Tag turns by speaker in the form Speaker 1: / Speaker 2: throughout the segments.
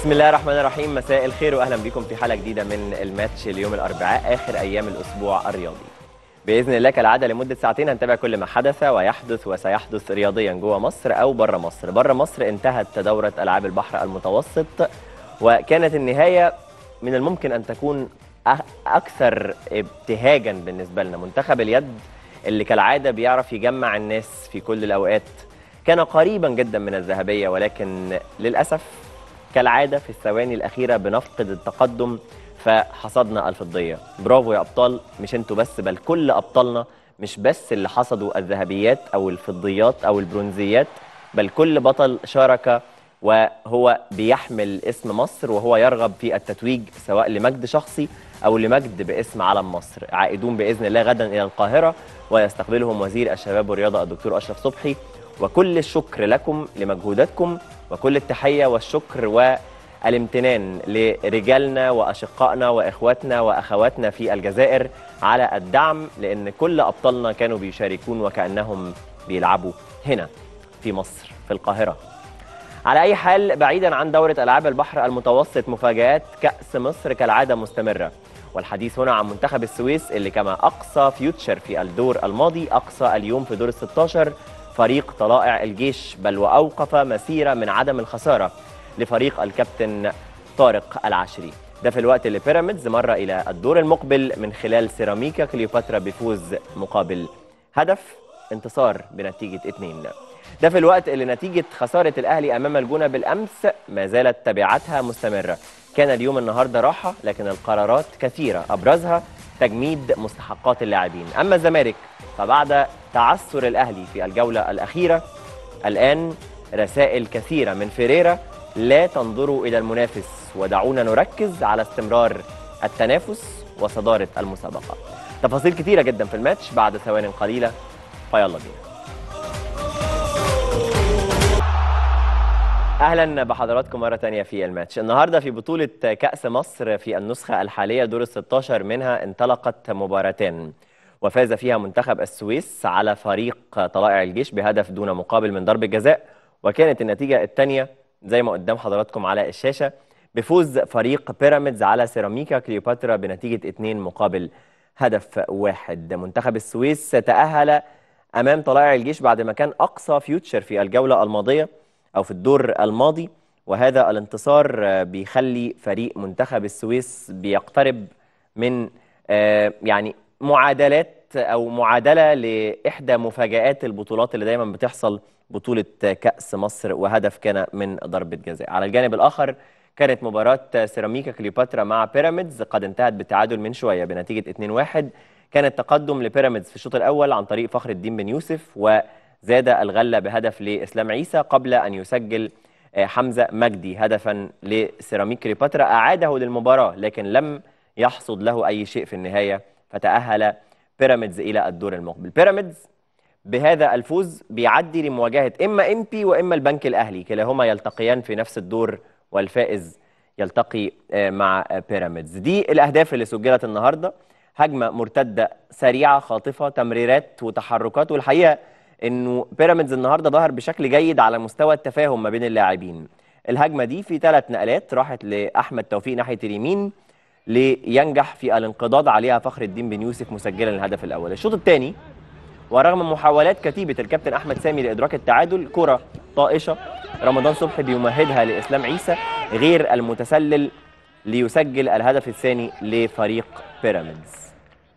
Speaker 1: بسم الله الرحمن الرحيم مساء الخير واهلا بكم في حلقه جديده من الماتش اليوم الاربعاء اخر ايام الاسبوع الرياضي. باذن الله كالعاده لمده ساعتين هنتابع كل ما حدث ويحدث وسيحدث رياضيا جوه مصر او بره مصر. بره مصر انتهت دوره العاب البحر المتوسط وكانت النهايه من الممكن ان تكون أ- اكثر ابتهاجا بالنسبه لنا منتخب اليد اللي كالعاده بيعرف يجمع الناس في كل الاوقات كان قريبا جدا من الذهبيه ولكن للاسف كالعادة في الثواني الأخيرة بنفقد التقدم فحصدنا الفضية برافو يا أبطال مش انتوا بس بل كل أبطالنا مش بس اللي حصدوا الذهبيات أو الفضيات أو البرونزيات بل كل بطل شارك وهو بيحمل اسم مصر وهو يرغب في التتويج سواء لمجد شخصي أو لمجد باسم علم مصر عائدون بإذن الله غدا إلى القاهرة ويستقبلهم وزير الشباب والرياضة الدكتور أشرف صبحي وكل الشكر لكم لمجهوداتكم وكل التحية والشكر والامتنان لرجالنا وأشقائنا وإخواتنا وأخواتنا في الجزائر على الدعم لأن كل أبطالنا كانوا بيشاركون وكأنهم بيلعبوا هنا في مصر في القاهرة على أي حال بعيدا عن دورة ألعاب البحر المتوسط مفاجآت كأس مصر كالعادة مستمرة والحديث هنا عن منتخب السويس اللي كما أقصى فيوتشر في الدور الماضي أقصى اليوم في دور ال 16 فريق طلائع الجيش بل وأوقف مسيرة من عدم الخسارة لفريق الكابتن طارق العشري ده في الوقت اللي بيراميدز مر إلى الدور المقبل من خلال سيراميكا كليوباترا بفوز مقابل هدف انتصار بنتيجة 2 ده في الوقت اللي نتيجة خسارة الأهلي أمام الجونة بالأمس ما زالت تبعاتها مستمرة كان اليوم النهاردة راحة لكن القرارات كثيرة أبرزها تجميد مستحقات اللاعبين أما الزمالك فبعد تعثر الأهلي في الجولة الأخيرة الآن رسائل كثيرة من فيريرا لا تنظروا إلى المنافس ودعونا نركز على استمرار التنافس وصدارة المسابقة تفاصيل كثيرة جدا في الماتش بعد ثوان قليلة فيلا بينا اهلا بحضراتكم مره تانية في الماتش النهارده في بطوله كاس مصر في النسخه الحاليه دور ال 16 منها انطلقت مباراتان وفاز فيها منتخب السويس على فريق طلائع الجيش بهدف دون مقابل من ضربه جزاء وكانت النتيجه الثانيه زي ما قدام حضراتكم على الشاشه بفوز فريق بيراميدز على سيراميكا كليوباترا بنتيجه 2 مقابل هدف واحد منتخب السويس تاهل امام طلائع الجيش بعد ما كان اقصى فيوتشر في الجوله الماضيه او في الدور الماضي وهذا الانتصار آه، بيخلي فريق منتخب السويس بيقترب من آه، يعني معادلات او معادله لاحدى مفاجات البطولات اللي دايما بتحصل بطوله كاس مصر وهدف كان من ضربه جزاء على الجانب الاخر كانت مباراة سيراميكا كليوباترا مع بيراميدز قد انتهت بالتعادل من شوية بنتيجة 2-1 كان التقدم لبيراميدز في الشوط الأول عن طريق فخر الدين بن يوسف وزاد الغلة بهدف لإسلام عيسى قبل أن يسجل آه، حمزة مجدي هدفا لسيراميك كليوباترا أعاده للمباراة لكن لم يحصد له أي شيء في النهاية فتأهل بيراميدز إلى الدور المقبل بيراميدز بهذا الفوز بيعدي لمواجهة إما إمبي وإما البنك الأهلي كلاهما يلتقيان في نفس الدور والفائز يلتقي آه، مع آه، بيراميدز دي الأهداف اللي سجلت النهاردة هجمة مرتدة سريعة خاطفة تمريرات وتحركات والحقيقة انه بيراميدز النهارده ظهر بشكل جيد على مستوى التفاهم ما بين اللاعبين الهجمه دي في ثلاث نقلات راحت لاحمد توفيق ناحيه اليمين لينجح في الانقضاض عليها فخر الدين بن يوسف مسجلا الهدف الاول الشوط الثاني ورغم محاولات كتيبه الكابتن احمد سامي لادراك التعادل كره طائشه رمضان صبحي بيمهدها لاسلام عيسى غير المتسلل ليسجل الهدف الثاني لفريق بيراميدز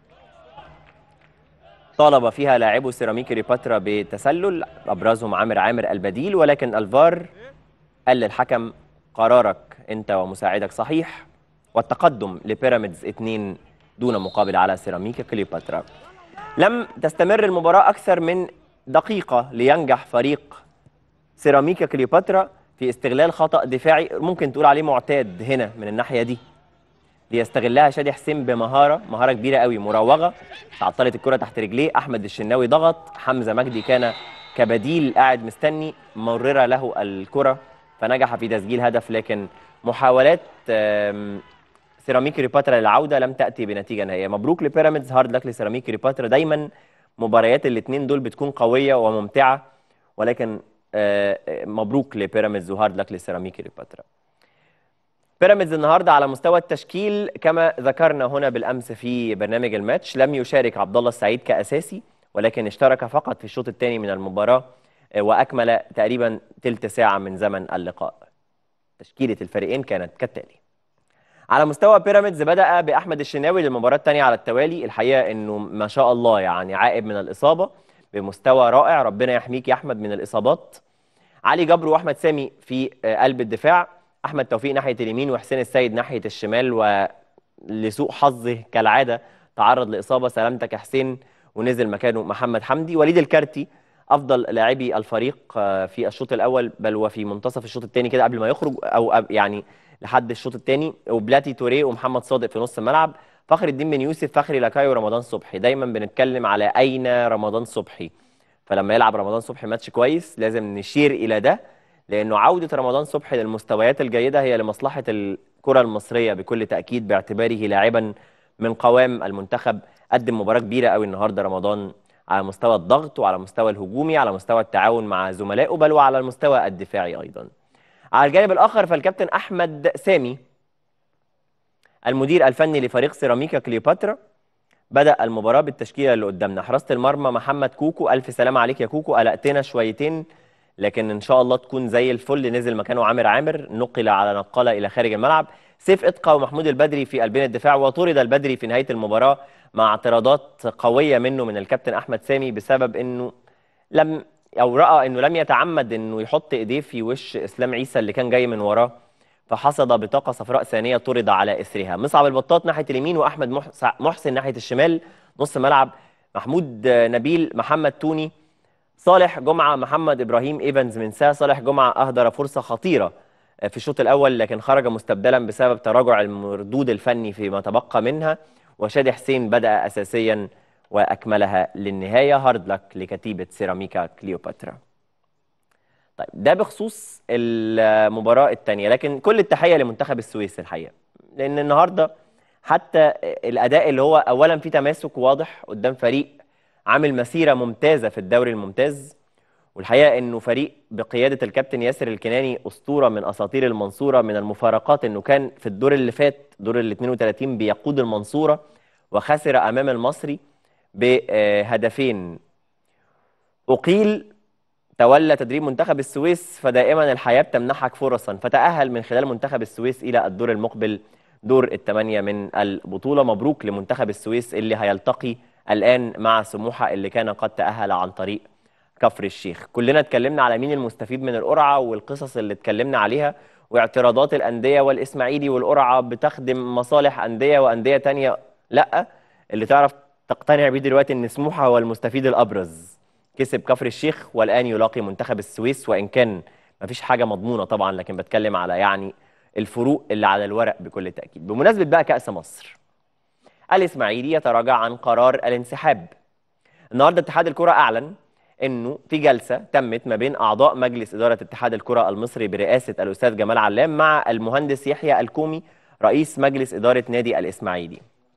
Speaker 1: طالب فيها لاعبو سيراميك كليوباترا بتسلل ابرزهم عامر عامر البديل ولكن الفار قال للحكم قرارك انت ومساعدك صحيح والتقدم لبيراميدز 2 دون مقابل على سيراميكا كليوباترا لم تستمر المباراة أكثر من دقيقة لينجح فريق سيراميكا كليوباترا في استغلال خطأ دفاعي ممكن تقول عليه معتاد هنا من الناحية دي ليستغلها شادي حسين بمهارة مهارة كبيرة قوي مراوغة تعطلت الكرة تحت رجليه أحمد الشناوي ضغط حمزة مجدي كان كبديل قاعد مستني مررة له الكرة فنجح في تسجيل هدف لكن محاولات آم، سيراميك كليوباترا للعوده لم تاتي بنتيجه نهائيه مبروك لبيراميدز هارد لك لسيراميك كليوباترا دايما مباريات الاثنين دول بتكون قويه وممتعه ولكن آه، آه، مبروك لبيراميدز وهارد لك لسيراميك كليوباترا بيراميدز النهارده على مستوى التشكيل كما ذكرنا هنا بالامس في برنامج الماتش لم يشارك عبد الله السعيد كاساسي ولكن اشترك فقط في الشوط الثاني من المباراه واكمل تقريبا ثلث ساعه من زمن اللقاء. تشكيله الفريقين كانت كالتالي. على مستوى بيراميدز بدا باحمد الشناوي للمباراه الثانيه على التوالي الحقيقه انه ما شاء الله يعني عائب من الاصابه بمستوى رائع ربنا يحميك يا احمد من الاصابات. علي جبر واحمد سامي في قلب الدفاع احمد توفيق ناحيه اليمين وحسين السيد ناحيه الشمال ولسوء حظه كالعاده تعرض لاصابه سلامتك يا حسين ونزل مكانه محمد حمدي وليد الكارتي افضل لاعبي الفريق في الشوط الاول بل وفي منتصف الشوط الثاني كده قبل ما يخرج او يعني لحد الشوط الثاني وبلاتي توريه ومحمد صادق في نص الملعب فخر الدين بن يوسف فخري لاكاي ورمضان صبحي دايما بنتكلم على اين رمضان صبحي فلما يلعب رمضان صبحي ماتش كويس لازم نشير الى ده لانه عوده رمضان صبحي للمستويات الجيده هي لمصلحه الكره المصريه بكل تاكيد باعتباره لاعبا من قوام المنتخب قدم مباراه كبيره قوي النهارده رمضان على مستوى الضغط وعلى مستوى الهجومي على مستوى التعاون مع زملائه بل وعلى المستوى الدفاعي ايضا على الجانب الاخر فالكابتن احمد سامي المدير الفني لفريق سيراميكا كليوباترا بدا المباراه بالتشكيله اللي قدامنا حراسه المرمى محمد كوكو الف سلام عليك يا كوكو قلقتنا شويتين لكن ان شاء الله تكون زي الفل نزل مكانه عامر عامر نقل على نقاله الى خارج الملعب سيف اتقى ومحمود البدري في قلبين الدفاع وطرد البدري في نهايه المباراه مع اعتراضات قويه منه من الكابتن احمد سامي بسبب انه لم او راى انه لم يتعمد انه يحط ايديه في وش اسلام عيسى اللي كان جاي من وراه فحصد بطاقه صفراء ثانيه طرد على اثرها مصعب البطاط ناحيه اليمين واحمد محسن ناحيه الشمال نص ملعب محمود نبيل محمد توني صالح جمعه محمد ابراهيم ايفنز من سا صالح جمعه اهدر فرصه خطيره في الشوط الاول لكن خرج مستبدلا بسبب تراجع المردود الفني فيما تبقى منها وشادي حسين بدا اساسيا واكملها للنهايه هارد لك لكتيبه سيراميكا كليوباترا طيب ده بخصوص المباراه الثانيه لكن كل التحيه لمنتخب السويس الحقيقه لان النهارده حتى الاداء اللي هو اولا في تماسك واضح قدام فريق عامل مسيره ممتازه في الدوري الممتاز والحقيقه انه فريق بقياده الكابتن ياسر الكناني اسطوره من اساطير المنصوره من المفارقات انه كان في الدور اللي فات دور ال 32 بيقود المنصوره وخسر امام المصري بهدفين اقيل تولى تدريب منتخب السويس فدائما الحياه بتمنحك فرصا فتاهل من خلال منتخب السويس الى الدور المقبل دور الثمانيه من البطوله مبروك لمنتخب السويس اللي هيلتقي الان مع سموحه اللي كان قد تاهل عن طريق كفر الشيخ كلنا اتكلمنا على مين المستفيد من القرعه والقصص اللي اتكلمنا عليها واعتراضات الانديه والاسماعيلي والقرعه بتخدم مصالح انديه وانديه تانية لا اللي تعرف تقتنع بيه دلوقتي ان سموحه هو المستفيد الابرز كسب كفر الشيخ والان يلاقي منتخب السويس وان كان مفيش حاجه مضمونه طبعا لكن بتكلم على يعني الفروق اللي على الورق بكل تاكيد بمناسبه بقى كاس مصر الاسماعيلي يتراجع عن قرار الانسحاب النهارده اتحاد الكره اعلن انه في جلسه تمت ما بين اعضاء مجلس اداره اتحاد الكره المصري برئاسه الاستاذ جمال علام مع المهندس يحيى الكومي رئيس مجلس اداره نادي الاسماعيلي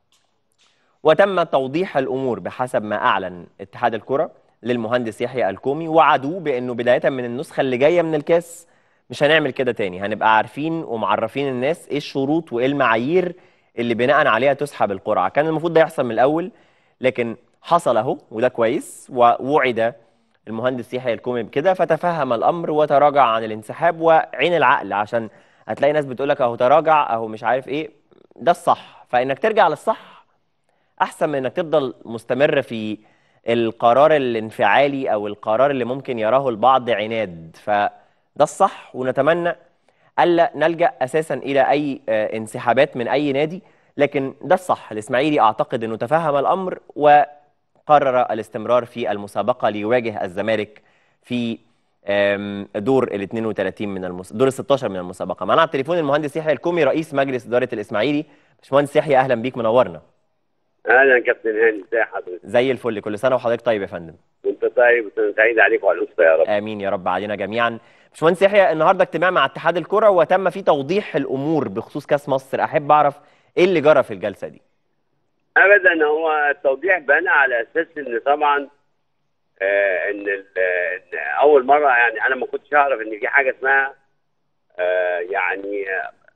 Speaker 1: وتم توضيح الامور بحسب ما اعلن اتحاد الكره للمهندس يحيى الكومي وعدوه بانه بدايه من النسخه اللي جايه من الكاس مش هنعمل كده تاني هنبقى عارفين ومعرفين الناس ايه الشروط وايه المعايير اللي بناء عليها تسحب القرعه كان المفروض ده يحصل من الاول لكن حصل اهو وده كويس ووعد المهندس يحيى الكومي بكده فتفهم الامر وتراجع عن الانسحاب وعين العقل عشان هتلاقي ناس بتقول لك اهو تراجع اهو مش عارف ايه ده الصح فانك ترجع للصح احسن من انك تفضل مستمر في القرار الانفعالي او القرار اللي ممكن يراه البعض عناد فده الصح ونتمنى الا نلجا اساسا الى اي انسحابات من اي نادي لكن ده الصح الاسماعيلي اعتقد انه تفهم الامر وقرر الاستمرار في المسابقه ليواجه الزمالك في دور ال 32 من المس... دور ال 16 من المسابقه معنا على التليفون المهندس يحيى الكومي رئيس مجلس اداره الاسماعيلي باشمهندس يحيى اهلا بيك منورنا
Speaker 2: اهلا كابتن هاني ازي حضرتك
Speaker 1: زي الفل كل سنه وحضرتك طيب يا فندم
Speaker 2: وانت طيب وسنه سعيده عليك وعلى الاسره يا رب
Speaker 1: امين يا رب علينا جميعا باشمهندس يحيى النهارده اجتماع مع اتحاد الكره وتم فيه توضيح الامور بخصوص كاس مصر احب اعرف ايه اللي جرى في الجلسه دي
Speaker 2: ابدا هو التوضيح بنى على اساس ان طبعا آه ان, إن اول مره يعني انا ما كنتش اعرف ان في حاجه اسمها آه يعني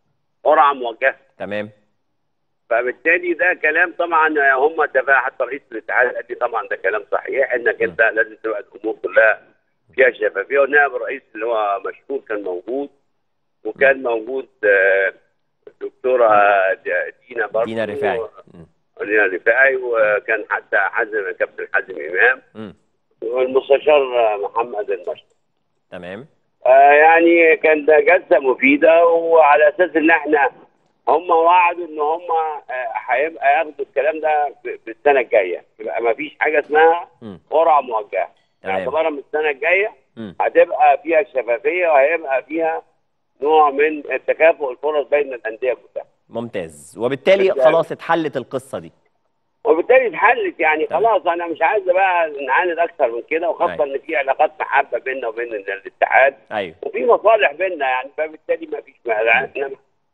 Speaker 2: قرعه موجهه
Speaker 1: تمام
Speaker 2: فبالتالي ده كلام طبعا هم تبع حتى رئيس الاتحاد قال لي طبعا ده كلام صحيح انك انت لازم تبقى الامور كلها فيها شفافيه والنائب الرئيس اللي هو مشهور كان موجود وكان موجود آه، الدكتوره دينا برضه
Speaker 1: دينا رفاعي مم.
Speaker 2: دينا رفاعي وكان حتى حازم كابتن حازم امام
Speaker 1: مم.
Speaker 2: والمستشار محمد المشرف
Speaker 1: تمام
Speaker 2: آه يعني كان ده جلسه مفيده وعلى اساس ان احنا هم وعدوا ان هم آه، هيبقى ياخدوا الكلام ده في في السنه الجايه يبقى ما فيش حاجه اسمها
Speaker 1: مم.
Speaker 2: قرعه موجهه
Speaker 1: تمام.
Speaker 2: اعتبارا من السنه الجايه
Speaker 1: مم.
Speaker 2: هتبقى فيها شفافيه وهيبقى فيها نوع من التكافؤ الفرص بين الانديه كلها
Speaker 1: ممتاز وبالتالي
Speaker 2: بالتالي.
Speaker 1: خلاص اتحلت القصه دي
Speaker 2: وبالتالي اتحلت يعني
Speaker 1: تمام.
Speaker 2: خلاص انا مش عايز بقى نعاند اكثر من كده وخاصه
Speaker 1: أيوة.
Speaker 2: ان في علاقات محبه بيننا وبين الاتحاد
Speaker 1: ايوه
Speaker 2: وفي مصالح بيننا يعني فبالتالي ما فيش مانع احنا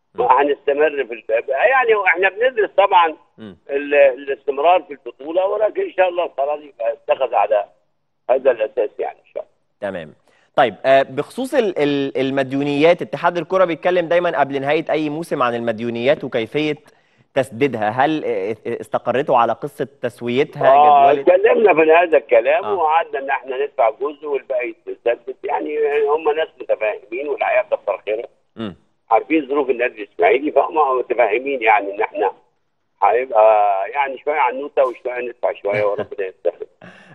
Speaker 2: هنستمر في ال- يعني احنا بندرس طبعا
Speaker 1: مم.
Speaker 2: ال- الاستمرار في البطوله ولكن ان شاء الله القرار يبقى اتخذ على هذا الاساس يعني ان شاء الله
Speaker 1: تمام طيب آه، بخصوص ال- ال- المديونيات اتحاد الكرة بيتكلم دايما قبل نهاية أي موسم عن المديونيات وكيفية تسديدها هل آه، استقرتوا على قصة تسويتها
Speaker 2: آه،
Speaker 1: جدولة
Speaker 2: اتكلمنا في هذا الكلام
Speaker 1: آه.
Speaker 2: وقعدنا ان احنا ندفع جزء والباقي يتسدد يعني هم ناس متفاهمين والحقيقه كتر خيرهم
Speaker 1: مم.
Speaker 2: عارفين ظروف النادي الاسماعيلي فهم متفاهمين يعني ان احنا هيبقى يعني شويه عنوته وشويه ندفع شويه وربنا يستر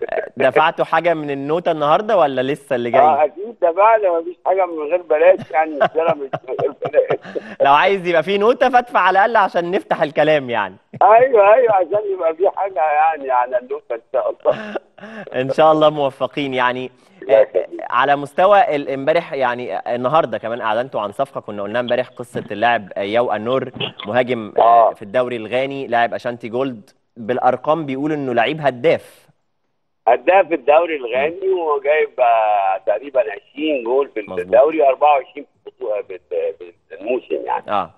Speaker 1: دفعتوا حاجة من النوتة النهاردة ولا لسه اللي
Speaker 2: اه
Speaker 1: جاي
Speaker 2: اكيد دفعنا مفيش حاجه من غير بلاش يعني السنه مش من غير بلاش
Speaker 1: لو عايز يبقى في نوتة فادفع على الأقل عشان نفتح الكلام يعني
Speaker 2: ايوه ايوه عشان يبقى في حاجه يعني على النقطه ان شاء الله
Speaker 1: ان شاء الله موفقين يعني
Speaker 2: الله
Speaker 1: آه،
Speaker 2: يخليك.
Speaker 1: على مستوى ال- امبارح يعني آه، النهارده كمان اعلنتوا عن صفقه كنا قلناها امبارح قصه اللاعب آه، ياو انور مهاجم آه،
Speaker 2: آه.
Speaker 1: في الدوري الغاني لاعب اشانتي جولد بالارقام بيقول انه لعيب هداف
Speaker 2: هداف الدوري الغاني وجايب آه، تقريبا 20 جول في
Speaker 1: مظبوط.
Speaker 2: الدوري 24 في البطولة- في في الموسم يعني
Speaker 1: اه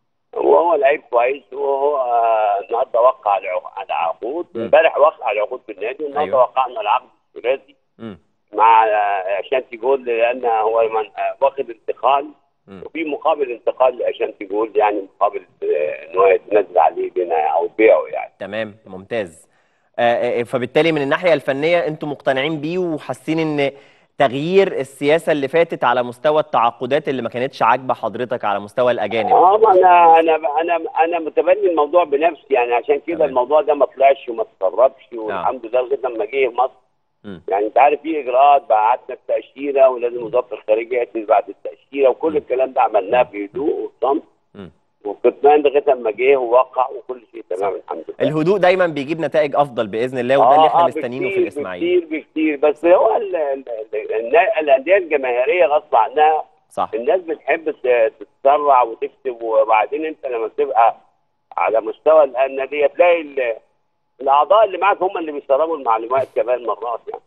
Speaker 2: وهو لعيب كويس وهو آه، النهارده وقع على عق- على عقود
Speaker 1: مم.
Speaker 2: امبارح وقع على عقود في النادي والنهارده
Speaker 1: أيوة.
Speaker 2: وقعنا العقد الثلاثي
Speaker 1: امم
Speaker 2: مع آه، اشانتي جول لان هو من آه، واخد انتقال
Speaker 1: مم.
Speaker 2: وفي مقابل انتقال لاشانتي جول يعني مقابل آه، ان هو يتنزل عليه بنا او بيعه يعني
Speaker 1: تمام ممتاز آه، آه، فبالتالي من الناحيه الفنيه انتم مقتنعين بيه وحاسين ان تغيير السياسه اللي فاتت على مستوى التعاقدات اللي ما كانتش عاجبه حضرتك على مستوى الاجانب
Speaker 2: اه ما انا انا انا انا متبني الموضوع بنفسي يعني عشان كده
Speaker 1: تمام.
Speaker 2: الموضوع ده ما طلعش وما تسربش والحمد لله لغايه لما جه مصر
Speaker 1: مم.
Speaker 2: يعني انت عارف في اجراءات بعتنا التاشيره ولازم وزاره الخارجيه تبعت التاشيره وكل الكلام ده عملناه في هدوء وصمت
Speaker 1: مم.
Speaker 2: وكتمان لغايه لما جه ووقع وكل شيء تمام الحمد لله
Speaker 1: الهدوء دايما بيجيب نتائج افضل باذن الله وده اللي احنا مستنيينه في
Speaker 2: بكتير-
Speaker 1: الاسماعيلي
Speaker 2: بكتير بكتير بس هو ال- ال- ال- النا- الانديه الجماهيريه غصب عنها
Speaker 1: صح
Speaker 2: الناس بتحب ت- تتسرع وتكتب وبعدين انت لما بتبقى على مستوى الناديه تلاقي ال- الاعضاء اللي معاك هم اللي بيسربوا المعلومات كمان مرات يعني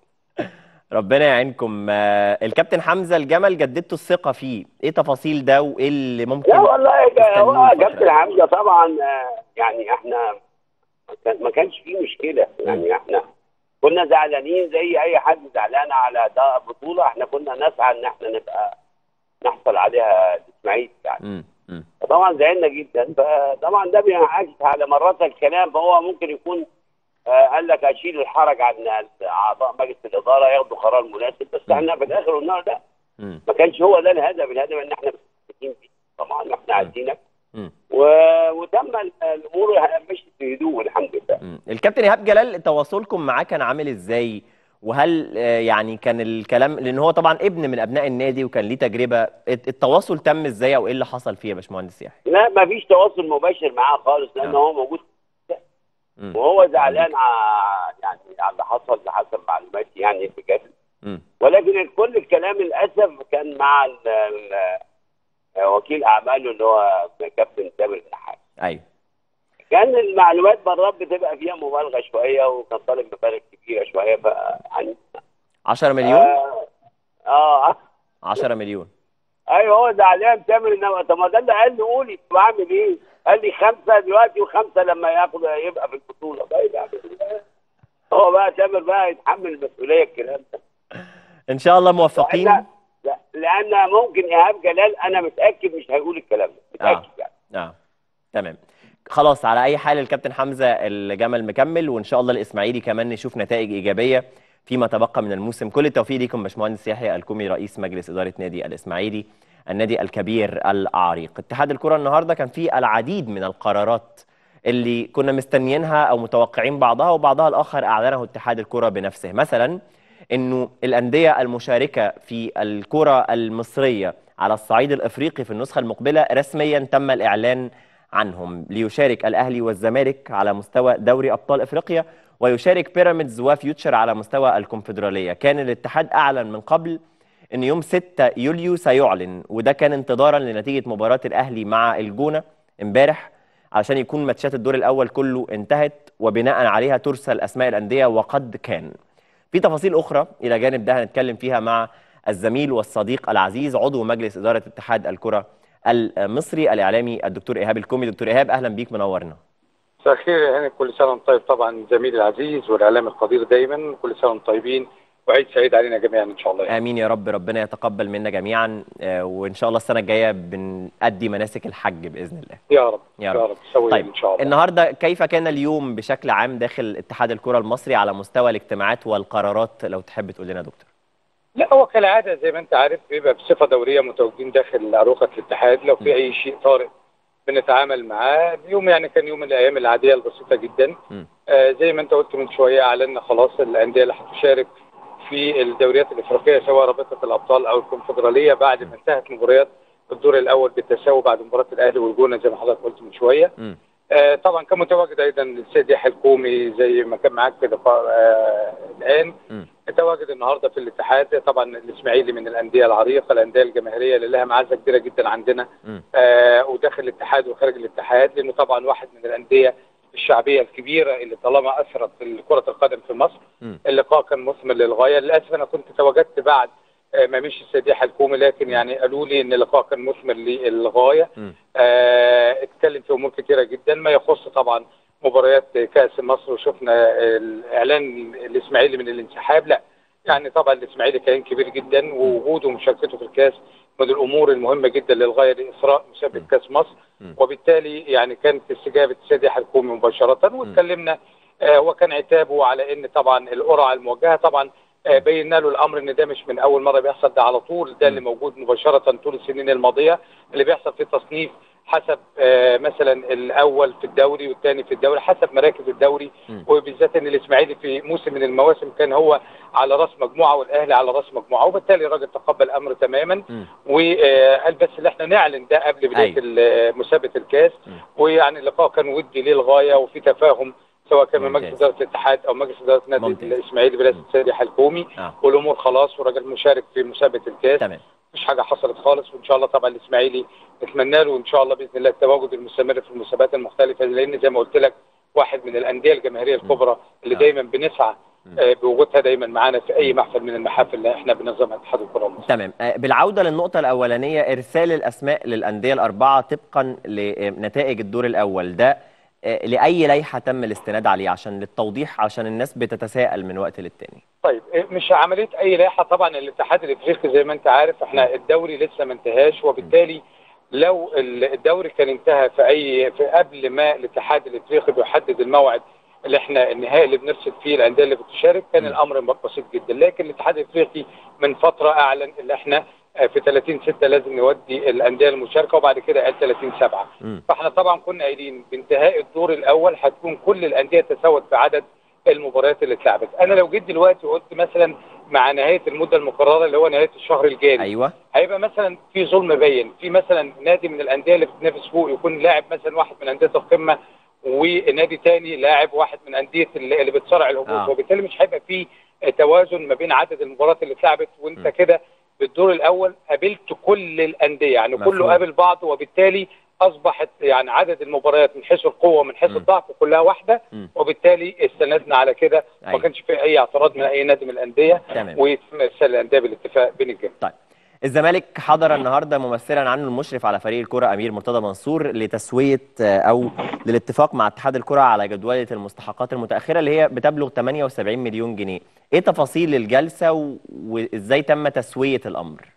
Speaker 1: ربنا يعينكم آه، الكابتن حمزه الجمل جددتوا الثقه فيه ايه تفاصيل ده وايه اللي ممكن
Speaker 2: لا والله ده
Speaker 1: تستنوه
Speaker 2: هو
Speaker 1: الفترة
Speaker 2: كابتن حمزه طبعا آه، يعني احنا ما كان- ما كانش فيه مشكله يعني احنا كنا زعلانين زي اي حد زعلان على ده بطوله احنا كنا نسعى ان احنا نبقى نحصل عليها الاسماعيلي يعني
Speaker 1: مم. مم.
Speaker 2: طبعا زعلنا جدا فطبعا ده بينعكس على مرات الكلام فهو ممكن يكون آه، قال لك اشيل الحرج عن اعضاء مجلس الاداره ياخدوا قرار مناسب بس احنا في الاخر قلنا له لا
Speaker 1: مم.
Speaker 2: ما كانش هو ده الهدف الهدف ان احنا مستفيدين فيه طبعا احنا عايزينك
Speaker 1: مم.
Speaker 2: و- وتم ال- الامور مشيت في هدوء الحمد لله
Speaker 1: مم. الكابتن ايهاب جلال تواصلكم معاه كان عامل ازاي وهل آه، يعني كان الكلام لان هو طبعا ابن من ابناء النادي وكان ليه تجربه الت- التواصل تم ازاي او ايه اللي حصل فيه يا باشمهندس يحيى
Speaker 2: لا ما فيش تواصل مباشر معاه خالص لان
Speaker 1: آه.
Speaker 2: هو موجود
Speaker 1: مم.
Speaker 2: وهو زعلان ع- يعني على اللي حصل حسب معلوماتي يعني في كده
Speaker 1: مم.
Speaker 2: ولكن كل الكلام للاسف كان مع ال- ال- وكيل اعماله اللي هو كابتن تامر النحاس
Speaker 1: ايوه
Speaker 2: كان المعلومات مرات بتبقى فيها مبالغه شويه وكان طالب مبالغ كبيره شويه ف يعني
Speaker 1: 10 مليون
Speaker 2: اه, آه
Speaker 1: 10 مليون
Speaker 2: ايوه هو زعلان تامر انما طب ما ده اللي قال لي قولي بعمل ايه؟ قال لي خمسه دلوقتي وخمسه لما ياخد يبقى في البطوله طيب اعمل إيه؟ هو بقى تامر بقى يتحمل المسؤوليه الكلام ده
Speaker 1: ان شاء الله موفقين
Speaker 2: لأن- لا- لان ممكن ايهاب جلال انا متاكد مش هيقول الكلام ده متاكد
Speaker 1: آه.
Speaker 2: يعني
Speaker 1: نعم تمام خلاص على اي حال الكابتن حمزه الجمل مكمل وان شاء الله الاسماعيلي كمان نشوف نتائج ايجابيه فيما تبقى من الموسم كل التوفيق ليكم باشمهندس يحيى الكومي رئيس مجلس اداره نادي الاسماعيلي النادي الكبير العريق اتحاد الكره النهارده كان فيه العديد من القرارات اللي كنا مستنيينها او متوقعين بعضها وبعضها الاخر اعلنه اتحاد الكره بنفسه مثلا انه الانديه المشاركه في الكره المصريه على الصعيد الافريقي في النسخه المقبله رسميا تم الاعلان عنهم ليشارك الاهلي والزمالك على مستوى دوري ابطال افريقيا ويشارك بيراميدز وفيوتشر على مستوى الكونفدراليه كان الاتحاد اعلن من قبل ان يوم 6 يوليو سيعلن وده كان انتظارا لنتيجه مباراه الاهلي مع الجونه امبارح علشان يكون ماتشات الدور الاول كله انتهت وبناء عليها ترسل اسماء الانديه وقد كان في تفاصيل اخرى الى جانب ده هنتكلم فيها مع الزميل والصديق العزيز عضو مجلس اداره اتحاد الكره المصري الاعلامي الدكتور ايهاب الكومي دكتور ايهاب اهلا بيك منورنا
Speaker 3: مساء الخير يا هاني كل سنه وانت طيب طبعا زميلي العزيز والاعلام القدير دايما كل سنه وانتم طيبين وعيد سعيد علينا جميعا ان شاء الله يعني.
Speaker 1: امين يا رب ربنا يتقبل منا جميعا آه، وان شاء الله السنه الجايه بنأدي مناسك الحج باذن الله
Speaker 3: يا رب
Speaker 1: يا
Speaker 3: يا
Speaker 1: رب.
Speaker 3: رب, سوي
Speaker 1: طيب
Speaker 3: ان شاء الله
Speaker 1: النهارده كيف كان اليوم بشكل عام داخل اتحاد الكره المصري على مستوى الاجتماعات والقرارات لو تحب تقول لنا دكتور
Speaker 3: لا هو كالعاده زي ما انت عارف بيبقى بصفه دوريه متواجدين داخل اروقه الاتحاد لو
Speaker 1: م.
Speaker 3: في اي شيء طارئ بنتعامل معاه اليوم يعني كان يوم من الايام العاديه البسيطه جدا
Speaker 1: م.
Speaker 3: آه زي ما انت قلت من شويه اعلنا خلاص الانديه اللي هتشارك في الدوريات الافريقيه سواء رابطه الابطال او الكونفدراليه بعد ما انتهت مباريات الدور الاول بالتساوي بعد مباراه الاهلي والجونه زي ما حضرتك قلت من شويه
Speaker 1: مم.
Speaker 3: آه طبعا كان متواجد ايضا السيد يحيى الكومي زي ما كان معاك كده آه الان
Speaker 1: مم.
Speaker 3: تواجد النهارده في الاتحاد طبعا الاسماعيلي من الانديه العريقه الانديه الجماهيريه اللي لها معزه كبيره جدا عندنا
Speaker 1: مم.
Speaker 3: آه وداخل الاتحاد وخارج الاتحاد لانه طبعا واحد من الانديه الشعبيه الكبيره اللي طالما اثرت في كره القدم في مصر
Speaker 1: مم.
Speaker 3: اللقاء كان مثمر للغايه للاسف انا كنت تواجدت بعد آه، ما مشي السيد يحيى الكومي لكن يعني قالوا لي ان اللقاء كان مثمر للغايه
Speaker 1: مم.
Speaker 3: آه، اتكلم في امور كثيره جدا ما يخص طبعا مباريات كاس مصر وشفنا الاعلان الاسماعيلي من الانسحاب لا يعني طبعا الاسماعيلي كيان كبير جدا ووجوده ومشاركته في الكاس من الامور المهمه جدا للغايه لاثراء مسابقه
Speaker 1: م.
Speaker 3: كاس مصر
Speaker 1: م.
Speaker 3: وبالتالي يعني كانت استجابه السيد يحيى الكومي مباشره واتكلمنا آه، وكان عتابه على ان طبعا القرعه الموجهه طبعا آه، بينا له الامر ان ده مش من اول مره بيحصل ده على طول ده اللي موجود مباشره طول السنين الماضيه اللي بيحصل في تصنيف حسب آه، مثلا الاول في الدوري والثاني في الدوري حسب مراكز الدوري
Speaker 1: مم.
Speaker 3: وبالذات ان الاسماعيلي في موسم من المواسم كان هو على راس مجموعه والاهلي على راس مجموعه وبالتالي الراجل تقبل الامر تماما
Speaker 1: مم.
Speaker 3: وقال بس اللي احنا نعلن ده قبل بدايه
Speaker 1: أيوة.
Speaker 3: ال- مسابقه الكاس
Speaker 1: مم.
Speaker 3: ويعني اللقاء كان ودي للغايه وفي تفاهم سواء كان من
Speaker 1: ممتاز.
Speaker 3: مجلس اداره الاتحاد او مجلس اداره نادي
Speaker 1: ممتاز.
Speaker 3: الاسماعيلي برئاسه السيد يحيى الكومي
Speaker 1: آه.
Speaker 3: والامور خلاص والراجل مشارك في مسابقه الكاس
Speaker 1: تمام
Speaker 3: مفيش حاجه حصلت خالص وان شاء الله طبعا الاسماعيلي نتمنى له ان شاء الله باذن الله التواجد المستمر في المسابقات المختلفه لان زي ما قلت لك واحد من الانديه الجماهيريه الكبرى اللي
Speaker 1: آه.
Speaker 3: دايما بنسعى
Speaker 1: مم.
Speaker 3: آه، بوجودها دايما معانا في اي محفل من المحافل اللي احنا بننظمها اتحاد الكره المصري.
Speaker 1: تمام آه، بالعودة للنقطة الأولانية إرسال الأسماء للأندية الأربعة طبقا لنتائج الدور الأول ده آه، لأي لائحة تم الاستناد عليه عشان للتوضيح عشان الناس بتتساءل من وقت للتاني
Speaker 3: طيب إيه، مش عمليه اي لائحه طبعا الاتحاد الافريقي زي ما انت عارف احنا الدوري لسه ما انتهاش وبالتالي لو ال- الدوري كان انتهى في اي في قبل ما الاتحاد الافريقي بيحدد الموعد اللي احنا النهائي اللي بنرصد فيه الانديه اللي بتشارك كان
Speaker 1: م.
Speaker 3: الامر بسيط جدا لكن الاتحاد الافريقي من فتره اعلن ان احنا آه، في 30 6 لازم نودي الانديه المشاركه وبعد كده قال 30 7
Speaker 1: مم.
Speaker 3: فاحنا طبعا كنا قايلين بانتهاء الدور الاول هتكون كل الانديه تساوت في عدد المباريات اللي اتلعبت انا لو جيت دلوقتي وقلت مثلا مع نهايه المده المقرره اللي هو نهايه الشهر الجاري
Speaker 1: أيوه
Speaker 3: هيبقى مثلا في ظلم باين في مثلا نادي من الانديه اللي بتنافس فوق يكون لاعب مثلا واحد من انديه القمه ونادي تاني لاعب واحد من انديه اللي اللي بتصارع الهبوط
Speaker 1: آه.
Speaker 3: وبالتالي مش هيبقى في توازن ما بين عدد المباريات اللي اتلعبت وانت
Speaker 1: م.
Speaker 3: كده بالدور الاول قابلت كل الانديه يعني
Speaker 1: مفهوم.
Speaker 3: كله قابل بعض وبالتالي اصبحت يعني عدد المباريات من حيث القوه ومن حيث
Speaker 1: م.
Speaker 3: الضعف كلها واحده
Speaker 1: مم.
Speaker 3: وبالتالي استندنا على كده ما
Speaker 1: أيوه
Speaker 3: كانش في اي اعتراض من اي نادي من الانديه
Speaker 1: تمام
Speaker 3: ويتم ارسال الانديه بالاتفاق بين الجميع
Speaker 1: الزمالك حضر النهارده ممثلا عنه المشرف على فريق الكره امير مرتضى منصور لتسويه آه، او للاتفاق مع اتحاد الكره على جدوله المستحقات المتاخره اللي هي بتبلغ 78 مليون جنيه ايه تفاصيل الجلسه و- وازاي تم تسويه الامر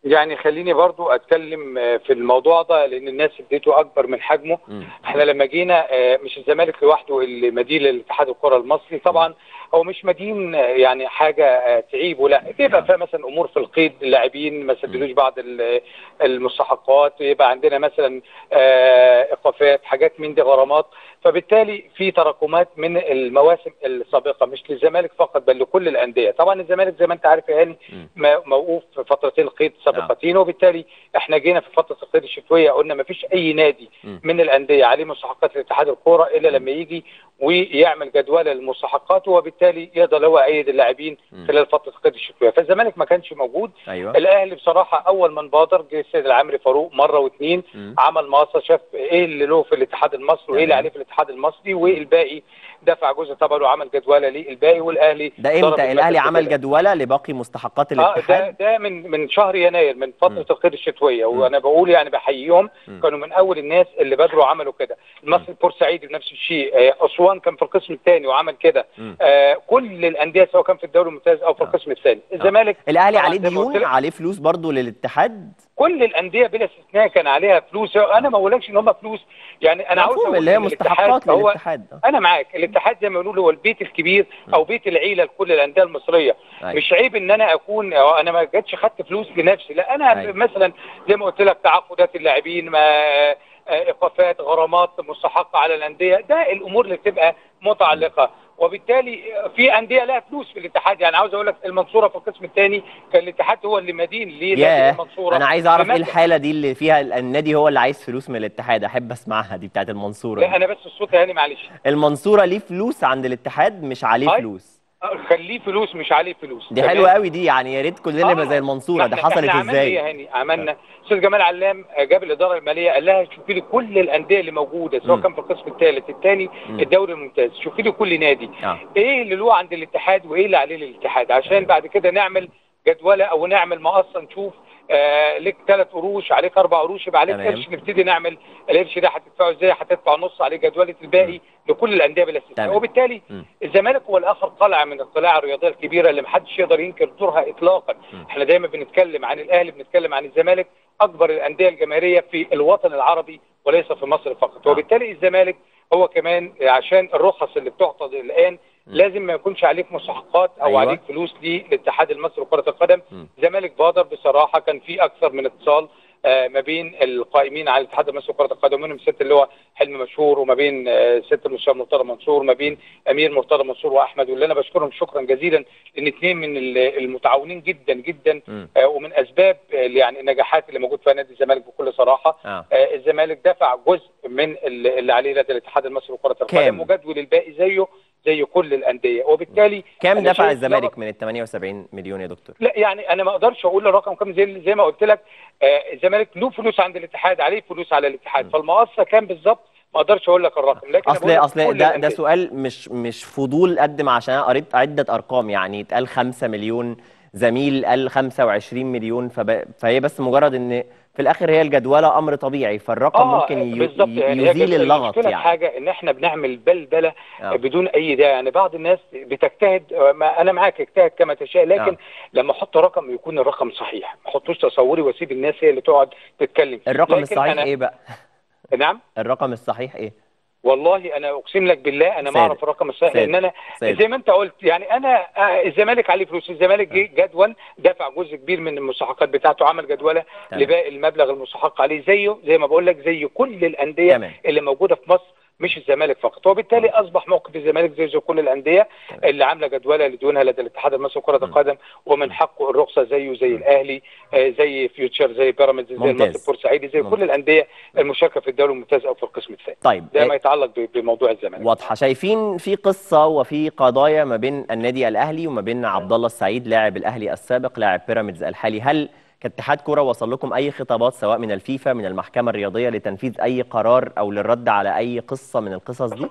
Speaker 3: يعني خليني برضو اتكلم آه، في الموضوع ده لان الناس اديته اكبر من حجمه
Speaker 1: مم.
Speaker 3: احنا لما جينا آه، مش الزمالك لوحده اللي مدين للاتحاد الكره المصري طبعا هو مش مدين آه، يعني حاجه آه، تعيبه لا بيبقى فيها مثلا امور في القيد اللاعبين ما سددوش بعض ال- المستحقات يبقى عندنا مثلا آه، ايقافات حاجات من دي غرامات فبالتالي في تراكمات من المواسم السابقه مش للزمالك فقط بل لكل الانديه طبعا الزمالك زي ما انت عارف يا هاني
Speaker 1: مم.
Speaker 3: م- موقوف في فترتين قيد سابقتين وبالتالي احنا جينا في فتره القيد الشتويه قلنا ما فيش اي نادي
Speaker 1: مم.
Speaker 3: من الانديه عليه مستحقات الاتحاد الكوره الا لما يجي ويعمل جدوله للمستحقات وبالتالي يقدر هو يأيد اللاعبين
Speaker 1: مم.
Speaker 3: خلال فتره القيد الشتويه فالزمالك ما كانش موجود
Speaker 1: ايوه
Speaker 3: الاهلي بصراحه اول من بادر جه السيد العمري فاروق مره واثنين
Speaker 1: مم.
Speaker 3: عمل مقاصه شاف ايه اللي له في الاتحاد المصري وايه اللي
Speaker 1: تمام.
Speaker 3: عليه في الاتحاد المصري والباقي دفع جزء طبعا وعمل جدوله للباقي والاهلي
Speaker 1: ده
Speaker 3: ضرب
Speaker 1: امتى الاهلي
Speaker 3: المثل
Speaker 1: عمل
Speaker 3: كده.
Speaker 1: جدوله لباقي مستحقات
Speaker 3: اه ده
Speaker 1: الاتحاد
Speaker 3: ده من من شهر يناير من
Speaker 1: مم.
Speaker 3: فتره القيد الشتويه وانا بقول يعني بحييهم
Speaker 1: مم.
Speaker 3: كانوا من اول الناس اللي بادروا عملوا كده المصري البورسعيدي بنفس الشيء آه، اسوان كان في القسم الثاني وعمل كده
Speaker 1: مم.
Speaker 3: آه، كل الانديه سواء كان في الدوري الممتاز او في
Speaker 1: آه.
Speaker 3: القسم الثاني الزمالك
Speaker 1: الاهلي
Speaker 3: طبعاً
Speaker 1: عليه
Speaker 3: زي ما قلت
Speaker 1: ديون
Speaker 3: لك.
Speaker 1: عليه فلوس برضو للاتحاد
Speaker 3: كل الانديه بلا استثناء كان عليها فلوس انا ما بقولكش ان هم فلوس يعني انا عاوز
Speaker 1: مفهوم
Speaker 3: اقول
Speaker 1: اللي هي
Speaker 3: إن الاتحاد
Speaker 1: مستحقات
Speaker 3: هو
Speaker 1: للاتحاد آه.
Speaker 3: انا معاك الاتحاد زي ما بنقول هو البيت الكبير او بيت العيله لكل الانديه المصريه
Speaker 1: أيوة.
Speaker 3: مش عيب ان انا اكون أو انا ما جاتش خدت فلوس لنفسي لا انا
Speaker 1: أيوة.
Speaker 3: مثلا زي ما قلت لك تعاقدات اللاعبين ما آه، ايقافات غرامات مستحقه على الانديه ده الامور اللي بتبقى متعلقه وبالتالي في انديه لها فلوس في الاتحاد يعني عاوز اقول لك المنصوره في القسم الثاني كان الاتحاد هو اللي مدين لنادي
Speaker 1: ياه
Speaker 3: المنصوره
Speaker 1: انا عايز اعرف ايه
Speaker 3: بمبلغ.
Speaker 1: الحاله دي اللي فيها النادي هو اللي عايز فلوس من الاتحاد احب اسمعها دي بتاعت المنصوره
Speaker 3: لا
Speaker 1: دي.
Speaker 3: انا بس الصوت يا هاني معلش
Speaker 1: المنصوره ليه فلوس عند الاتحاد مش عليه
Speaker 3: أي.
Speaker 1: فلوس
Speaker 3: خليه فلوس مش عليه فلوس
Speaker 1: دي
Speaker 3: تمام؟
Speaker 1: حلوه قوي دي يعني يا ريت كلنا نبقى
Speaker 3: آه.
Speaker 1: زي المنصوره ده
Speaker 3: إحنا-
Speaker 1: حصلت
Speaker 3: احنا عملنا ايه
Speaker 1: ازاي
Speaker 3: يا هاني عملنا استاذ جمال علام جاب الاداره الماليه قال لها شوفي لي كل الانديه اللي موجوده سواء
Speaker 1: مم.
Speaker 3: كان في القسم الثالث الثاني
Speaker 1: مم.
Speaker 3: الدوري الممتاز شوفي لي كل نادي
Speaker 1: اه
Speaker 3: ايه اللي له عند الاتحاد وايه اللي عليه للاتحاد عشان بعد كده نعمل جدوله او نعمل مقصه نشوف آه ليك ثلاث قروش عليك اربع قروش يبقى عليك
Speaker 1: تمام.
Speaker 3: قرش نبتدي نعمل القرش ده هتدفعه ازاي هتدفع نص عليه جدوله الباقي لكل الانديه بلا استثناء
Speaker 1: تمام.
Speaker 3: وبالتالي
Speaker 1: مم.
Speaker 3: الزمالك هو الاخر قلعه من القلاع الرياضيه الكبيره اللي محدش يقدر ينكر دورها اطلاقا
Speaker 1: مم.
Speaker 3: احنا دايما بنتكلم عن الاهلي بنتكلم عن الزمالك اكبر الانديه الجماهيريه في الوطن العربي وليس في مصر فقط
Speaker 1: آه.
Speaker 3: وبالتالي الزمالك هو كمان عشان الرخص اللي بتعطى الان
Speaker 1: مم.
Speaker 3: لازم ما يكونش عليك مستحقات او
Speaker 1: أيوة.
Speaker 3: عليك فلوس للاتحاد المصري لكره القدم
Speaker 1: مم.
Speaker 3: الزمالك بادر بصراحه كان في اكثر من اتصال آه، ما بين القائمين على الاتحاد المصري لكره القدم منهم ست اللي هو حلمي مشهور وما بين آه، ست المستشار مرتضى منصور وما بين امير مرتضى منصور واحمد واللي انا بشكرهم شكرا جزيلا لان اثنين من ال- المتعاونين جدا جدا
Speaker 1: مم.
Speaker 3: آه، ومن اسباب آه، يعني النجاحات اللي موجود فيها نادي الزمالك بكل صراحه
Speaker 1: اه
Speaker 3: آه، الزمالك دفع جزء من ال- اللي عليه لدى الاتحاد المصري لكره
Speaker 1: كام؟
Speaker 3: القدم وجدول الباقي زيه زي كل الانديه وبالتالي
Speaker 1: كام
Speaker 3: أنا
Speaker 1: دفع
Speaker 3: شايف
Speaker 1: الزمالك
Speaker 3: لغة-
Speaker 1: من ال 78 مليون يا دكتور
Speaker 3: لا يعني انا ما اقدرش اقول الرقم كام زي زي ما قلت لك آه، الزمالك له فلوس عند الاتحاد عليه فلوس على الاتحاد
Speaker 1: م.
Speaker 3: فالمقصه كام بالظبط ما اقدرش اقول لك الرقم لكن أنا
Speaker 1: اصل
Speaker 3: بقول لك
Speaker 1: اصل
Speaker 3: كل
Speaker 1: ده ده
Speaker 3: الأندية.
Speaker 1: سؤال مش مش فضول قد ما عشان انا قريت عده ارقام يعني اتقال 5 مليون زميل قال 25 مليون فب... فهي بس مجرد ان في الاخر هي الجدوله امر طبيعي فالرقم
Speaker 3: اه
Speaker 1: ممكن ي...
Speaker 3: بالظبط
Speaker 1: ي-
Speaker 3: يعني هي
Speaker 1: يزيل
Speaker 3: كده
Speaker 1: اللغط
Speaker 3: المشكله في
Speaker 1: يعني
Speaker 3: حاجه ان احنا بنعمل بلبله
Speaker 1: آه.
Speaker 3: بدون اي داعي يعني بعض الناس بتجتهد آه، ما انا معاك اجتهد كما تشاء لكن
Speaker 1: آه.
Speaker 3: لما احط رقم يكون الرقم صحيح ما احطوش تصوري واسيب الناس هي اللي تقعد تتكلم فيه.
Speaker 1: الرقم
Speaker 3: لكن
Speaker 1: الصحيح
Speaker 3: أنا
Speaker 1: ايه بقى
Speaker 3: نعم
Speaker 1: الرقم الصحيح ايه
Speaker 3: والله انا اقسم لك بالله انا ما
Speaker 1: صادق.
Speaker 3: اعرف الرقم الصحيح
Speaker 1: صادق.
Speaker 3: لان انا
Speaker 1: صادق.
Speaker 3: زي ما انت قلت يعني انا آه، الزمالك عليه فلوس الزمالك جه جدول دفع جزء كبير من المستحقات بتاعته عمل جدوله
Speaker 1: تمام.
Speaker 3: لباقي المبلغ المستحق عليه زيه زي ما بقول لك زي كل الانديه
Speaker 1: تمام.
Speaker 3: اللي موجوده في مصر مش الزمالك فقط وبالتالي اصبح موقف الزمالك زي زي كل الانديه
Speaker 1: تمام.
Speaker 3: اللي عامله جدوله لديونها لدى الاتحاد المصري لكره القدم ومن حقه الرخصه زيه زي الاهلي آه، زي فيوتشر زي بيراميدز زي
Speaker 1: ممتاز.
Speaker 3: المصري البورسعيدي زي
Speaker 1: ممتاز.
Speaker 3: كل الانديه المشاركه في الدوري الممتاز او في القسم الثاني
Speaker 1: طيب
Speaker 3: ده
Speaker 1: آه،
Speaker 3: ما يتعلق ب- بموضوع الزمالك
Speaker 1: واضحه شايفين في قصه وفي قضايا ما بين النادي الاهلي وما بين عبد الله السعيد لاعب الاهلي السابق لاعب بيراميدز الحالي هل كاتحاد كره وصل لكم اي خطابات سواء من الفيفا من المحكمه الرياضيه لتنفيذ اي قرار او للرد على اي قصه من القصص دي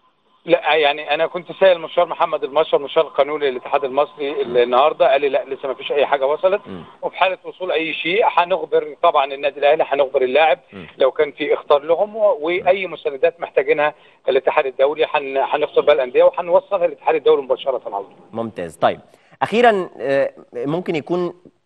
Speaker 3: لا يعني انا كنت سائل المستشار محمد المشر المستشار القانوني للاتحاد المصري النهارده قال لي لا لسه ما فيش اي حاجه وصلت
Speaker 1: مم.
Speaker 3: وفي حاله وصول اي شيء هنخبر طبعا النادي الاهلي هنخبر اللاعب
Speaker 1: مم.
Speaker 3: لو كان في اختار لهم و- واي مستندات محتاجينها الاتحاد الدولي هن- هنخطب بها الانديه وهنوصلها للاتحاد الدولي مباشره على طول
Speaker 1: ممتاز طيب اخيرا آه، ممكن يكون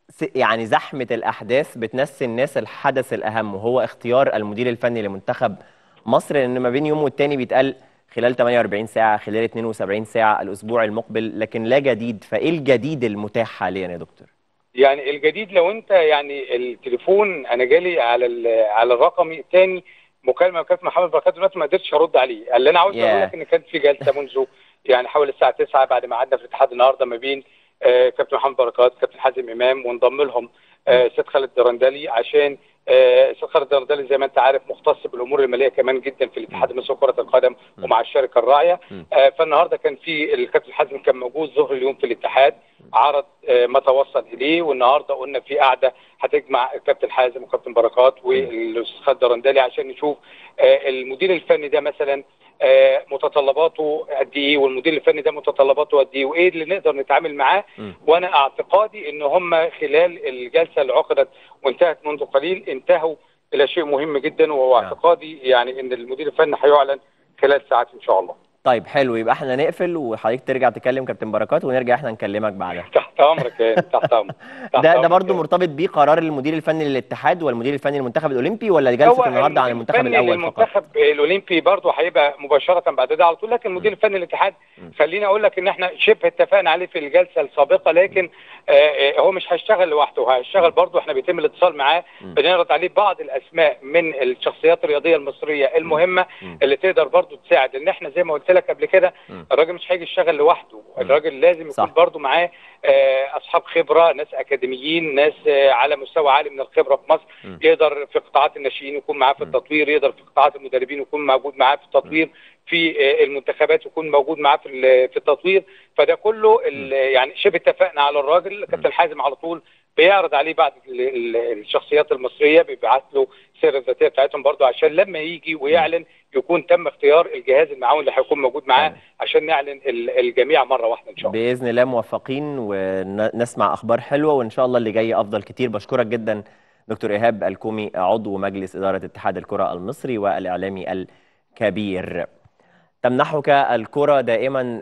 Speaker 1: س- يعني زحمه الاحداث بتنسي الناس الحدث الاهم وهو اختيار المدير الفني لمنتخب مصر لان ما بين يوم والتاني بيتقال خلال 48 ساعه خلال 72 ساعه الاسبوع المقبل لكن لا جديد فايه الجديد المتاح حاليا يا دكتور
Speaker 3: يعني الجديد لو انت يعني التليفون انا جالي على ال- على الرقم الثاني مكالمه من كابتن محمد بركات دلوقتي ما قدرتش ارد عليه اللي انا عاوز اقول
Speaker 1: ياه.
Speaker 3: لك ان كانت في جلسه منذ يعني حوالي الساعه 9 بعد ما قعدنا في الاتحاد النهارده ما بين آه، كابتن محمد بركات كابتن حازم امام وانضم لهم آه، سيد خالد درندلي عشان آه، سيد خالد درندلي زي ما انت عارف مختص بالامور الماليه كمان جدا في الاتحاد المصري لكره القدم ومع الشركه الراعيه
Speaker 1: مم.
Speaker 3: آه، فالنهارده كان في الكابتن حازم كان موجود ظهر اليوم في الاتحاد عرض آه، ما توصل اليه والنهارده قلنا في قعده هتجمع الكابتن حازم وكابتن بركات والاستاذ خالد درندلي عشان نشوف آه، المدير الفني ده مثلا آه، متطلباته قد ايه والمدير الفني ده متطلباته قد ايه وايه اللي نقدر نتعامل معاه
Speaker 1: مم.
Speaker 3: وانا اعتقادي ان هم خلال الجلسه اللي عقدت وانتهت منذ قليل انتهوا الى شيء مهم جدا وهو
Speaker 1: نعم.
Speaker 3: اعتقادي يعني ان المدير الفني هيعلن خلال ساعات ان شاء الله
Speaker 1: طيب حلو يبقى احنا نقفل وحضرتك ترجع تكلم كابتن بركات ونرجع احنا نكلمك بعدها
Speaker 3: تحت امرك يا تحت امرك تحت
Speaker 1: ده ده
Speaker 3: أمرك
Speaker 1: برضه
Speaker 3: يا.
Speaker 1: مرتبط بيه قرار المدير الفني للاتحاد والمدير الفني للمنتخب الاولمبي ولا
Speaker 3: هو
Speaker 1: جلسه النهارده عن المنتخب
Speaker 3: الفني
Speaker 1: الاول فقط
Speaker 3: للمنتخب الاولمبي برضه هيبقى مباشره بعد ده على طول لكن المدير الفني للاتحاد
Speaker 1: م.
Speaker 3: خليني اقول لك ان احنا شبه اتفقنا عليه في الجلسه السابقه لكن آه، آه، هو مش هيشتغل لوحده هيشتغل برضه احنا بيتم الاتصال معاه
Speaker 1: م.
Speaker 3: بنعرض عليه بعض الاسماء من الشخصيات الرياضيه المصريه المهمه
Speaker 1: م.
Speaker 3: اللي تقدر برضه تساعد لان احنا زي ما قلت لك قبل كده
Speaker 1: م.
Speaker 3: الراجل مش هيجي يشتغل لوحده الراجل لازم
Speaker 1: صح.
Speaker 3: يكون برضه معاه آه، اصحاب خبره ناس اكاديميين ناس آه، على مستوى عالي من الخبره في مصر
Speaker 1: م.
Speaker 3: يقدر في قطاعات الناشئين يكون معاه في
Speaker 1: م.
Speaker 3: التطوير يقدر في قطاعات المدربين يكون موجود معاه في التطوير في آه، المنتخبات يكون موجود معاه في ال- في التطوير فده كله ال- يعني شبه اتفقنا على الراجل كابتن حازم على طول بيعرض عليه بعض ال- ال- الشخصيات المصريه بيبعت له السيره الذاتيه بتاعتهم برضه عشان لما يجي ويعلن يكون تم اختيار الجهاز المعاون اللي هيكون موجود معاه
Speaker 1: تمام.
Speaker 3: عشان نعلن ال- الجميع مره واحده ان شاء الله
Speaker 1: باذن الله موفقين ونسمع اخبار حلوه وان شاء الله اللي جاي افضل كتير بشكرك جدا دكتور ايهاب الكومي عضو مجلس اداره اتحاد الكره المصري والاعلامي الكبير تمنحك الكرة دائما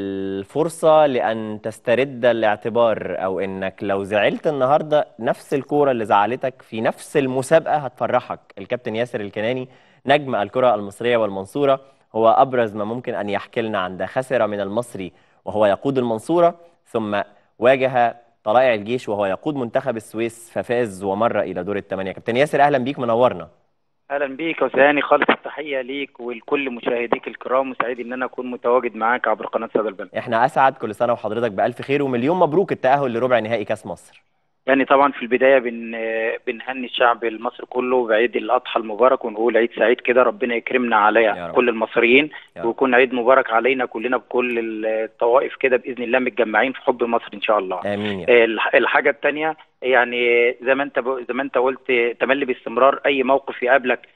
Speaker 1: الفرصة لأن تسترد الاعتبار أو إنك لو زعلت النهاردة نفس الكرة اللي زعلتك في نفس المسابقة هتفرحك الكابتن ياسر الكناني نجم الكرة المصرية والمنصورة هو أبرز ما ممكن أن يحكي لنا عن ده خسر من المصري وهو يقود المنصورة ثم واجه طلائع الجيش وهو يقود منتخب السويس ففاز ومر إلى دور الثمانية كابتن ياسر أهلا بيك منورنا
Speaker 4: اهلا بيك وسهاني خالص التحيه ليك ولكل مشاهديك الكرام وسعيد ان انا اكون متواجد معاك عبر قناه صدى البلد
Speaker 1: احنا اسعد كل سنه وحضرتك بالف خير ومليون مبروك التاهل لربع نهائي كاس مصر
Speaker 4: يعني طبعا في البدايه بن بنهني الشعب المصري كله بعيد الاضحى المبارك ونقول عيد سعيد كده ربنا يكرمنا
Speaker 1: يا
Speaker 4: على
Speaker 1: رب.
Speaker 4: كل المصريين
Speaker 1: يا رب.
Speaker 4: ويكون عيد مبارك علينا كلنا بكل الطوائف كده باذن الله متجمعين في حب مصر ان شاء الله
Speaker 1: امين يا
Speaker 4: الح- الحاجه الثانيه يعني زي ما انت ب- زي ما انت قلت تملي باستمرار اي موقف يقابلك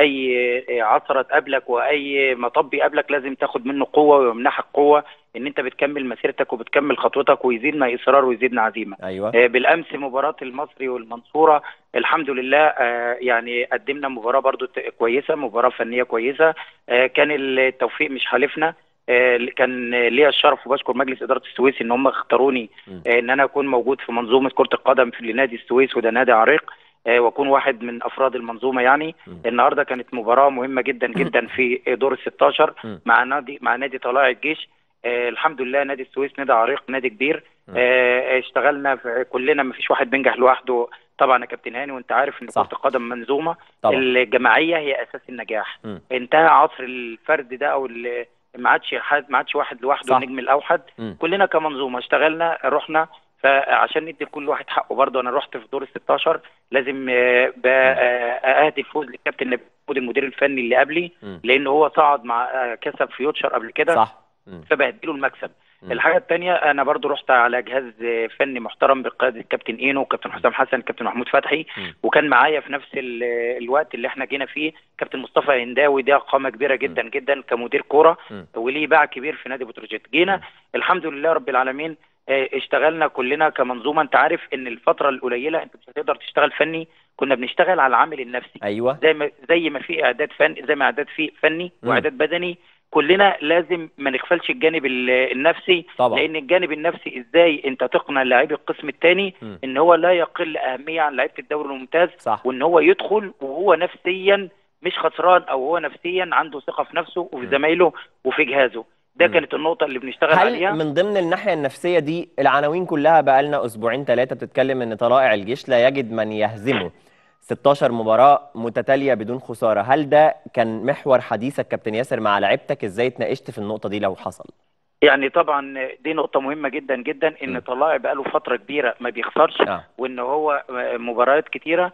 Speaker 4: واي عثره تقابلك واي مطب يقابلك لازم تاخد منه قوه ويمنحك قوه ان انت بتكمل مسيرتك وبتكمل خطوتك ويزيدنا اصرار ويزيدنا عزيمه
Speaker 1: ايوه
Speaker 4: آه، بالامس مباراه المصري والمنصوره الحمد لله آه، يعني قدمنا مباراه برضو ت- كويسه مباراه فنيه كويسه آه، كان التوفيق مش حالفنا آه، كان ليا الشرف وبشكر مجلس اداره السويس ان هم اختاروني
Speaker 1: م.
Speaker 4: آه، ان انا اكون موجود في منظومه كره القدم في نادي السويس وده نادي عريق آه، واكون واحد من افراد المنظومه يعني
Speaker 1: م.
Speaker 4: النهارده كانت مباراه مهمه جدا جدا في دور ال 16
Speaker 1: م.
Speaker 4: مع نادي مع نادي طلائع الجيش آه، الحمد لله نادي السويس نادي عريق نادي كبير
Speaker 1: م.
Speaker 4: آه، اشتغلنا في كلنا ما فيش واحد بينجح لوحده طبعا يا كابتن هاني وانت عارف ان
Speaker 1: صح.
Speaker 4: كره القدم منظومه
Speaker 1: طبعا
Speaker 4: الجماعيه هي اساس النجاح
Speaker 1: م.
Speaker 4: انتهى عصر الفرد ده او ال- ما عادش حد ما عادش واحد لوحده
Speaker 1: صح.
Speaker 4: النجم الاوحد
Speaker 1: م.
Speaker 4: كلنا كمنظومه اشتغلنا رحنا فعشان ندي لكل واحد حقه برضه انا رحت في دور ال 16 لازم آه، ب- آه، اهدي الفوز للكابتن نبيل محمود المدير الفني اللي قبلي
Speaker 1: م.
Speaker 4: لان هو صعد مع آه، كسب فيوتشر قبل كده
Speaker 1: صح م.
Speaker 4: فبهديله المكسب
Speaker 1: م.
Speaker 4: الحاجه الثانيه انا برضو رحت على جهاز فني محترم بقياده الكابتن اينو وكابتن حسام حسن كابتن محمود فتحي
Speaker 1: م.
Speaker 4: وكان معايا في نفس ال- الوقت اللي احنا جينا فيه كابتن مصطفى هنداوي ده قامه كبيره جدا جدا كمدير كوره
Speaker 1: م.
Speaker 4: وليه باع كبير في نادي بتروجيت جينا
Speaker 1: م.
Speaker 4: الحمد لله رب العالمين آه، اشتغلنا كلنا كمنظومه انت عارف ان الفتره القليله انت مش هتقدر تشتغل فني كنا بنشتغل على العامل النفسي
Speaker 1: ايوه
Speaker 4: زي ما زي ما في اعداد فن زي ما اعداد في فني
Speaker 1: مم.
Speaker 4: واعداد بدني كلنا لازم ما نغفلش الجانب ال- النفسي
Speaker 1: طبعا
Speaker 4: لان الجانب النفسي ازاي انت تقنع لاعبي القسم الثاني
Speaker 1: مم.
Speaker 4: ان هو لا يقل اهميه عن لعيبه الدوري الممتاز
Speaker 1: صح
Speaker 4: وان هو يدخل وهو نفسيا مش خسران او هو نفسيا عنده ثقه في نفسه وفي
Speaker 1: مم.
Speaker 4: زمايله وفي جهازه ده
Speaker 1: مم.
Speaker 4: كانت النقطه اللي بنشتغل
Speaker 1: هل
Speaker 4: عليها
Speaker 1: من ضمن الناحية النفسية دي العناوين كلها بقى لنا أسبوعين ثلاثة بتتكلم إن طلائع الجيش لا يجد من يهزمه 16 مباراة متتالية بدون خسارة هل ده كان محور حديثك كابتن ياسر مع لعيبتك إزاي اتناقشت في النقطة دي لو حصل
Speaker 4: يعني طبعا دي نقطه مهمه جدا جدا ان
Speaker 1: مم.
Speaker 4: طلائع بقاله فتره كبيره ما بيخسرش
Speaker 1: آه.
Speaker 4: وان هو مباريات كتيره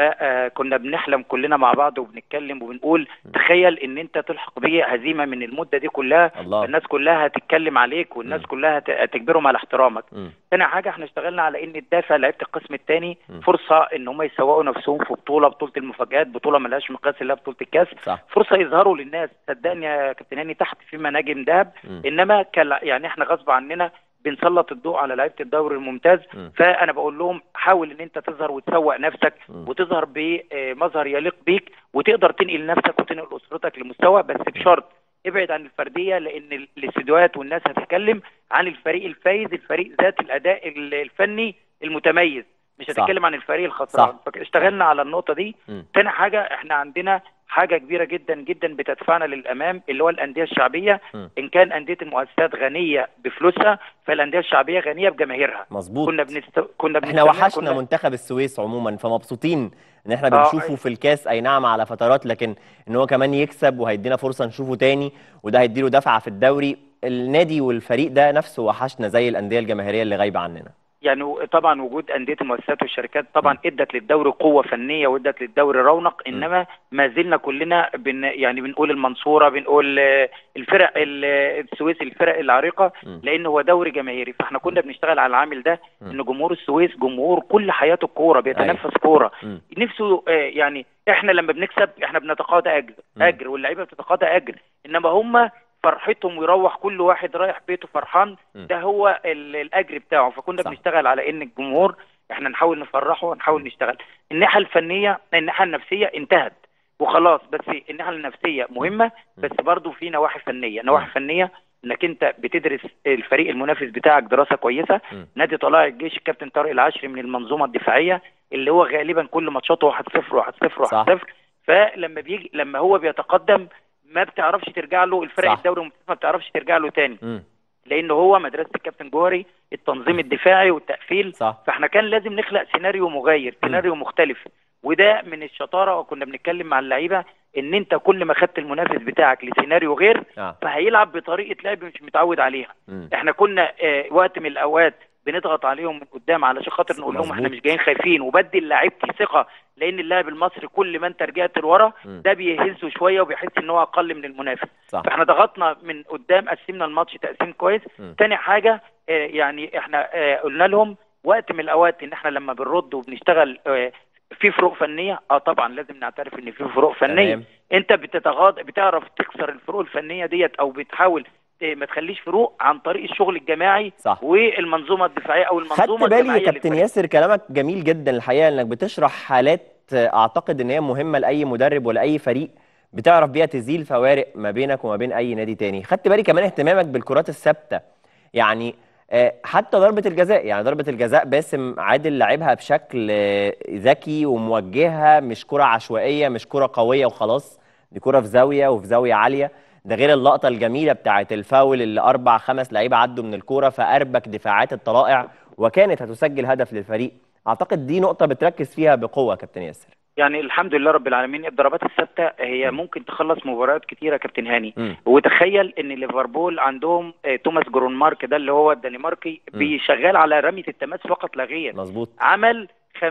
Speaker 4: فكنا بنحلم كلنا مع بعض وبنتكلم وبنقول تخيل ان انت تلحق بيه هزيمه من المده دي كلها
Speaker 1: الله
Speaker 4: الناس كلها هتتكلم عليك والناس
Speaker 1: مم.
Speaker 4: كلها هت- هتجبرهم على احترامك
Speaker 1: مم.
Speaker 4: تاني حاجه احنا اشتغلنا على ان الدافع لعيبه القسم الثاني
Speaker 1: مم.
Speaker 4: فرصه ان هم يسوقوا نفسهم في بطوله بطوله المفاجات بطوله ملهاش مقياس الا بطوله الكاس
Speaker 1: صح
Speaker 4: فرصه يظهروا للناس صدقني يا كابتن هاني تحت في مناجم ذهب
Speaker 1: مم.
Speaker 4: انما كلا يعني احنا غصب عننا بنسلط الضوء على لعيبه الدوري الممتاز
Speaker 1: مم.
Speaker 4: فانا بقول لهم حاول ان انت تظهر وتسوق نفسك
Speaker 1: مم.
Speaker 4: وتظهر بمظهر يليق بيك وتقدر تنقل نفسك وتنقل اسرتك لمستوى بس بشرط ابعد عن الفرديه لان ال- الاستديوهات والناس هتتكلم عن الفريق الفايز الفريق ذات الاداء ال- الفني المتميز مش
Speaker 1: صح.
Speaker 4: هتتكلم عن الفريق الخسران
Speaker 1: صح.
Speaker 4: فاشتغلنا على النقطه دي
Speaker 1: مم.
Speaker 4: تاني حاجه احنا عندنا حاجه كبيره جدا جدا بتدفعنا للامام اللي هو الانديه الشعبيه
Speaker 1: م.
Speaker 4: ان كان انديه المؤسسات غنيه بفلوسها فالانديه الشعبيه غنيه بجماهيرها
Speaker 1: مظبوط
Speaker 4: كنا بنست... كنا
Speaker 1: احنا
Speaker 4: بنستنى-
Speaker 1: وحشنا
Speaker 4: كنا...
Speaker 1: منتخب السويس عموما فمبسوطين ان احنا
Speaker 4: آه،
Speaker 1: بنشوفه
Speaker 4: أيوة.
Speaker 1: في الكاس اي نعم على فترات لكن ان هو كمان يكسب وهيدينا فرصة نشوفه تاني وده هيديله دفعة في الدوري النادي والفريق ده نفسه وحشنا زي الأندية الجماهيرية اللي غايبة عننا
Speaker 4: يعني طبعا وجود انديه المؤسسات والشركات طبعا ادت للدوري قوه فنيه وادت للدوري رونق انما ما زلنا كلنا بن يعني بنقول المنصوره بنقول آه، الفرق ال- السويس الفرق العريقه
Speaker 1: م.
Speaker 4: لان هو دوري جماهيري فاحنا كنا بنشتغل على العامل ده
Speaker 1: م.
Speaker 4: ان جمهور السويس جمهور كل حياته الكوره بيتنفس كوره
Speaker 1: م.
Speaker 4: نفسه آه، يعني احنا لما بنكسب احنا بنتقاضى اجر
Speaker 1: م.
Speaker 4: اجر واللعيبه بتتقاضى اجر انما هم فرحتهم ويروح كل واحد رايح بيته فرحان
Speaker 1: م.
Speaker 4: ده هو ال- الاجر بتاعه فكنا
Speaker 1: صح.
Speaker 4: بنشتغل على ان الجمهور احنا نحاول نفرحه ونحاول نشتغل الناحيه الفنيه الناحيه النفسيه انتهت وخلاص بس الناحيه النفسيه مهمه بس برضو في نواحي فنيه نواحي
Speaker 1: م.
Speaker 4: فنيه انك انت بتدرس الفريق المنافس بتاعك دراسه كويسه
Speaker 1: م.
Speaker 4: نادي طلائع الجيش الكابتن طارق العشري من المنظومه الدفاعيه اللي هو غالبا كل ماتشاته 1-0 1-0
Speaker 1: صح.
Speaker 4: 1-0 فلما بيجي لما هو بيتقدم ما بتعرفش ترجع له الفرق
Speaker 1: صح.
Speaker 4: الدوري الممتاز ما بتعرفش ترجع له تاني
Speaker 1: م.
Speaker 4: لان هو مدرسه الكابتن جوهري التنظيم الدفاعي والتقفيل
Speaker 1: صح
Speaker 4: فاحنا كان لازم نخلق سيناريو مغاير سيناريو مختلف وده من الشطاره وكنا بنتكلم مع اللعيبه ان انت كل ما خدت المنافس بتاعك لسيناريو غير
Speaker 1: اه
Speaker 4: فهيلعب بطريقه لعب مش متعود عليها
Speaker 1: م.
Speaker 4: احنا كنا آه، وقت من الاوقات بنضغط عليهم من قدام علشان خاطر نقول لهم احنا
Speaker 1: مظبوط.
Speaker 4: مش جايين خايفين وبدل لعيبتي ثقه لان اللاعب المصري كل ما انت رجعت لورا
Speaker 1: م.
Speaker 4: ده بيهزه شويه وبيحس ان هو اقل من المنافس
Speaker 1: صح
Speaker 4: فاحنا ضغطنا من قدام قسمنا الماتش تقسيم كويس
Speaker 1: م.
Speaker 4: تاني حاجه آه، يعني احنا آه، قلنا لهم وقت من الاوقات ان احنا لما بنرد وبنشتغل آه، في فروق فنيه اه طبعا لازم نعترف ان في فروق فنيه
Speaker 1: تمام.
Speaker 4: انت بتتغاضى بتعرف تكسر الفروق الفنيه ديت او بتحاول ت- ما تخليش فروق عن طريق الشغل الجماعي
Speaker 1: صح
Speaker 4: والمنظومه الدفاعيه او
Speaker 1: خدت
Speaker 4: المنظومه
Speaker 1: بالي يا
Speaker 4: الجماعيه
Speaker 1: كابتن
Speaker 4: للفريق.
Speaker 1: ياسر كلامك جميل جدا الحقيقه انك بتشرح حالات اعتقد ان هي مهمه لاي مدرب ولا اي فريق بتعرف بيها تزيل فوارق ما بينك وما بين اي نادي تاني خدت بالي كمان اهتمامك بالكرات الثابته يعني آه، حتى ضربة الجزاء يعني ضربة الجزاء باسم عادل لعبها بشكل آه، ذكي وموجهها مش كرة عشوائية مش كرة قوية وخلاص دي كرة في زاوية وفي زاوية عالية ده غير اللقطة الجميلة بتاعة الفاول اللي أربع خمس لعيبة عدوا من الكورة فأربك دفاعات الطلائع وكانت هتسجل هدف للفريق أعتقد دي نقطة بتركز فيها بقوة كابتن ياسر
Speaker 4: يعني الحمد لله رب العالمين الضربات الثابته هي
Speaker 1: م.
Speaker 4: ممكن تخلص مباريات كتيره يا كابتن هاني
Speaker 1: مم.
Speaker 4: وتخيل ان ليفربول عندهم آه، توماس جرونمارك ده اللي هو الدنماركي
Speaker 1: م.
Speaker 4: بيشغال على رميه التماس فقط لا غير
Speaker 1: مظبوط
Speaker 4: عمل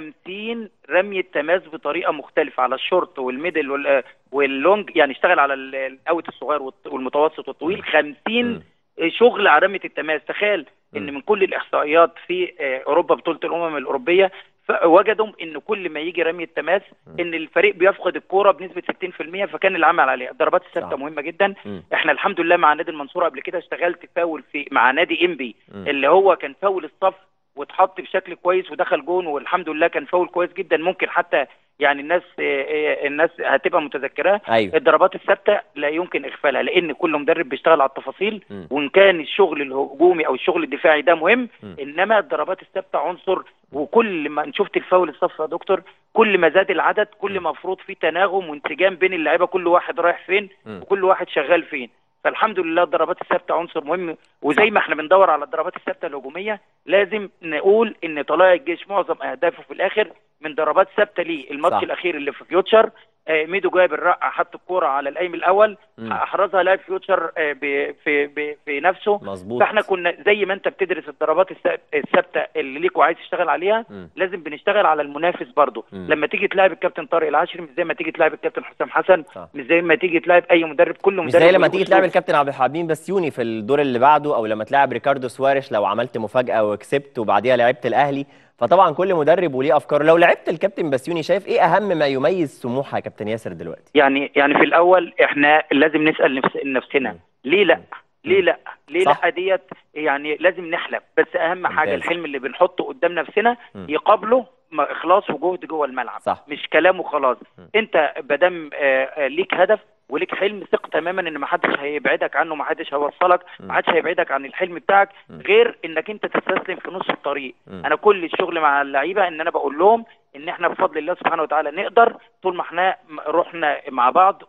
Speaker 4: 50 رميه تماس بطريقه مختلفه على الشورت والميدل وال- واللونج يعني اشتغل على ال- الاوت الصغير والط- والمتوسط والطويل 50
Speaker 1: مم.
Speaker 4: شغل على رميه التماس تخيل
Speaker 1: مم.
Speaker 4: ان من كل الاحصائيات في آه، اوروبا بطوله الامم الاوروبيه فوجدوا ان كل ما يجي رميه تماس
Speaker 1: مم.
Speaker 4: ان الفريق بيفقد الكوره بنسبه 60% فكان العمل عليها الضربات الثابته
Speaker 1: صح.
Speaker 4: مهمه جدا
Speaker 1: مم.
Speaker 4: احنا الحمد لله مع نادي المنصوره قبل كده اشتغلت فاول في مع نادي انبي
Speaker 1: مم.
Speaker 4: اللي هو كان فاول الصف واتحط بشكل كويس ودخل جون والحمد لله كان فاول كويس جدا ممكن حتى يعني الناس آه، آه، الناس هتبقى متذكراه
Speaker 1: ايوه
Speaker 4: الضربات الثابته لا يمكن اغفالها لان كل مدرب بيشتغل على التفاصيل
Speaker 1: مم.
Speaker 4: وان كان الشغل الهجومي او الشغل الدفاعي ده مهم
Speaker 1: مم.
Speaker 4: انما الضربات الثابته عنصر وكل ما شفت الفاول الصف يا دكتور كل ما زاد العدد كل ما مفروض في تناغم وانسجام بين اللعيبه كل واحد رايح فين
Speaker 1: مم.
Speaker 4: وكل واحد شغال فين فالحمد لله الضربات الثابته عنصر مهم وزي ما احنا بندور على الضربات الثابته الهجوميه لازم نقول ان طلائع الجيش معظم اهدافه في الاخر من ضربات ثابته ليه الماتش
Speaker 1: صح.
Speaker 4: الاخير اللي في فيوتشر آه، ميدو جايب الرقعه حط الكوره على القايم الاول
Speaker 1: مم.
Speaker 4: احرزها لاعب فيوتشر آه، ب- في ب- في نفسه
Speaker 1: مظبوط
Speaker 4: فاحنا كنا زي ما انت بتدرس الضربات الث- الثابته اللي ليك وعايز تشتغل عليها
Speaker 1: مم.
Speaker 4: لازم بنشتغل على المنافس برضه
Speaker 1: مم.
Speaker 4: لما تيجي تلاعب الكابتن طارق العاشري مش زي ما تيجي تلاعب الكابتن حسام حسن
Speaker 1: صح.
Speaker 4: مش زي ما تيجي تلاعب اي مدرب كل مدرب
Speaker 1: مش زي لما
Speaker 4: له
Speaker 1: تيجي
Speaker 4: أسلوب.
Speaker 1: تلعب الكابتن عبد الحليم بسيوني في الدور اللي بعده او لما تلعب ريكاردو سواريش لو عملت مفاجاه وكسبت وبعديها لعبت الاهلي فطبعا كل مدرب وليه افكاره لو لعبت الكابتن بسيوني شايف ايه اهم ما يميز سموحه يا كابتن ياسر دلوقتي
Speaker 4: يعني يعني في الاول احنا لازم نسال نفس نفسنا ليه لا ليه لا ليه
Speaker 1: صح.
Speaker 4: لا ديت يعني لازم نحلم بس اهم حاجه
Speaker 1: ممتاز.
Speaker 4: الحلم اللي بنحطه قدام نفسنا
Speaker 1: مم.
Speaker 4: يقابله م- اخلاص وجهد جوه الملعب
Speaker 1: صح.
Speaker 4: مش كلام وخلاص
Speaker 1: مم.
Speaker 4: انت بدم ليك هدف وليك حلم ثق تماما ان ما حدش هيبعدك عنه ما حدش هيوصلك
Speaker 1: مم.
Speaker 4: ما حدش هيبعدك عن الحلم بتاعك
Speaker 1: مم.
Speaker 4: غير انك انت تستسلم في نص الطريق
Speaker 1: مم.
Speaker 4: انا كل الشغل مع اللعيبه ان انا بقول لهم ان احنا بفضل الله سبحانه وتعالى نقدر طول ما احنا م- رحنا مع بعض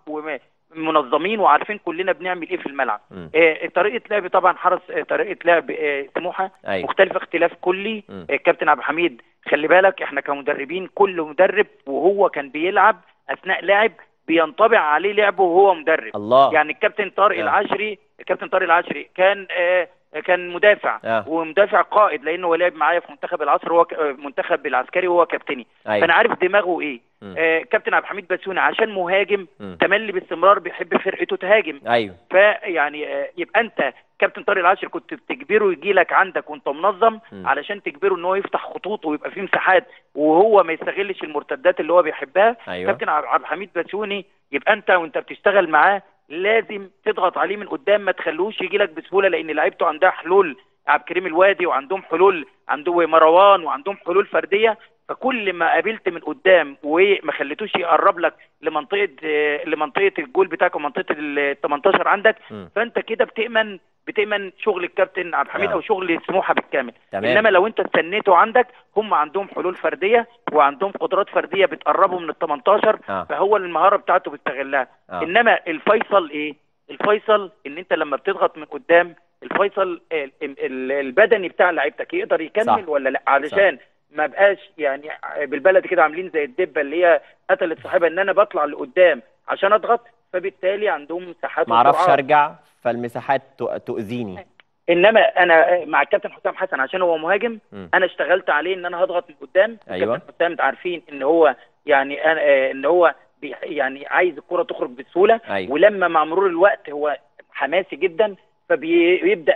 Speaker 4: ومنظمين وعارفين كلنا بنعمل ايه في الملعب
Speaker 1: مم.
Speaker 4: آه، طريقه لعب طبعا حرس آه، طريقه لعب آه، سموحه
Speaker 1: ايوه
Speaker 4: مختلفه اختلاف كلي
Speaker 1: مم.
Speaker 4: آه، كابتن عبد الحميد خلي بالك احنا كمدربين كل مدرب وهو كان بيلعب اثناء لعب بينطبع عليه لعبه وهو مدرب
Speaker 1: الله
Speaker 4: يعني الكابتن طارق
Speaker 1: آه.
Speaker 4: العشري الكابتن طارق العشري كان آه كان مدافع
Speaker 1: آه.
Speaker 4: ومدافع قائد لانه هو لعب معايا في منتخب العصر هو ك- آه، منتخب العسكري وهو كابتني فانا
Speaker 1: ايوه
Speaker 4: عارف دماغه ايه
Speaker 1: مم.
Speaker 4: آه كابتن عبد الحميد بسيوني عشان مهاجم
Speaker 1: مم.
Speaker 4: تملي باستمرار بيحب فرقته تهاجم
Speaker 1: ايوه
Speaker 4: فيعني آه، يبقى انت كابتن طارق العاشر كنت بتجبره يجي لك عندك وانت منظم
Speaker 1: مم.
Speaker 4: علشان تجبره ان هو يفتح خطوط ويبقى فيه مساحات وهو ما يستغلش المرتدات اللي هو بيحبها
Speaker 1: ايوه
Speaker 4: كابتن عب- عبد الحميد بسيوني يبقى انت وانت بتشتغل معاه لازم تضغط عليه من قدام ما تخلوش يجي لك بسهوله لان لعيبته عندها حلول عبد الكريم الوادي وعندهم حلول عنده مروان وعندهم حلول فرديه فكل ما قابلت من قدام وما خليتوش يقرب لك لمنطقه آه، لمنطقه الجول بتاعك ومنطقه ال 18 عندك
Speaker 1: مم.
Speaker 4: فانت كده بتامن بتامن شغل الكابتن عبد الحميد
Speaker 1: آه.
Speaker 4: او شغل سموحه بالكامل
Speaker 1: تمام
Speaker 4: انما لو انت استنيته عندك هم عندهم حلول فرديه وعندهم قدرات فرديه بتقربه من ال 18
Speaker 1: اه
Speaker 4: فهو المهاره بتاعته بيستغلها
Speaker 1: اه
Speaker 4: انما الفيصل ايه الفيصل ان انت لما بتضغط من قدام الفيصل ال- ال- البدني بتاع لعيبتك يقدر يكمل
Speaker 1: صح.
Speaker 4: ولا لا علشان ما بقاش يعني بالبلد كده عاملين زي الدبه اللي هي قتلت صاحبها ان انا بطلع لقدام عشان اضغط فبالتالي عندهم مساحات
Speaker 1: ما اعرفش
Speaker 4: وسرعات.
Speaker 1: ارجع فالمساحات تؤ- تؤذيني
Speaker 4: انما انا مع الكابتن حسام حسن عشان هو مهاجم
Speaker 1: مم.
Speaker 4: انا اشتغلت عليه ان انا هضغط من قدام
Speaker 1: أيوة.
Speaker 4: الكابتن حسام انت عارفين ان هو يعني أنا آه، ان هو بي- يعني عايز الكره تخرج بسهوله
Speaker 1: ايوه
Speaker 4: ولما مع مرور الوقت هو حماسي جدا فبيبدا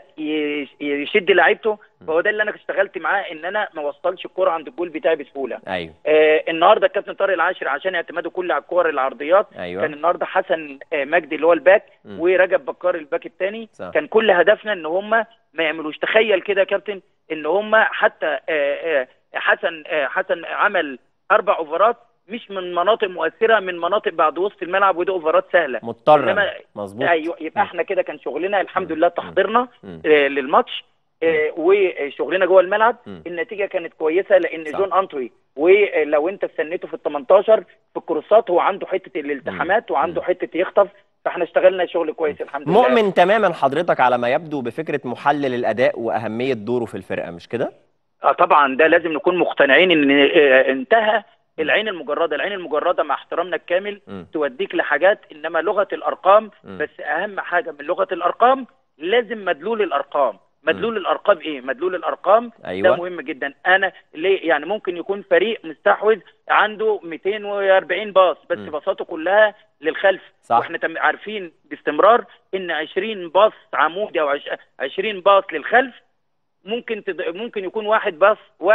Speaker 4: يشد لعيبته فهو ده اللي انا اشتغلت معاه ان انا ما اوصلش الكره عند الجول بتاعي بسهوله
Speaker 1: ايوه
Speaker 4: آه النهارده الكابتن طارق العاشر عشان اعتماده كله على الكور العرضيات
Speaker 1: ايوه
Speaker 4: كان النهارده حسن آه مجدي اللي هو الباك
Speaker 1: مم.
Speaker 4: ورجب بكار الباك الثاني
Speaker 1: صح.
Speaker 4: كان كل هدفنا ان هم ما يعملوش تخيل كده يا كابتن ان هم حتى آه، آه، حسن آه، حسن عمل اربع اوفرات مش من مناطق مؤثره من مناطق بعد وسط الملعب ودي اوفرات سهله
Speaker 1: مضطر
Speaker 4: إنما-
Speaker 1: مظبوط
Speaker 4: ايوه يبقى
Speaker 1: مم.
Speaker 4: احنا كده كان شغلنا الحمد
Speaker 1: مم.
Speaker 4: لله تحضيرنا
Speaker 1: مم.
Speaker 4: آه، للماتش آه، وشغلنا جوه الملعب
Speaker 1: مم.
Speaker 4: النتيجه كانت كويسه لان
Speaker 1: صح.
Speaker 4: جون انتوي ولو انت استنيته في ال 18 في الكروسات هو عنده حته الالتحامات وعنده حته يخطف فاحنا اشتغلنا شغل كويس الحمد لله
Speaker 1: مؤمن تماما حضرتك على ما يبدو بفكره محلل الاداء واهميه دوره في الفرقه مش كده
Speaker 4: اه طبعا ده لازم نكون مقتنعين ان آه، انتهى العين المجرده العين المجرده مع احترامنا الكامل
Speaker 1: مم.
Speaker 4: توديك لحاجات انما لغه الارقام
Speaker 1: مم.
Speaker 4: بس اهم حاجه من لغه الارقام لازم مدلول الارقام مدلول الارقام ايه مدلول الارقام ده
Speaker 1: ايوه
Speaker 4: مهم جدا انا ليه يعني ممكن يكون فريق مستحوذ عنده 240 باص بس
Speaker 1: مم.
Speaker 4: باصاته كلها للخلف
Speaker 1: صح.
Speaker 4: واحنا تم- عارفين باستمرار ان 20 باص عمودي او عش- 20 باص للخلف ممكن تد... ممكن يكون واحد باص واحد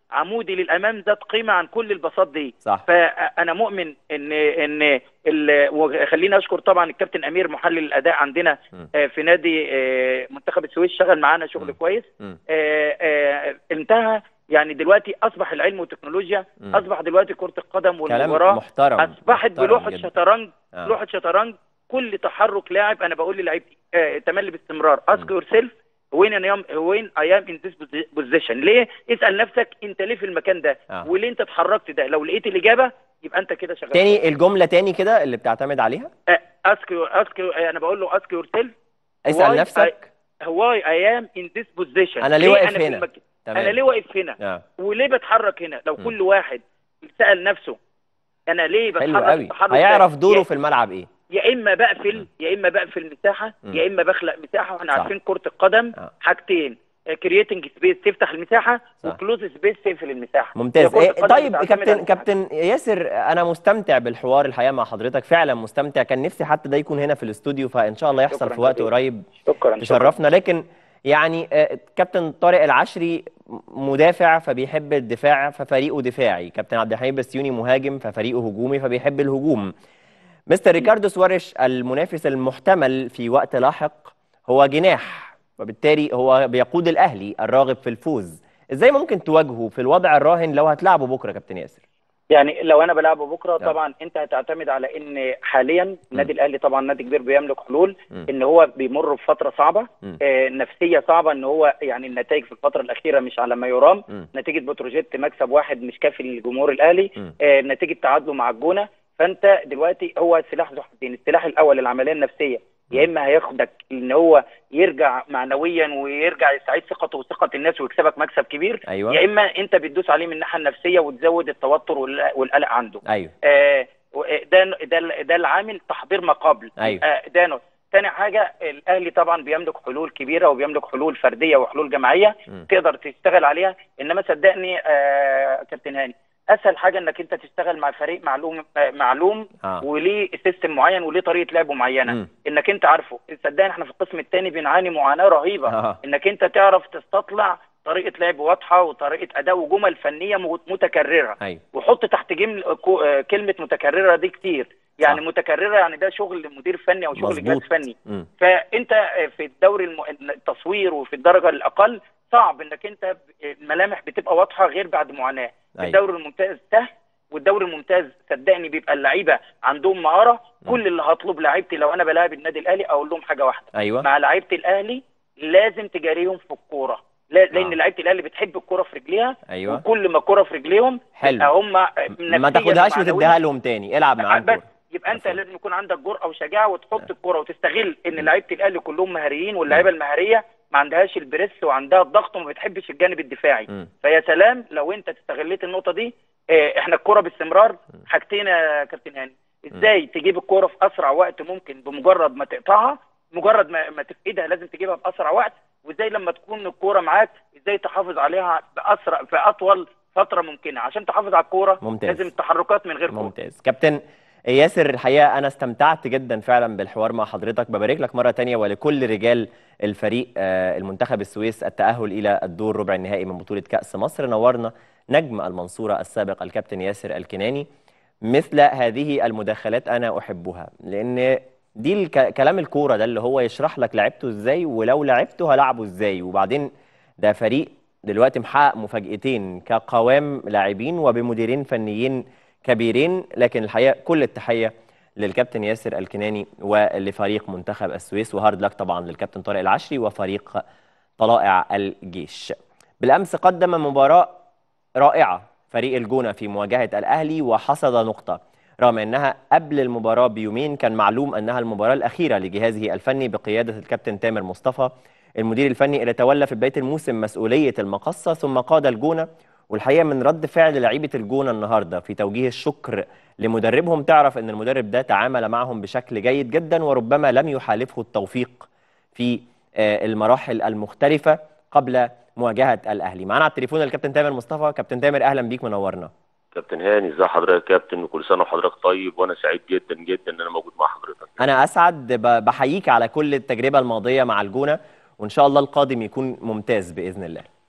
Speaker 4: عمودي للامام ذات قيمه عن كل البساط دي
Speaker 1: صح
Speaker 4: فانا مؤمن ان ان ال- وخليني اشكر طبعا الكابتن امير محلل الاداء عندنا
Speaker 1: م.
Speaker 4: آه، في نادي آه، منتخب السويس شغل معانا شغل
Speaker 1: م.
Speaker 4: كويس
Speaker 1: م.
Speaker 4: آه، آه، انتهى يعني دلوقتي اصبح العلم والتكنولوجيا
Speaker 1: م.
Speaker 4: اصبح دلوقتي كره القدم
Speaker 1: كلام
Speaker 4: والمباراه
Speaker 1: محترم
Speaker 4: اصبحت
Speaker 1: محترم
Speaker 4: بلوحه
Speaker 1: جداً.
Speaker 4: شطرنج
Speaker 1: آه.
Speaker 4: لوحه شطرنج كل تحرك لاعب انا بقول للاعيبتي آه تملي باستمرار اسك يور سيلف وين انا يوم وين اي ام ان ذيس بوزيشن ليه اسال نفسك انت ليه في المكان ده
Speaker 1: آه.
Speaker 4: وليه انت اتحركت ده لو لقيت الاجابه يبقى انت كده شغال
Speaker 1: تاني الجمله تاني كده اللي بتعتمد عليها
Speaker 4: اسك اسك انا بقول له اسك يور سيلف
Speaker 1: اسال
Speaker 4: Why
Speaker 1: نفسك
Speaker 4: واي اي ام ان ذيس بوزيشن
Speaker 1: أنا ليه واقف
Speaker 4: أنا في
Speaker 1: هنا؟
Speaker 4: المك...
Speaker 1: تمام
Speaker 4: انا ليه واقف هنا
Speaker 1: آه.
Speaker 4: وليه بتحرك هنا لو
Speaker 1: م.
Speaker 4: كل واحد سال نفسه انا ليه بتحرك
Speaker 1: حلو قوي
Speaker 4: التحرك ده؟
Speaker 1: هيعرف دوره
Speaker 4: يا-
Speaker 1: في الملعب ايه
Speaker 4: يا اما بقفل يا اما بقفل مساحه
Speaker 1: مم.
Speaker 4: يا اما بخلق مساحه واحنا
Speaker 1: صح.
Speaker 4: عارفين كره القدم
Speaker 1: آه.
Speaker 4: حاجتين كرييتنج سبيس تفتح المساحه
Speaker 1: صح.
Speaker 4: وكلوز سبيس تقفل المساحه
Speaker 1: ممتاز
Speaker 4: هي كرة
Speaker 1: إيه
Speaker 4: القدم
Speaker 1: طيب
Speaker 4: بتعتمد
Speaker 1: كابتن
Speaker 4: على
Speaker 1: كابتن ياسر انا مستمتع بالحوار الحقيقه مع حضرتك فعلا مستمتع كان نفسي حتى ده يكون هنا في الاستوديو فان شاء الله يحصل
Speaker 4: شكراً
Speaker 1: في وقت
Speaker 4: جزيلاً.
Speaker 1: قريب
Speaker 4: شكرا
Speaker 1: تشرفنا لكن يعني آه، كابتن طارق العشري مدافع فبيحب الدفاع ففريقه دفاعي كابتن عبد الحميد بسيوني مهاجم ففريقه هجومي فبيحب الهجوم مستر ريكاردو سواريش المنافس المحتمل في وقت لاحق هو جناح وبالتالي هو بيقود الاهلي الراغب في الفوز ازاي ممكن تواجهه في الوضع الراهن لو هتلعبه بكره كابتن ياسر
Speaker 4: يعني لو انا بلعبه بكره
Speaker 1: نعم.
Speaker 4: طبعا انت هتعتمد على ان حاليا النادي الاهلي طبعا نادي كبير بيملك حلول
Speaker 1: مم.
Speaker 4: ان هو بيمر بفتره صعبه
Speaker 1: مم.
Speaker 4: آه نفسيه صعبه ان هو يعني النتائج في الفتره الاخيره مش على ما يرام
Speaker 1: مم.
Speaker 4: نتيجه بتروجيت مكسب واحد مش كافي للجمهور الاهلي
Speaker 1: مم.
Speaker 4: آه نتيجه تعادله مع الجونه فانت دلوقتي هو سلاح ذو حدين السلاح الاول العمليه النفسيه يا اما هياخدك ان هو يرجع معنويا ويرجع يستعيد ثقته وثقه الناس ويكسبك مكسب كبير
Speaker 1: ايوه
Speaker 4: يا اما انت بتدوس عليه من الناحيه النفسيه وتزود التوتر والق- والقلق عنده
Speaker 1: ايوه
Speaker 4: آه، و- ده ده ده العامل تحضير ما قبل
Speaker 1: أيوة.
Speaker 4: آه، ده نوع. تاني حاجه الاهلي طبعا بيملك حلول كبيره وبيملك حلول فرديه وحلول جماعيه
Speaker 1: مم.
Speaker 4: تقدر تشتغل عليها انما صدقني آه كابتن هاني اسهل حاجه انك انت تشتغل مع فريق معلوم آه معلوم
Speaker 1: اه
Speaker 4: وليه سيستم معين وليه طريقه لعبه معينه
Speaker 1: مم.
Speaker 4: انك انت عارفه صدقني احنا في القسم الثاني بنعاني معاناه رهيبه
Speaker 1: آه.
Speaker 4: انك انت تعرف تستطلع طريقه لعب واضحه وطريقه اداء وجمل فنيه م- متكرره
Speaker 1: ايوه
Speaker 4: وحط تحت جمل كو- آه، كلمه متكرره دي كتير يعني
Speaker 1: صح.
Speaker 4: متكرره يعني ده شغل مدير فني او شغل
Speaker 1: مظبوط.
Speaker 4: جهاز فني
Speaker 1: مم.
Speaker 4: فانت آه، في الدوري الم... التصوير وفي الدرجه الاقل صعب انك انت ب- الملامح بتبقى واضحه غير بعد معاناه
Speaker 1: أيوة.
Speaker 4: الدوري الممتاز سهل والدوري الممتاز صدقني بيبقى اللعيبه عندهم مهاره كل اللي هطلب لعيبتي لو انا بلاعب النادي الاهلي اقول لهم حاجه واحده
Speaker 1: ايوه
Speaker 4: مع لعيبه الاهلي لازم تجاريهم في الكوره لا- لان
Speaker 1: آه.
Speaker 4: لعيبه الاهلي بتحب الكوره في رجليها
Speaker 1: ايوه
Speaker 4: وكل ما الكوره في رجليهم
Speaker 1: حلو.
Speaker 4: يبقى هم
Speaker 1: ما
Speaker 4: نفسياً
Speaker 1: تاخدهاش
Speaker 4: ومعنوياً
Speaker 1: وتديها لهم تاني العب معاهم
Speaker 4: بس
Speaker 1: كورة.
Speaker 4: يبقى انت
Speaker 1: مفهوم.
Speaker 4: لازم يكون عندك جرأه وشجاعه وتحط الكرة وتستغل ان لعيبه الاهلي كلهم مهاريين واللعيبه المهاريه ما عندهاش البريس وعندها الضغط وما بتحبش الجانب الدفاعي
Speaker 1: مم.
Speaker 4: فيا سلام لو انت استغليت النقطه دي اه احنا الكرة باستمرار حاجتين يا كابتن هاني ازاي تجيب الكرة في اسرع وقت ممكن بمجرد ما تقطعها مجرد ما, ما تفقدها لازم تجيبها باسرع وقت وازاي لما تكون الكرة معاك ازاي تحافظ عليها باسرع في اطول فتره ممكنه عشان تحافظ على الكوره
Speaker 1: ممتاز.
Speaker 4: لازم تحركات من غير كوره
Speaker 1: ممتاز كابتن ياسر الحقيقه انا استمتعت جدا فعلا بالحوار مع حضرتك ببارك لك مره تانية ولكل رجال الفريق آه، المنتخب السويس التاهل الى الدور ربع النهائي من بطوله كاس مصر نورنا نجم المنصوره السابق الكابتن ياسر الكناني مثل هذه المداخلات انا احبها لان دي الك... كلام الكوره ده اللي هو يشرح لك لعبته ازاي ولو لعبته هلعبه ازاي وبعدين ده فريق دلوقتي محقق مفاجأتين كقوام لاعبين وبمديرين فنيين كبيرين لكن الحقيقه كل التحيه للكابتن ياسر الكناني ولفريق منتخب السويس وهارد لك طبعا للكابتن طارق العشري وفريق طلائع الجيش بالامس قدم مباراه رائعه فريق الجونه في مواجهه الاهلي وحصد نقطه رغم انها قبل المباراه بيومين كان معلوم انها المباراه الاخيره لجهازه الفني بقياده الكابتن تامر مصطفى المدير الفني اللي تولى في بدايه الموسم مسؤوليه المقصه ثم قاد الجونه والحقيقه من رد فعل لعيبه الجونه النهارده في توجيه الشكر لمدربهم تعرف ان المدرب ده تعامل معهم بشكل جيد جدا وربما لم يحالفه التوفيق في آه، المراحل المختلفه قبل مواجهه الاهلي معانا على التليفون الكابتن تامر مصطفى كابتن تامر اهلا بيك منورنا
Speaker 5: كابتن هاني ازي حضرتك يا كابتن وكل سنه وحضرتك طيب وانا سعيد جدا جدا ان انا موجود مع حضرتك
Speaker 1: انا اسعد ب- بحييك على كل التجربه الماضيه مع الجونه وان شاء الله القادم يكون ممتاز باذن الله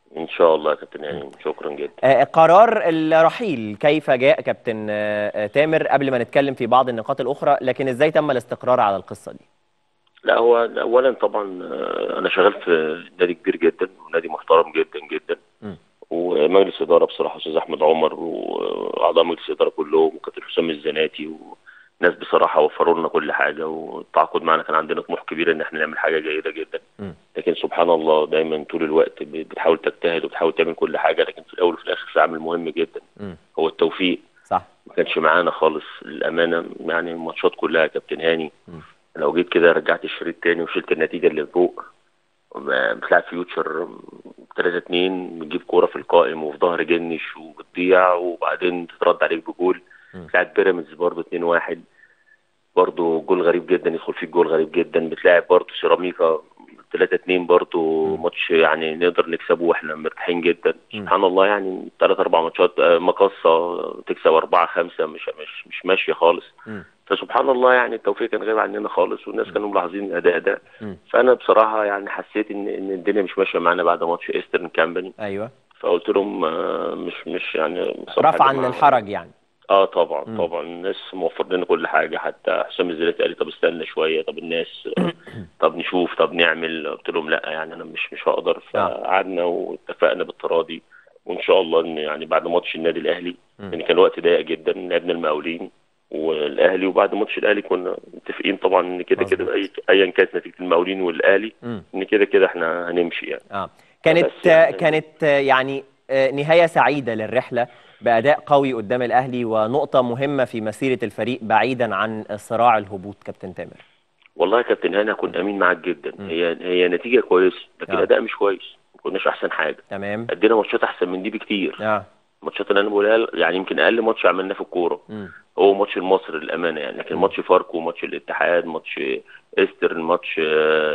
Speaker 5: ان شاء الله يا كابتن هاني شكرا جدا
Speaker 1: آه، قرار الرحيل كيف جاء كابتن آه، آه، تامر قبل ما نتكلم في بعض النقاط الأخرى لكن إزاي تم الاستقرار على القصة دي
Speaker 5: لا هو اولا طبعا آه، انا شغال في نادي كبير جدا ونادي محترم جدا جدا
Speaker 1: م.
Speaker 5: ومجلس اداره بصراحه استاذ احمد عمر واعضاء مجلس الاداره كلهم وكابتن حسام الزناتي وناس بصراحه وفروا لنا كل حاجه والتعاقد معنا كان عندنا طموح كبير ان احنا نعمل حاجه جيده جدا
Speaker 1: م.
Speaker 5: لكن سبحان الله دايما طول الوقت ب- بتحاول تجتهد وبتحاول تعمل كل حاجه لكن في الاول وفي الاخر في عامل مهم جدا
Speaker 1: م.
Speaker 5: هو التوفيق
Speaker 1: صح
Speaker 5: ما كانش معانا خالص للامانه يعني الماتشات كلها يا كابتن هاني
Speaker 1: م.
Speaker 5: لو جيت كده رجعت الشريط تاني وشلت النتيجه اللي فوق بتلعب فيوتشر 3 2 بتجيب كوره في القائم وفي ظهر جنش وبتضيع وبعدين تترد عليك بجول
Speaker 1: م.
Speaker 5: بتلعب بيراميدز برضه 2 1 برضه جول غريب جدا يدخل فيك جول غريب جدا بتلاعب برضه سيراميكا 3 2 برضه
Speaker 1: م.
Speaker 5: ماتش يعني نقدر نكسبه واحنا مرتاحين جدا
Speaker 1: م.
Speaker 5: سبحان الله يعني ثلاث اربع ماتشات آه، مقصه تكسب اربعه خمسه مش مش مش ماشيه خالص
Speaker 1: م.
Speaker 5: فسبحان الله يعني التوفيق كان غايب عننا خالص والناس كانوا ملاحظين الاداء ده
Speaker 1: م.
Speaker 5: فانا بصراحه يعني حسيت ان ان الدنيا مش ماشيه معانا بعد ماتش ايسترن كامباني
Speaker 1: أيوه
Speaker 5: فقلت لهم آه، مش مش يعني بصراحة
Speaker 1: رفعا
Speaker 5: يا جماعة-
Speaker 1: للحرج يعني
Speaker 5: اه طبعا
Speaker 1: مم.
Speaker 5: طبعا الناس موفر لنا كل حاجه حتى حسام الزلاتي قال لي طب استنى شويه طب الناس طب نشوف طب نعمل قلت لهم لا يعني انا مش مش هقدر فقعدنا واتفقنا بالتراضي وان شاء الله ان يعني بعد ماتش النادي الاهلي
Speaker 1: مم.
Speaker 5: لان كان الوقت ضيق جدا لعبنا المقاولين والاهلي وبعد ماتش الاهلي كنا متفقين طبعا ان كده كده
Speaker 1: مظبوط.
Speaker 5: أي- ايا كانت نتيجه المقاولين والاهلي
Speaker 1: م.
Speaker 5: ان كده كده احنا هنمشي يعني
Speaker 1: اه كانت
Speaker 5: بس يعني-
Speaker 1: كانت يعني آه، نهاية سعيدة للرحلة بأداء قوي قدام الأهلي ونقطة مهمة في مسيرة الفريق بعيدا عن صراع الهبوط كابتن تامر
Speaker 5: والله يا كابتن هاني هكون امين معاك جدا
Speaker 1: مم.
Speaker 5: هي هي نتيجه كويسه لكن
Speaker 1: آه.
Speaker 5: اداء مش كويس ما كناش احسن حاجه
Speaker 1: تمام
Speaker 5: ادينا ماتشات احسن من دي بكتير
Speaker 1: اه
Speaker 5: الماتشات اللي انا بقولها يعني يمكن اقل ماتش عملناه في الكوره
Speaker 1: مم.
Speaker 5: هو ماتش المصري للامانه يعني لكن
Speaker 1: مم.
Speaker 5: ماتش فاركو ماتش الاتحاد ماتش استر ماتش آه،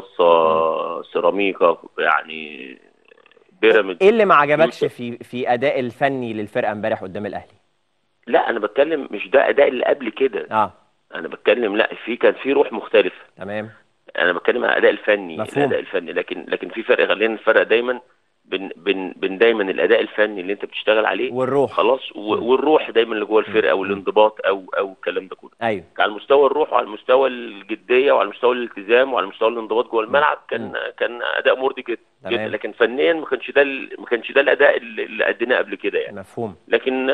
Speaker 5: المقصه سيراميكا يعني بيراميدز
Speaker 1: ايه اللي ما عجبكش
Speaker 5: يوسف.
Speaker 1: في في اداء الفني للفرقه امبارح قدام الاهلي
Speaker 5: لا انا بتكلم مش ده اداء اللي قبل كده
Speaker 1: اه
Speaker 5: انا بتكلم لا في كان في روح مختلفه
Speaker 1: تمام
Speaker 5: انا بتكلم على الاداء الفني
Speaker 1: مفهوم.
Speaker 5: الاداء الفني لكن لكن في فرق خلينا نفرق دايما بين بين بين دايما الاداء الفني اللي انت بتشتغل عليه
Speaker 1: والروح
Speaker 5: خلاص و- والروح دايما اللي جوه الفرقه
Speaker 1: مم.
Speaker 5: والانضباط او او الكلام ده كله
Speaker 1: ايوه
Speaker 5: على المستوى الروح وعلى المستوى الجديه وعلى مستوى الالتزام وعلى مستوى الانضباط جوه الملعب كان كان اداء مرضي جدا جدا
Speaker 1: تمام
Speaker 5: لكن فنيا ما كانش ده ال- ما كانش ده الاداء اللي اللي اديناه قبل كده يعني
Speaker 1: مفهوم
Speaker 5: لكن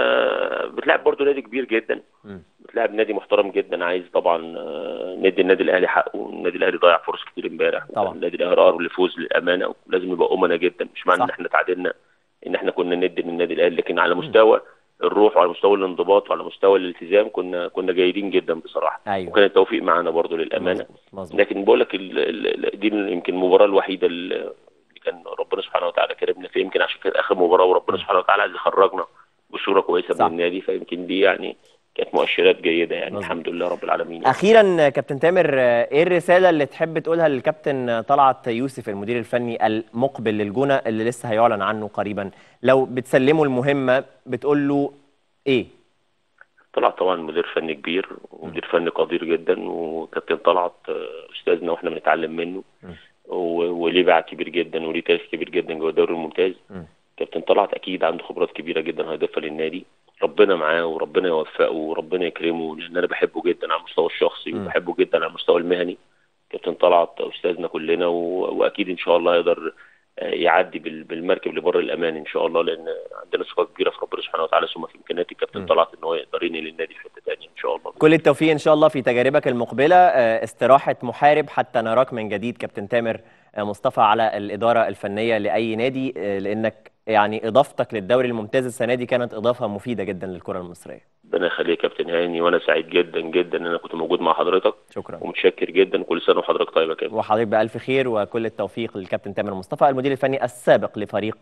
Speaker 5: آه، بتلعب برضو نادي كبير جدا
Speaker 1: مم.
Speaker 5: بتلعب نادي محترم جدا عايز طبعا آه، ندي النادي الاهلي حقه النادي الاهلي ضيع فرص كتير امبارح
Speaker 1: طبعا.
Speaker 5: النادي الاهلي قرر للفوز للامانه ولازم يبقى امنا جدا مش معنى
Speaker 1: صح.
Speaker 5: ان احنا تعادلنا ان احنا كنا ندي للنادي الاهلي لكن على مستوى الروح وعلى مستوى الانضباط وعلى مستوى الالتزام كنا كنا جيدين جدا بصراحه
Speaker 1: ايوه
Speaker 5: وكان التوفيق معانا برضو للامانه
Speaker 1: مظبوط مظبوط
Speaker 5: لكن بقول لك ال- ال- ال- دي يمكن المباراه الوحيده اللي كان ربنا سبحانه وتعالى كرمنا فيها يمكن عشان كانت اخر مباراه وربنا سبحانه وتعالى عايز يخرجنا بصوره كويسه
Speaker 1: صح.
Speaker 5: من النادي فيمكن دي يعني كانت مؤشرات جيده يعني
Speaker 1: مظبوط.
Speaker 5: الحمد لله رب العالمين يعني.
Speaker 1: اخيرا كابتن تامر آه، ايه الرساله اللي تحب تقولها للكابتن طلعت يوسف المدير الفني المقبل للجونه اللي لسه هيعلن عنه قريبا لو بتسلمه المهمه بتقول له ايه
Speaker 5: طلع طبعا مدير فني كبير ومدير فني قدير جدا وكابتن طلعت آه، استاذنا واحنا بنتعلم منه
Speaker 1: م.
Speaker 5: و- وليه باع كبير جدا وليه تاريخ كبير جدا جوه الدوري الممتاز
Speaker 1: م.
Speaker 5: كابتن طلعت اكيد عنده خبرات كبيره جدا هيضيفها للنادي ربنا معاه وربنا يوفقه وربنا يكرمه لان انا بحبه جدا على المستوى الشخصي
Speaker 1: م.
Speaker 5: وبحبه جدا على المستوى المهني كابتن طلعت استاذنا كلنا و... واكيد ان شاء الله يقدر آه، يعدي بال- بالمركب لبر الامان ان شاء الله لان عندنا ثقه كبيره في ربنا سبحانه وتعالى ثم في امكانيات الكابتن
Speaker 1: م.
Speaker 5: طلعت ان هو يقدر ينقل النادي في حته ثانيه ان شاء الله
Speaker 1: كل التوفيق ان شاء الله في تجاربك المقبله آه، استراحه محارب حتى نراك من جديد كابتن تامر آه، مصطفى على الاداره الفنيه لاي نادي آه، لانك يعني اضافتك للدوري الممتاز السنه دي كانت اضافه مفيده جدا للكره المصريه
Speaker 5: ربنا يخليك يا كابتن هاني وانا سعيد جدا جدا ان انا كنت موجود مع حضرتك
Speaker 1: شكرا
Speaker 5: ومتشكر جدا كل سنه وحضرتك طيب يا كابتن
Speaker 1: وحضرتك بألف خير وكل التوفيق للكابتن تامر مصطفى المدير الفني السابق لفريق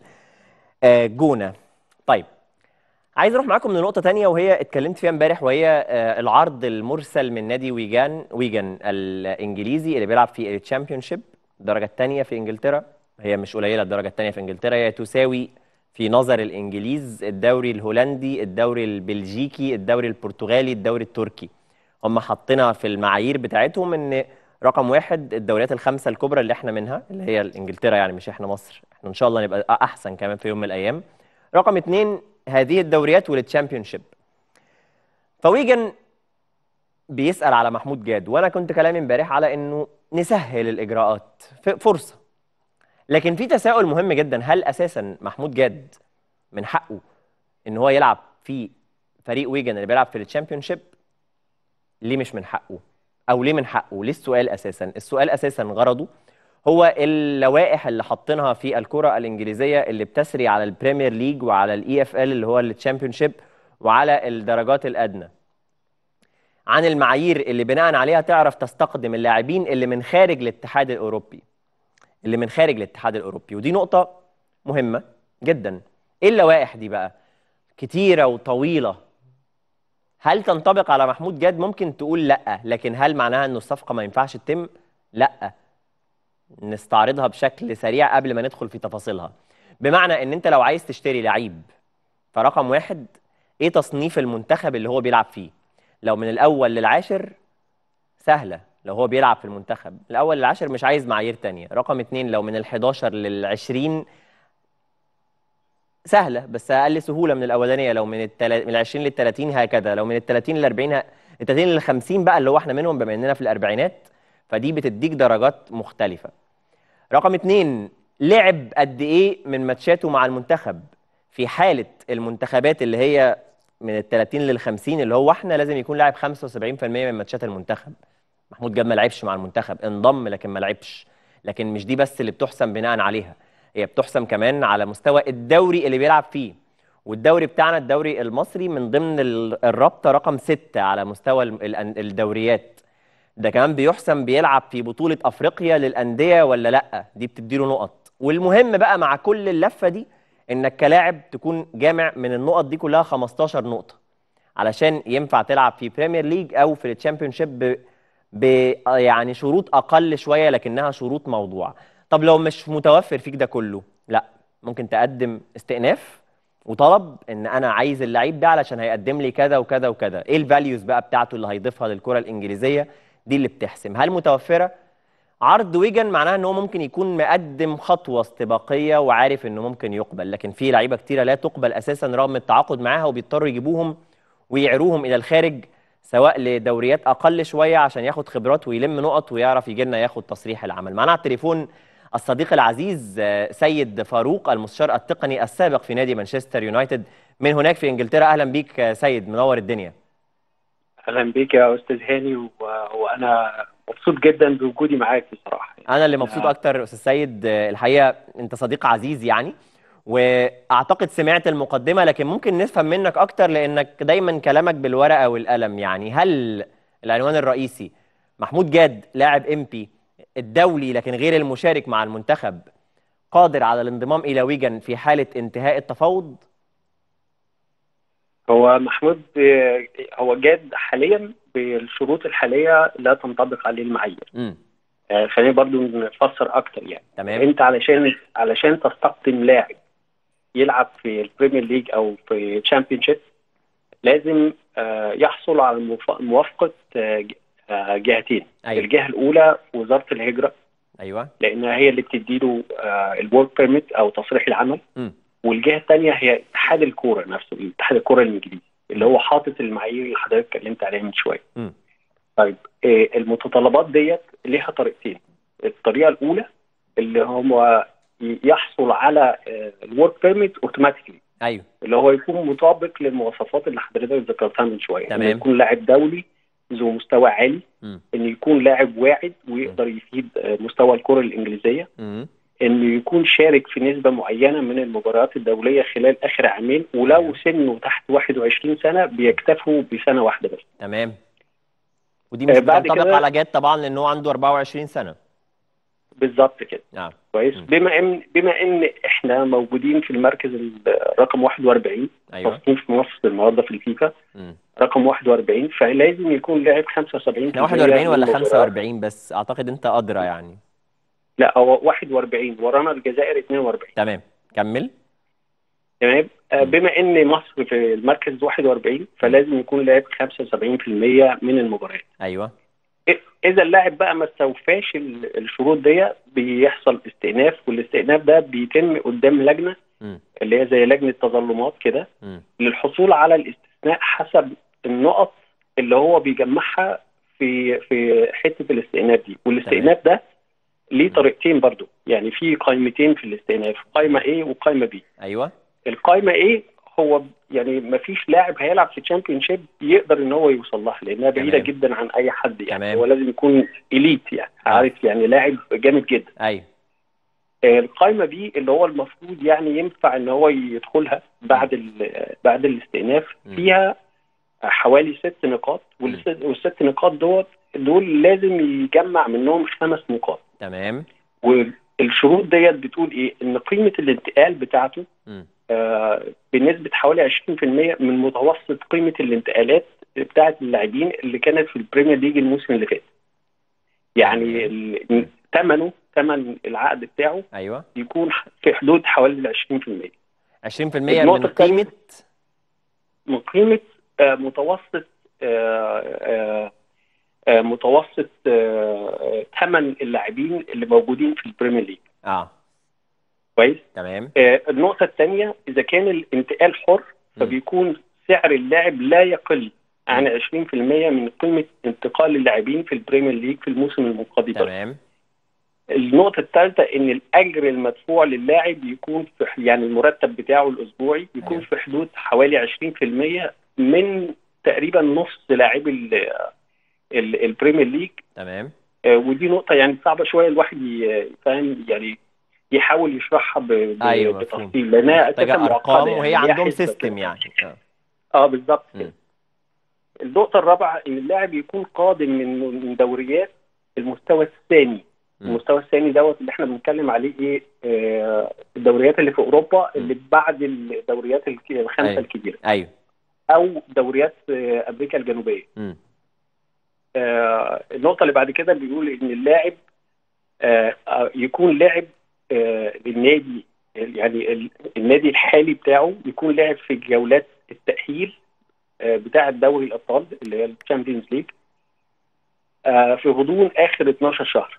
Speaker 1: الجونة طيب عايز اروح معاكم لنقطة تانية وهي اتكلمت فيها امبارح وهي آه، العرض المرسل من نادي ويجان ويجان الانجليزي اللي بيلعب في الشامبيونشيب الدرجة الثانية في انجلترا هي مش قليلة الدرجة الثانية في انجلترا هي تساوي في نظر الانجليز الدوري الهولندي الدوري البلجيكي الدوري البرتغالي الدوري التركي هم حاطينها في المعايير بتاعتهم ان رقم واحد الدوريات الخمسه الكبرى اللي احنا منها اللي هي انجلترا يعني مش احنا مصر احنا ان شاء الله نبقى احسن كمان في يوم من الايام رقم اتنين هذه الدوريات والتشامبيونشيب فويجن بيسأل على محمود جاد وانا كنت كلامي امبارح على انه نسهل الاجراءات ف- فرصه لكن في تساؤل مهم جدا هل اساسا محمود جاد من حقه ان هو يلعب في فريق ويجن اللي بيلعب في التشامبيونشيب ليه مش من حقه او ليه من حقه ليه السؤال اساسا السؤال اساسا غرضه هو اللوائح اللي حاطينها في الكره الانجليزيه اللي بتسري على البريمير ليج وعلى الاي اف ال اللي هو التشامبيونشيب وعلى الدرجات الادنى عن المعايير اللي بناء عليها تعرف تستقدم اللاعبين اللي من خارج الاتحاد الاوروبي اللي من خارج الاتحاد الاوروبي ودي نقطه مهمه جدا ايه اللوائح دي بقى كتيره وطويله هل تنطبق على محمود جاد ممكن تقول لا لكن هل معناها انه الصفقه ما ينفعش تتم لا نستعرضها بشكل سريع قبل ما ندخل في تفاصيلها بمعنى ان انت لو عايز تشتري لعيب فرقم واحد ايه تصنيف المنتخب اللي هو بيلعب فيه لو من الاول للعاشر سهله لو هو بيلعب في المنتخب الاول للعاشر مش عايز معايير تانية رقم اتنين لو من ال11 لل20 سهله بس اقل سهوله من الاولانيه لو من التل... من ال20 لل30 هكذا لو من ال30 لل40 ه... ال 30 لل50 بقى اللي هو احنا منهم بما اننا في الاربعينات فدي بتديك درجات مختلفه رقم اتنين لعب قد ايه من ماتشاته مع المنتخب في حاله المنتخبات اللي هي من ال 30 لل 50 اللي هو احنا لازم يكون لاعب 75% من ماتشات المنتخب محمود جاب ما لعبش مع المنتخب انضم لكن ما لعبش لكن مش دي بس اللي بتحسم بناء عليها هي بتحسم كمان على مستوى الدوري اللي بيلعب فيه والدوري بتاعنا الدوري المصري من ضمن ال- الرابطه رقم ستة على مستوى ال- ال- الدوريات ده كمان بيحسم بيلعب في بطوله افريقيا للانديه ولا لا دي بتديله نقط والمهم بقى مع كل اللفه دي انك كلاعب تكون جامع من النقط دي كلها 15 نقطه علشان ينفع تلعب في بريمير ليج او في التشامبيونشيب ب... ب يعني شروط اقل شويه لكنها شروط موضوعه طب لو مش متوفر فيك ده كله لا ممكن تقدم استئناف وطلب ان انا عايز اللعيب ده علشان هيقدم لي كذا وكذا وكذا ايه الفاليوز بقى بتاعته اللي هيضيفها للكره الانجليزيه دي اللي بتحسم هل متوفره عرض ويجن معناها ان هو ممكن يكون مقدم خطوه استباقيه وعارف انه ممكن يقبل لكن في لعيبه كتيره لا تقبل اساسا رغم التعاقد معاها وبيضطروا يجيبوهم ويعروهم الى الخارج سواء لدوريات اقل شويه عشان ياخد خبرات ويلم نقط ويعرف يجي لنا ياخد تصريح العمل معنا على التليفون الصديق العزيز آه، سيد فاروق المستشار التقني السابق في نادي مانشستر يونايتد من هناك في انجلترا اهلا بيك آه، سيد منور الدنيا
Speaker 6: اهلا بيك يا استاذ هاني و- وانا مبسوط جدا بوجودي معاك بصراحه
Speaker 1: انا اللي مبسوط اكتر استاذ سيد آه، الحقيقه انت صديق عزيز يعني واعتقد سمعت المقدمه لكن ممكن نفهم منك اكتر لانك دايما كلامك بالورقه والقلم يعني هل العنوان الرئيسي محمود جاد لاعب امبي الدولي لكن غير المشارك مع المنتخب قادر على الانضمام الى ويجن في حاله انتهاء التفاوض
Speaker 6: هو محمود آه، هو جاد حاليا بالشروط الحاليه لا تنطبق عليه المعايير
Speaker 1: امم
Speaker 6: آه، خلينا برضو نفسر اكتر يعني
Speaker 1: تمام
Speaker 6: انت علشان علشان تستقدم لاعب يلعب في البريمير ليج او في تشامبيونشيب لازم آه، يحصل على موف- موافقه آه، ج- آه، جهتين
Speaker 1: ايوه
Speaker 6: الجهه الاولى وزاره الهجره
Speaker 1: ايوه
Speaker 6: لانها هي اللي بتديله الورك بيرميت او تصريح العمل
Speaker 1: مم.
Speaker 6: والجهه الثانيه هي اتحاد الكوره نفسه اتحاد الكوره الانجليزي اللي هو حاطط المعايير اللي حضرتك اتكلمت عليها من شويه.
Speaker 1: مم.
Speaker 6: طيب آه، المتطلبات ديت ليها طريقتين الطريقه الاولى اللي هو ي- يحصل على الورك بيرميت اوتوماتيكلي
Speaker 1: ايوه
Speaker 6: اللي هو يكون مطابق للمواصفات اللي حضرتك ذكرتها من شويه
Speaker 1: تمام.
Speaker 6: انه يكون لاعب دولي ذو مستوى عالي
Speaker 1: مم.
Speaker 6: انه يكون لاعب واعد ويقدر يفيد آه، مستوى الكره الانجليزيه
Speaker 1: امم
Speaker 6: انه يكون شارك في نسبه معينه من المباريات الدوليه خلال اخر عامين ولو
Speaker 1: أيوة.
Speaker 6: سنه تحت 21 سنه بيكتفوا بسنه واحده بس
Speaker 1: تمام ودي مش
Speaker 6: آه، بعد
Speaker 1: بتنطبق
Speaker 6: كده-
Speaker 1: على جاد طبعا لان هو عنده 24 سنه
Speaker 6: بالظبط كده
Speaker 1: نعم
Speaker 6: كويس
Speaker 1: م.
Speaker 6: بما ان بما ان احنا موجودين في المركز ال- رقم 41
Speaker 1: ايوه
Speaker 6: تصنيف مصر النهارده في الفيفا
Speaker 1: مم.
Speaker 6: رقم 41 فلازم يكون لاعب 75
Speaker 1: احنا 41 ولا 45 بس اعتقد انت ادرى يعني
Speaker 6: لا هو 41 ورانا الجزائر 42
Speaker 1: تمام كمل
Speaker 6: تمام آه،
Speaker 1: م.
Speaker 6: بما ان مصر في المركز 41 فلازم يكون لاعب 75% من المباريات
Speaker 1: ايوه
Speaker 6: اذا اللاعب بقى ما استوفاش ال- الشروط دي بيحصل استئناف والاستئناف ده بيتم قدام لجنه
Speaker 1: مم.
Speaker 6: اللي هي زي لجنه تظلمات كده
Speaker 1: مم.
Speaker 6: للحصول على الاستثناء حسب النقط اللي هو بيجمعها في في حته الاستئناف دي والاستئناف ده ليه طريقتين برضو يعني في قائمتين في الاستئناف قائمه A وقائمه B
Speaker 1: ايوه
Speaker 6: القائمه A هو يعني ما فيش لاعب هيلعب في تشامبيون شيب يقدر ان هو يوصل لها لانها بعيده
Speaker 1: تمام.
Speaker 6: جدا عن اي حد يعني
Speaker 1: تمام.
Speaker 6: هو لازم يكون اليت يعني
Speaker 1: آه.
Speaker 6: عارف يعني لاعب جامد جدا
Speaker 1: ايوه
Speaker 6: آه، القائمه بي اللي هو المفروض يعني ينفع ان هو يدخلها بعد ال- بعد الاستئناف
Speaker 1: مم.
Speaker 6: فيها حوالي ست نقاط والست, والست نقاط دوت دول لازم يجمع منهم خمس نقاط
Speaker 1: تمام
Speaker 6: والشروط ديت بتقول ايه ان قيمه الانتقال بتاعته
Speaker 1: مم.
Speaker 6: آه بنسبه حوالي 20% من متوسط قيمه الانتقالات بتاعه اللاعبين اللي كانت في البريمير ليج الموسم اللي فات يعني ال- ثمنه ثمن العقد بتاعه
Speaker 1: ايوه
Speaker 6: يكون في حدود حوالي ال 20%
Speaker 1: 20%
Speaker 6: النقطة
Speaker 1: من
Speaker 6: التانية.
Speaker 1: قيمه
Speaker 6: من قيمة آه، متوسط آه، آه، آه، متوسط ثمن اللاعبين اللي موجودين في البريمير ليج
Speaker 1: اه
Speaker 6: كويس
Speaker 1: تمام
Speaker 6: آه، النقطة الثانية إذا كان الانتقال حر فبيكون سعر اللاعب لا يقل عن 20% من قيمة انتقال اللاعبين في البريمير ليج في الموسم المنقضي بس.
Speaker 1: تمام
Speaker 6: النقطة الثالثة إن الأجر المدفوع للاعب يكون في يعني المرتب بتاعه الأسبوعي يكون
Speaker 1: أيوة.
Speaker 6: في حدود حوالي 20% من تقريبا نص لاعبي ال- ال- البريمير ليج
Speaker 1: تمام
Speaker 6: آه، ودي نقطة يعني صعبة شوية الواحد ي- فاهم يعني يحاول يشرحها ب- ب-
Speaker 1: ايوه مفهوم
Speaker 6: بتفصيل لأنها
Speaker 1: محتاجه
Speaker 6: أساسا
Speaker 1: ارقام
Speaker 6: معقدة
Speaker 1: وهي
Speaker 6: يعني ليها
Speaker 1: عندهم
Speaker 6: حسبة
Speaker 1: سيستم
Speaker 6: كده.
Speaker 1: يعني آه.
Speaker 6: اه بالظبط
Speaker 1: مم.
Speaker 6: كده. النقطة الرابعة إن اللاعب يكون قادم من من دوريات المستوى الثاني
Speaker 1: مم.
Speaker 6: المستوى الثاني دوت اللي احنا بنتكلم عليه ايه آه الدوريات اللي في اوروبا اللي بعد الدوريات الك- الخمسه
Speaker 1: أيوة.
Speaker 6: الكبيره
Speaker 1: ايوه
Speaker 6: او دوريات آه امريكا الجنوبيه
Speaker 1: مم.
Speaker 6: آه النقطه اللي بعد كده بيقول ان اللاعب آه آه، يكون لاعب آه للنادي يعني ال- النادي الحالي بتاعه يكون لاعب في جولات التاهيل آه بتاعه دوري الابطال اللي هي الشامبيونز ليج آه في غضون اخر 12 شهر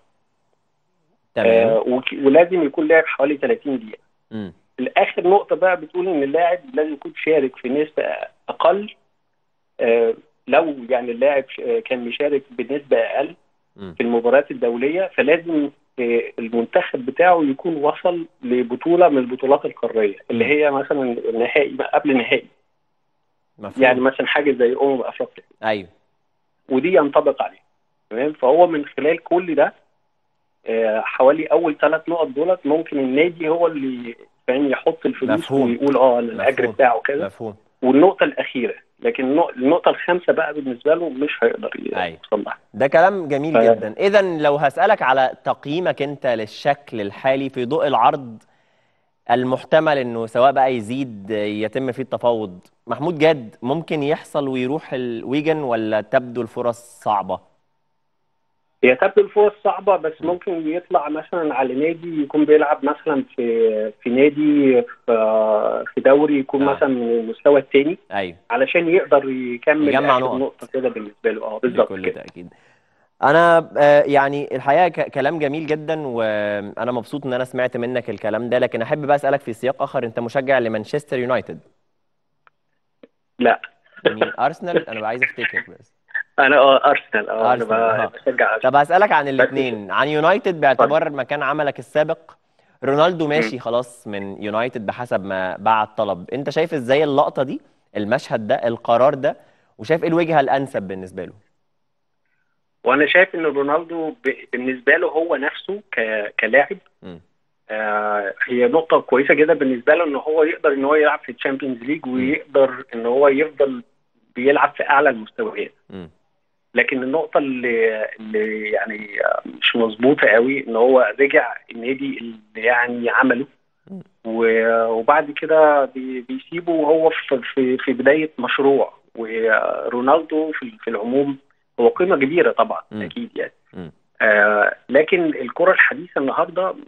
Speaker 1: تمام
Speaker 6: آه وك- ولازم يكون لاعب حوالي 30 دقيقه
Speaker 1: مم.
Speaker 6: الاخر نقطه بقى بتقول ان اللاعب لازم يكون شارك في نسبه اقل آه لو يعني اللاعب ش- آه، كان مشارك بنسبه اقل
Speaker 1: مم.
Speaker 6: في المباريات الدوليه فلازم آه، المنتخب بتاعه يكون وصل لبطوله من البطولات القاريه اللي
Speaker 1: مم.
Speaker 6: هي مثلا نهائي بقى قبل نهائي
Speaker 1: مفهوم
Speaker 6: يعني مثلا حاجه زي امم افريقيا
Speaker 1: ايوه
Speaker 6: ودي ينطبق عليه تمام فهو من خلال كل ده آه، حوالي اول ثلاث نقط دولت ممكن النادي هو اللي فاهم يحط الفلوس
Speaker 1: مفهوم.
Speaker 6: ويقول اه أنا الاجر
Speaker 1: مفهوم.
Speaker 6: بتاعه كده
Speaker 1: مفهوم
Speaker 6: والنقطه الاخيره لكن النق- النقطه الخامسه بقى بالنسبه له مش هيقدر ي-
Speaker 1: أيوة.
Speaker 6: يوصل لها
Speaker 1: ده كلام جميل
Speaker 6: ف-
Speaker 1: جدا اذا لو هسألك على تقييمك انت للشكل الحالي في ضوء العرض المحتمل انه سواء بقى يزيد يتم فيه التفاوض محمود جاد ممكن يحصل ويروح الويجن ولا تبدو الفرص صعبة
Speaker 6: هي تبدو الفرص صعبه بس ممكن يطلع مثلا على نادي يكون بيلعب مثلا في في نادي في في دوري يكون
Speaker 1: آه.
Speaker 6: مثلا من المستوى الثاني
Speaker 1: ايوه
Speaker 6: علشان يقدر يكمل
Speaker 1: يجمع
Speaker 6: آخر
Speaker 1: نقط.
Speaker 6: نقطه كده بالنسبه له اه بالظبط
Speaker 1: بكل
Speaker 6: كده
Speaker 1: تأكيد انا آه، يعني الحقيقة ك- كلام جميل جدا وانا مبسوط ان انا سمعت منك الكلام ده لكن احب بقى اسألك في سياق اخر انت مشجع لمانشستر يونايتد
Speaker 6: لا
Speaker 1: مين ارسنال انا بقى عايز افتكر بس
Speaker 6: انا اه ارسنال اه انا
Speaker 1: أرسنال، آه.
Speaker 6: ب- بشجع ارسنال
Speaker 1: طب هسألك عن الاثنين عن يونايتد باعتبار مكان عملك السابق رونالدو ماشي خلاص من يونايتد بحسب ما بعت طلب انت شايف ازاي اللقطة دي المشهد ده القرار ده وشايف ايه الوجهة الانسب بالنسبة له
Speaker 6: وانا شايف ان رونالدو ب- بالنسبه له هو نفسه ك- كلاعب
Speaker 1: مم.
Speaker 6: آه هي نقطه كويسه جدا بالنسبه له ان هو يقدر ان هو يلعب في الشامبيونز ليج ويقدر ان هو يفضل بيلعب في اعلى المستويات
Speaker 1: مم.
Speaker 6: لكن النقطه اللي اللي يعني آه، مش مظبوطه قوي ان هو رجع النادي اللي يعني عمله
Speaker 1: مم.
Speaker 6: و- وبعد كده بي- بيسيبه وهو في في في بدايه مشروع ورونالدو في في العموم هو قيمه كبيره طبعا
Speaker 1: مم.
Speaker 6: اكيد يعني
Speaker 1: مم.
Speaker 6: آه لكن الكره الحديثه النهارده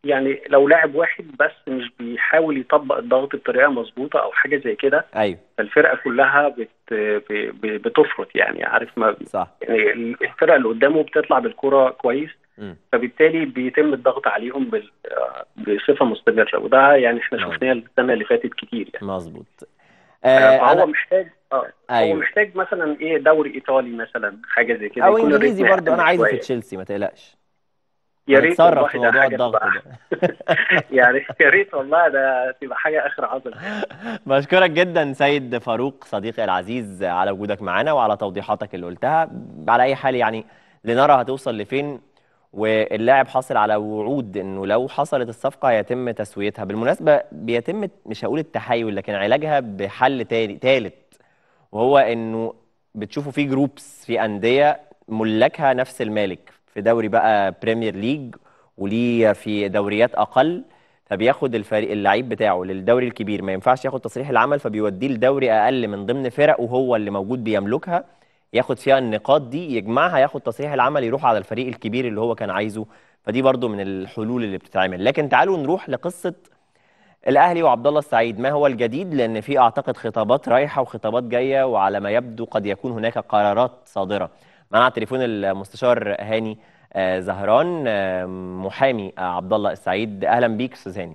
Speaker 6: يعني لو لاعب واحد بس مش بيحاول يطبق الضغط بطريقه مظبوطه او حاجه زي كده
Speaker 1: ايوه
Speaker 6: فالفرقه كلها بت ب- ب- بتفرط يعني عارف ما
Speaker 1: صح
Speaker 6: يعني الفرقه اللي قدامه بتطلع بالكره كويس
Speaker 1: مم.
Speaker 6: فبالتالي بيتم الضغط عليهم بال- آه، بصفه مستمره وده يعني احنا
Speaker 1: نعم.
Speaker 6: شفناه السنه اللي فاتت كتير يعني
Speaker 1: مظبوط
Speaker 6: آه،
Speaker 1: آه
Speaker 6: فهو
Speaker 1: أنا
Speaker 6: محتاج اه هو
Speaker 1: ايوه
Speaker 6: محتاج مثلا ايه دوري ايطالي مثلا حاجه زي كده
Speaker 1: او
Speaker 6: يكون
Speaker 1: انجليزي
Speaker 6: الريتم
Speaker 1: برضو انا
Speaker 6: أقل
Speaker 1: عايزه في
Speaker 6: شوية.
Speaker 1: تشيلسي ما تقلقش
Speaker 6: يا ريت والله
Speaker 1: هنتصرف في
Speaker 6: ده
Speaker 1: موضوع
Speaker 6: حاجة
Speaker 1: الضغط
Speaker 6: تبقى-
Speaker 1: ده
Speaker 6: يعني يا ريت والله ده تبقى حاجه اخر عظمه
Speaker 1: بشكرك جدا سيد فاروق صديقي العزيز على وجودك معانا وعلى توضيحاتك اللي قلتها على اي حال يعني لنرى هتوصل لفين واللاعب حاصل على وعود انه لو حصلت الصفقه يتم تسويتها بالمناسبه بيتم مش هقول التحايل لكن علاجها بحل تاني تالت وهو انه بتشوفوا في جروبس في انديه ملاكها نفس المالك في دوري بقى بريمير ليج وليه في دوريات اقل فبياخد الفريق اللعيب بتاعه للدوري الكبير ما ينفعش ياخد تصريح العمل فبيوديه لدوري اقل من ضمن فرق وهو اللي موجود بيملكها ياخد فيها النقاط دي يجمعها ياخد تصريح العمل يروح على الفريق الكبير اللي هو كان عايزه فدي برضو من الحلول اللي بتتعمل لكن تعالوا نروح لقصة الاهلي وعبد الله السعيد ما هو الجديد لان في اعتقد خطابات رايحه وخطابات جايه وعلى ما يبدو قد يكون هناك قرارات صادره معنا على التليفون المستشار هاني آه، زهران آه، محامي آه، عبد الله السعيد اهلا بيك استاذ هاني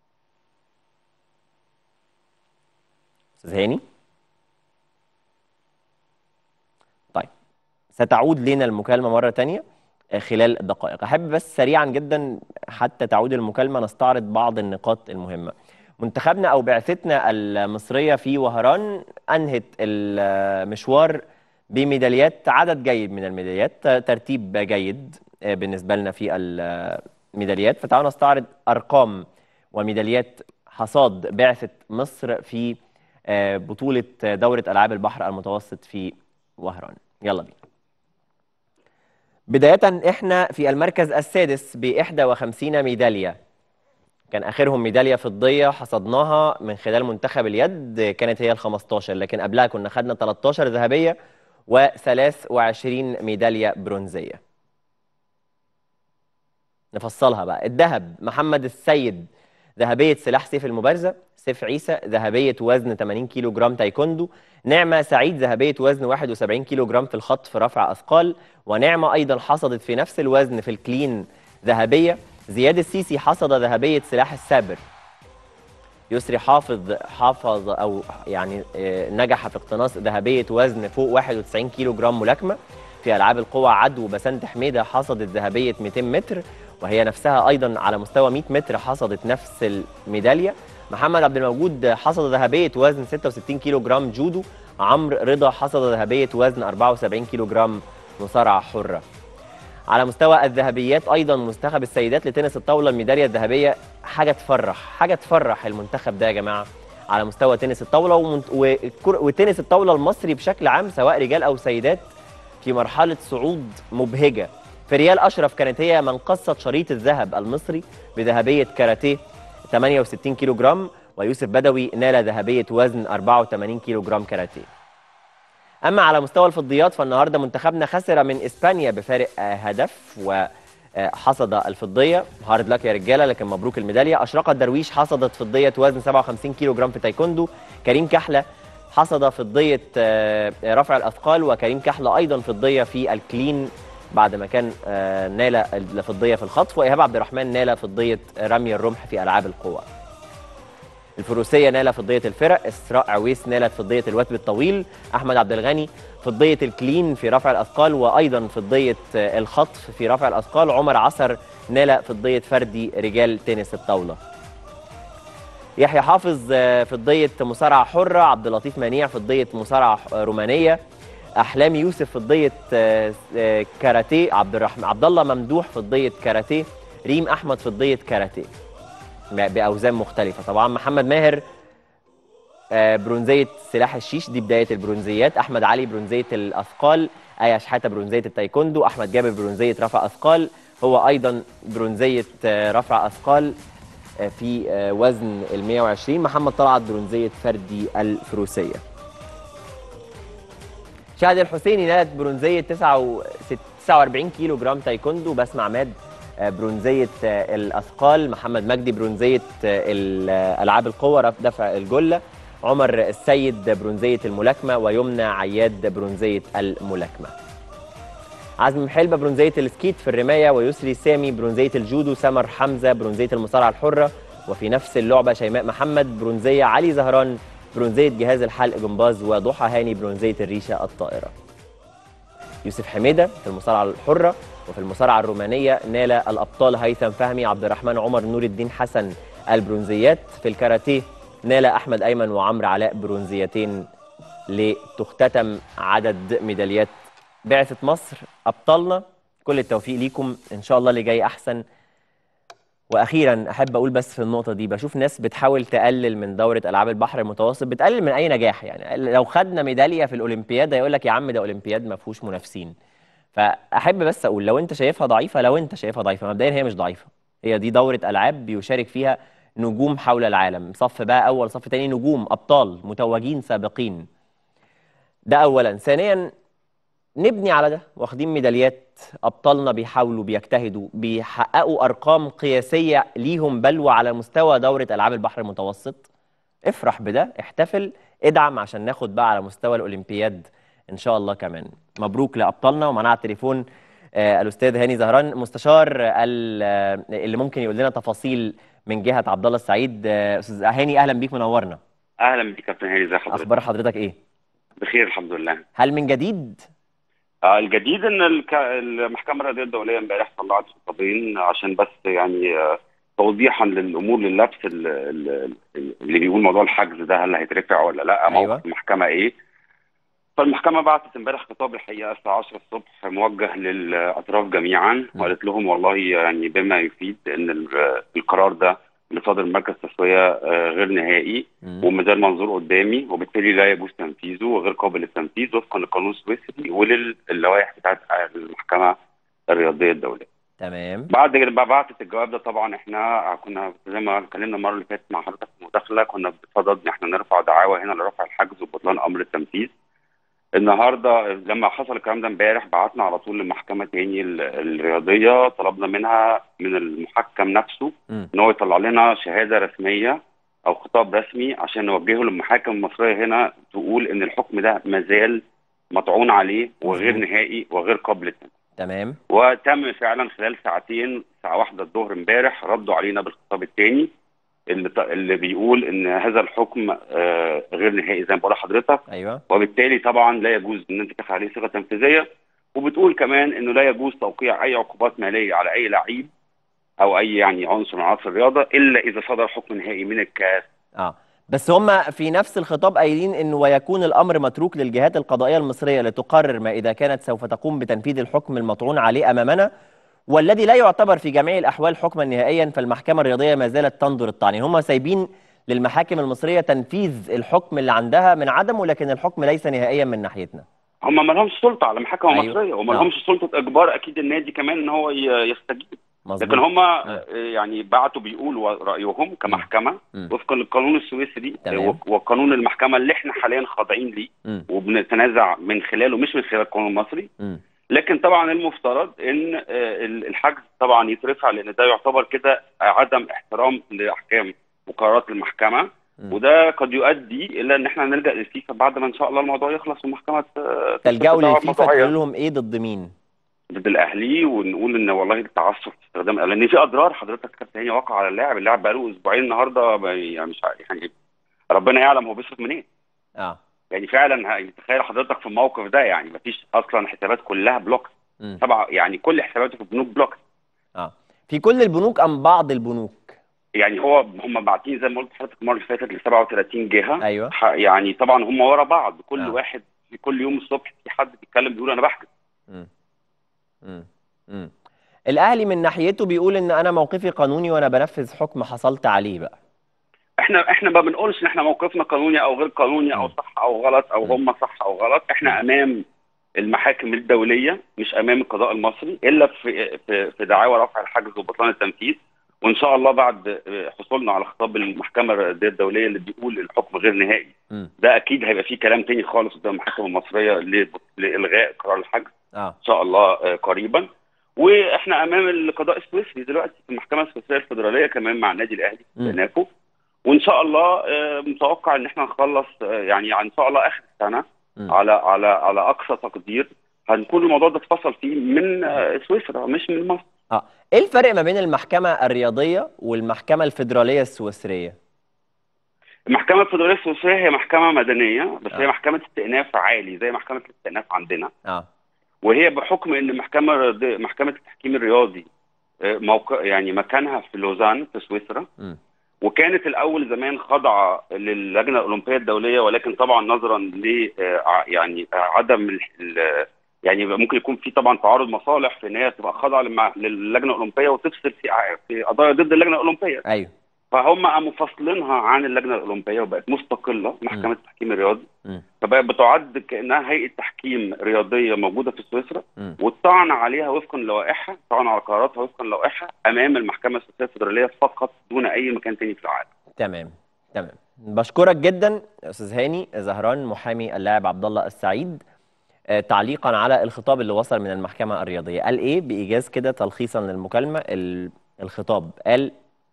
Speaker 1: استاذ هاني طيب ستعود لنا المكالمه مره تانية آه، خلال دقائق احب بس سريعا جدا حتى تعود المكالمه نستعرض بعض النقاط المهمه منتخبنا او بعثتنا المصريه في وهران انهت المشوار بميداليات عدد جيد من الميداليات ترتيب جيد آه، بالنسبه لنا في الميداليات فتعالوا نستعرض ارقام وميداليات حصاد بعثه مصر في آه، بطوله دوره العاب البحر المتوسط في وهران يلا بينا بداية احنا في المركز السادس ب 51 ميدالية كان اخرهم ميدالية فضية حصدناها من خلال منتخب اليد كانت هي ال 15 لكن قبلها كنا خدنا 13 ذهبية و23 ميدالية برونزية نفصلها بقى الذهب محمد السيد ذهبية سلاح سيف المبارزة سيف عيسى ذهبية وزن 80 كيلو جرام تايكوندو نعمة سعيد ذهبية وزن 71 كيلو جرام في الخط في رفع أثقال ونعمة أيضا حصدت في نفس الوزن في الكلين ذهبية زياد السيسي حصد ذهبية سلاح السابر يسري حافظ حافظ أو يعني آه، نجح في اقتناص ذهبية وزن فوق 91 كيلو جرام ملاكمة في ألعاب القوى عدو بسنت حميدة حصدت ذهبية 200 متر وهي نفسها أيضا على مستوى 100 متر حصدت نفس الميدالية محمد عبد الموجود حصد ذهبية وزن 66 كيلو جرام جودو عمرو رضا حصد ذهبية وزن 74 كيلو جرام مصارعة حرة على مستوى الذهبيات ايضا منتخب السيدات لتنس الطاوله الميداليه الذهبيه حاجه تفرح حاجه تفرح المنتخب ده يا جماعه على مستوى تنس الطاوله ومنت... وكر... وتنس الطاوله المصري بشكل عام سواء رجال او سيدات في مرحله صعود مبهجه فريال اشرف كانت هي من قصت شريط الذهب المصري بذهبيه كاراتيه 68 كيلو جرام ويوسف بدوي نال ذهبيه وزن 84 كيلو جرام كاراتيه اما على مستوى الفضيات فالنهارده منتخبنا خسر من اسبانيا بفارق آه، هدف وحصد الفضيه هارد لك يا رجاله لكن مبروك الميداليه اشرقت درويش حصدت فضيه وزن 57 كيلو جرام في تايكوندو كريم كحله حصد فضيه آه، رفع الاثقال وكريم كحله ايضا فضيه في الكلين بعد ما كان آه، نال الفضيه في الخطف وايهاب عبد الرحمن نال فضيه رمي الرمح في العاب القوى الفروسيه نال فضيه الفرق اسراء عويس نالت فضيه الوثب الطويل احمد عبد الغني فضيه الكلين في رفع الاثقال وايضا فضيه آه، الخطف في رفع الاثقال عمر عصر نال فضيه فردي رجال تنس الطاوله يحيى حافظ آه، فضيه مصارعه حره عبد اللطيف منيع فضيه مصارعه آه، رومانيه احلام يوسف فضيه آه، آه، كاراتيه عبد الرحمن عبد الله ممدوح فضيه كاراتيه ريم احمد فضيه كاراتيه ب- باوزان مختلفه طبعا محمد ماهر آه، برونزيه سلاح الشيش دي بدايه البرونزيات احمد علي برونزيه الاثقال ايا شحاته برونزيه التايكوندو احمد جابر برونزيه رفع اثقال هو ايضا برونزيه آه، رفع اثقال آه، في آه، وزن ال 120 محمد طلعت برونزيه فردي الفروسيه شاهد الحسيني نالت برونزيه 49 كيلو جرام تايكوندو بسمة عماد آه، برونزيه آه، الاثقال محمد مجدي برونزيه آه، ال- آه، العاب القوه رفع دفع الجله عمر السيد برونزيه الملاكمه ويمنى عياد برونزيه الملاكمه عزمي محلبة برونزية السكيت في الرماية ويسري سامي برونزية الجودو سمر حمزة برونزية المصارعة الحرة وفي نفس اللعبة شيماء محمد برونزية علي زهران برونزية جهاز الحلق جمباز وضحى هاني برونزية الريشة الطائرة يوسف حميدة في المصارعة الحرة وفي المصارعة الرومانية نال الأبطال هيثم فهمي عبد الرحمن عمر نور الدين حسن البرونزيات في الكاراتيه نال أحمد أيمن وعمرو علاء برونزيتين لتختتم عدد ميداليات بعثة مصر أبطالنا كل التوفيق ليكم إن شاء الله اللي جاي أحسن وأخيرا أحب أقول بس في النقطة دي بشوف ناس بتحاول تقلل من دورة ألعاب البحر المتوسط بتقلل من أي نجاح يعني لو خدنا ميدالية في الأولمبياد يقول لك يا عم ده أولمبياد ما فيهوش منافسين فأحب بس أقول لو أنت شايفها ضعيفة لو أنت شايفها ضعيفة مبدئيا هي مش ضعيفة هي دي دورة ألعاب بيشارك فيها نجوم حول العالم صف بقى أول صف تاني نجوم أبطال متوجين سابقين ده أولا ثانيا نبني على ده واخدين ميداليات ابطالنا بيحاولوا بيجتهدوا بيحققوا ارقام قياسيه ليهم بل وعلى مستوى دوره العاب البحر المتوسط افرح بده احتفل ادعم عشان ناخد بقى على مستوى الاولمبياد ان شاء الله كمان مبروك لابطالنا ومعنا على التليفون آه الاستاذ هاني زهران مستشار ال- آه، اللي ممكن يقول لنا تفاصيل من جهه عبد الله السعيد آه، استاذ هاني اهلا بيك منورنا
Speaker 7: اهلا بك كابتن هاني ازي حضرتك
Speaker 1: اخبار حضرتك ايه
Speaker 7: بخير الحمد لله
Speaker 1: هل من جديد
Speaker 7: آه الجديد ان الك... المحكمه الرياضيه الدوليه امبارح طلعت خطابين عشان بس يعني آه توضيحا للامور للبس ال- ال- ال- اللي بيقول موضوع الحجز ده هل هيترفع ولا لا موقف
Speaker 1: أيوة.
Speaker 7: المحكمه ايه فالمحكمه بعتت امبارح خطاب الحقيقه الساعه 10 الصبح موجه للاطراف جميعا
Speaker 1: م.
Speaker 7: وقالت لهم والله يعني بما يفيد ان ال- القرار ده اللي صادر مركز تسويه آه، غير نهائي
Speaker 1: مم.
Speaker 7: وما زال منظور قدامي وبالتالي لا يجوز تنفيذه وغير قابل للتنفيذ وفقا للقانون السويسري وللوائح بتاعت المحكمه الرياضيه الدوليه.
Speaker 1: تمام
Speaker 7: بعد ما بعتت الجواب ده طبعا احنا كنا زي ما اتكلمنا المره اللي فاتت مع حضرتك في المداخله كنا بصدد ان احنا نرفع دعاوى هنا لرفع الحجز وبطلان امر التنفيذ. النهارده لما حصل الكلام ده امبارح بعتنا على طول للمحكمه تاني ال- الرياضيه طلبنا منها من المحكم نفسه
Speaker 1: مم.
Speaker 7: ان هو يطلع لنا شهاده رسميه او خطاب رسمي عشان نوجهه للمحاكم المصريه هنا تقول ان الحكم ده مازال مطعون عليه وغير
Speaker 1: مظبوط.
Speaker 7: نهائي وغير قابل للتنفيذ
Speaker 1: تمام
Speaker 7: وتم فعلا خلال ساعتين الساعه واحدة الظهر امبارح ردوا علينا بالخطاب الثاني اللي, ط- اللي بيقول ان هذا الحكم آه، غير نهائي زي ما بقول لحضرتك
Speaker 1: ايوه
Speaker 7: وبالتالي طبعا لا يجوز ان انت تاخد عليه صيغه تنفيذيه وبتقول كمان انه لا يجوز توقيع اي عقوبات ماليه على اي لعيب او اي يعني عنصر من عناصر الرياضه الا اذا صدر حكم نهائي من الكاس
Speaker 1: اه بس هم في نفس الخطاب قايلين انه ويكون الامر متروك للجهات القضائيه المصريه لتقرر ما اذا كانت سوف تقوم بتنفيذ الحكم المطعون عليه امامنا والذي لا يعتبر في جميع الاحوال حكما نهائيا فالمحكمه الرياضيه ما زالت تنظر الطعن هم سايبين للمحاكم المصريه تنفيذ الحكم اللي عندها من عدمه لكن الحكم ليس نهائيا من ناحيتنا
Speaker 7: هم ما لهمش سلطه على محاكم
Speaker 1: أيوة.
Speaker 7: مصريه وما
Speaker 1: نعم.
Speaker 7: لهمش سلطه اجبار اكيد النادي كمان ان هو ي- يستجيب لكن
Speaker 1: مظبوط
Speaker 7: هم آه، يعني بعتوا بيقولوا رايهم كمحكمه
Speaker 1: مم.
Speaker 7: وفقا للقانون السويسري
Speaker 1: تمام.
Speaker 7: و- وقانون المحكمه اللي احنا حاليا خاضعين ليه
Speaker 1: مم.
Speaker 7: وبنتنازع من خلاله مش من خلال القانون المصري
Speaker 1: مم.
Speaker 7: لكن طبعا المفترض ان آه، ال- الحجز طبعا يترفع لان ده يعتبر كده عدم احترام لاحكام وقرارات المحكمه
Speaker 1: مم.
Speaker 7: وده قد يؤدي الى ان احنا نلجا للفيفا بعد ما ان شاء الله الموضوع يخلص والمحكمه ت-
Speaker 1: تلجأوا
Speaker 7: تدعوى
Speaker 1: للفيفا
Speaker 7: موضوعية
Speaker 1: تقول لهم ايه ضد مين
Speaker 7: ضد الاهلي ونقول ان والله التعسف في استخدام لان في اضرار حضرتك كابتن هاني واقع على اللاعب اللاعب بقاله اسبوعين النهارده ب- يعني مش عارف- يعني ربنا يعلم هو بيصرف منين
Speaker 1: اه
Speaker 7: يعني فعلا ه- تخيل حضرتك في الموقف ده يعني مفيش اصلا حسابات كلها بلوك
Speaker 1: مم.
Speaker 7: طبعا يعني كل حساباته في البنوك بلوك
Speaker 1: اه في كل البنوك ام بعض البنوك
Speaker 7: يعني هو هم باعتين زي ما قلت لحضرتك المره اللي فاتت ل 37 جهه
Speaker 1: ايوه
Speaker 7: ح- يعني طبعا هم ورا بعض كل
Speaker 1: آه.
Speaker 7: واحد في كل يوم الصبح في حد بيتكلم بيقول انا بحجز
Speaker 1: مم. مم. مم. الاهلي من ناحيته بيقول ان انا موقفي قانوني وانا بنفذ حكم حصلت عليه بقى
Speaker 7: احنا احنا ما بنقولش ان احنا موقفنا قانوني او غير قانوني او
Speaker 1: م.
Speaker 7: صح او غلط او
Speaker 1: م.
Speaker 7: هم صح او غلط احنا امام المحاكم الدوليه مش امام القضاء المصري الا في في, في دعاوى رفع الحجز وبطلان التنفيذ وان شاء الله بعد حصولنا على خطاب المحكمه الرياضيه الدوليه اللي بيقول الحكم غير نهائي
Speaker 1: مم.
Speaker 7: ده اكيد هيبقى فيه كلام تاني خالص قدام المحاكم المصريه ل- لالغاء قرار الحجز
Speaker 1: اه
Speaker 7: ان شاء الله آه، قريبا واحنا امام القضاء السويسري دلوقتي في المحكمه السويسريه الفدراليه كمان مع النادي الاهلي في
Speaker 1: مم.
Speaker 7: استئنافه وان شاء الله آه، متوقع ان احنا نخلص آه، يعني ان شاء الله اخر السنه
Speaker 1: مم.
Speaker 7: على على على اقصى تقدير هنكون الموضوع ده اتفصل فيه من آه، سويسرا مش من مصر
Speaker 1: ايه الفرق ما بين المحكمة الرياضية والمحكمة الفيدرالية السويسرية؟
Speaker 7: المحكمه الفدراليه السويسريه هي محكمه مدنيه بس
Speaker 1: آه.
Speaker 7: هي محكمه استئناف عالي زي محكمه الاستئناف عندنا
Speaker 1: اه
Speaker 7: وهي بحكم ان المحكمه الرياضية- محكمه التحكيم الرياضي آه، موقع يعني مكانها في لوزان في سويسرا
Speaker 1: مم.
Speaker 7: وكانت الاول زمان خاضعه للجنه الاولمبيه الدوليه ولكن طبعا نظرا ل آه، ع- يعني آه، عدم ال- ال- يعني ممكن يكون في طبعا تعارض مصالح في ان هي تبقى خاضعه للمع- للجنه الاولمبيه وتفصل في ع- في قضايا ضد اللجنه الاولمبيه
Speaker 1: ايوه
Speaker 7: فهم قاموا فاصلينها عن اللجنه الاولمبيه وبقت مستقله محكمه التحكيم الرياضي
Speaker 1: مم.
Speaker 7: فبقت بتعد كانها هيئه تحكيم رياضيه موجوده في سويسرا
Speaker 1: مم.
Speaker 7: والطعن عليها وفقا لوائحها طعن على قراراتها وفقا لوائحها امام المحكمه السويسريه الفدراليه فقط دون اي مكان تاني في العالم
Speaker 1: تمام تمام بشكرك جدا استاذ هاني زهران محامي اللاعب عبد الله السعيد آه، تعليقا على الخطاب اللي وصل من المحكمه الرياضيه قال ايه بايجاز كده تلخيصا للمكالمه ال- الخطاب قال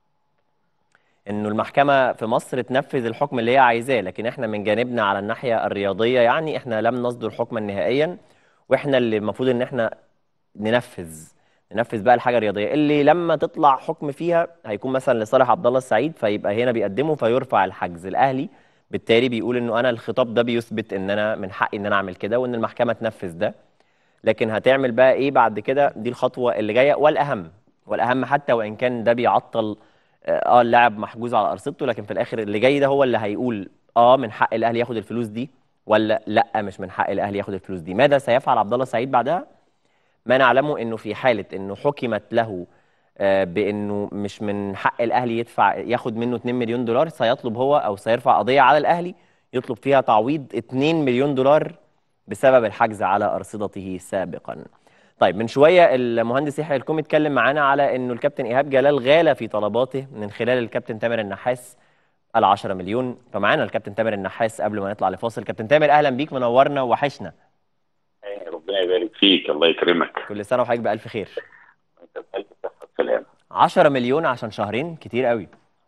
Speaker 1: انه المحكمه في مصر تنفذ الحكم اللي هي عايزاه لكن احنا من جانبنا على الناحيه الرياضيه يعني احنا لم نصدر حكما نهائيا واحنا اللي المفروض ان احنا ننفذ ننفذ بقى الحاجه الرياضيه اللي لما تطلع حكم فيها هيكون مثلا لصالح عبد الله السعيد فيبقى هنا بيقدمه فيرفع الحجز الاهلي بالتالي بيقول انه انا الخطاب ده بيثبت ان انا من حقي ان انا اعمل كده وان المحكمه تنفذ ده لكن هتعمل بقى ايه بعد كده دي الخطوه اللي جايه والاهم والاهم حتى وان كان ده بيعطل اه آه، اللاعب محجوز على ارصدته لكن في الاخر اللي جاي ده هو اللي هيقول اه من حق الاهلي ياخد الفلوس دي ولا لا مش من حق الاهلي ياخد الفلوس دي ماذا سيفعل عبد الله السعيد بعدها ما نعلمه انه في حاله انه حكمت له آه، بانه مش من حق الاهلي يدفع ياخد منه 2 مليون دولار سيطلب هو او سيرفع قضيه على الاهلي يطلب فيها تعويض 2 مليون دولار بسبب الحجز على ارصدته سابقا. طيب من شويه المهندس يحيى الكومي اتكلم معانا على انه الكابتن ايهاب جلال غالى في طلباته من خلال الكابتن تامر النحاس ال 10 مليون فمعانا الكابتن تامر النحاس قبل ما نطلع لفاصل كابتن تامر اهلا بيك منورنا وحشنا
Speaker 8: ربنا يبارك فيك الله يكرمك
Speaker 1: كل سنه وحضرتك بالف خير
Speaker 8: انت بألف صحة وسلامة
Speaker 1: 10 مليون عشان شهرين كتير قوي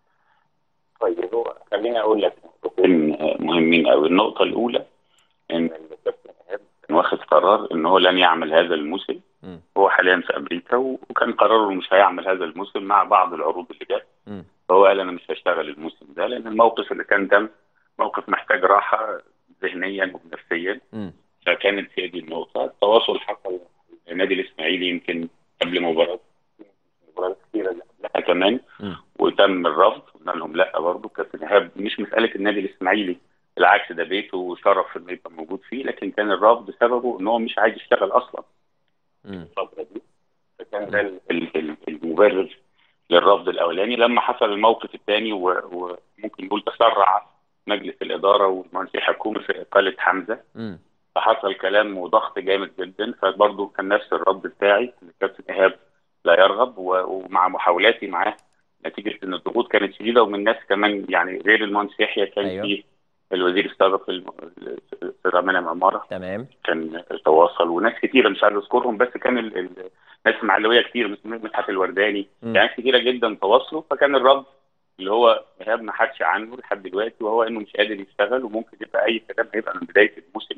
Speaker 8: طيب هو خليني اقول لك نقطتين مهمين قوي النقطة الأولى إن الكابتن إيهاب كان واخد قرار إن هو لن يعمل هذا الموسم
Speaker 1: مم.
Speaker 8: هو حاليا في أمريكا و- وكان قراره مش هيعمل هذا الموسم مع بعض العروض اللي جت
Speaker 1: مم.
Speaker 8: فهو قال أنا مش هشتغل الموسم ده لأن الموقف اللي كان تم موقف محتاج راحة ذهنيا ونفسيا
Speaker 1: مم.
Speaker 8: فكانت هي دي النقطة التواصل حصل النادي الإسماعيلي يمكن قبل مباراة مباراة كثيرة اللي قبلها كمان
Speaker 1: مم.
Speaker 8: وتم الرفض قلنا لهم لا برضه كابتن ايهاب مش مسألة النادي الإسماعيلي بالعكس ده بيته وشرف انه يبقى موجود فيه لكن كان الرفض سببه ان هو مش عايز يشتغل اصلا
Speaker 1: مم.
Speaker 8: الفترة دي فكان ده ال- ال- ال- المبرر للرفض الاولاني لما حصل الموقف الثاني وممكن نقول تسرع مجلس الاداره والمهندس الحكومي في اقاله حمزه
Speaker 1: مم.
Speaker 8: فحصل كلام وضغط جامد جدا فبرضه كان نفس الرد بتاعي ان الكابتن ايهاب لا يرغب و- ومع محاولاتي معاه نتيجه ان الضغوط كانت شديده ومن ناس كمان يعني غير المهندس يحيى كان
Speaker 1: أيوه.
Speaker 8: في الوزير السابق الم- الاستاذ منعم عماره
Speaker 1: تمام
Speaker 8: كان تواصل وناس كتيره مش عايز اذكرهم بس كان ال- ال- ناس معلويه كتير مثل مدحت الورداني
Speaker 1: مم.
Speaker 8: يعني ناس كتيره جدا تواصلوا فكان الرد اللي هو ايهاب ما حدش عنه لحد دلوقتي وهو انه مش قادر يشتغل وممكن يبقى اي كلام هيبقى من بدايه الموسم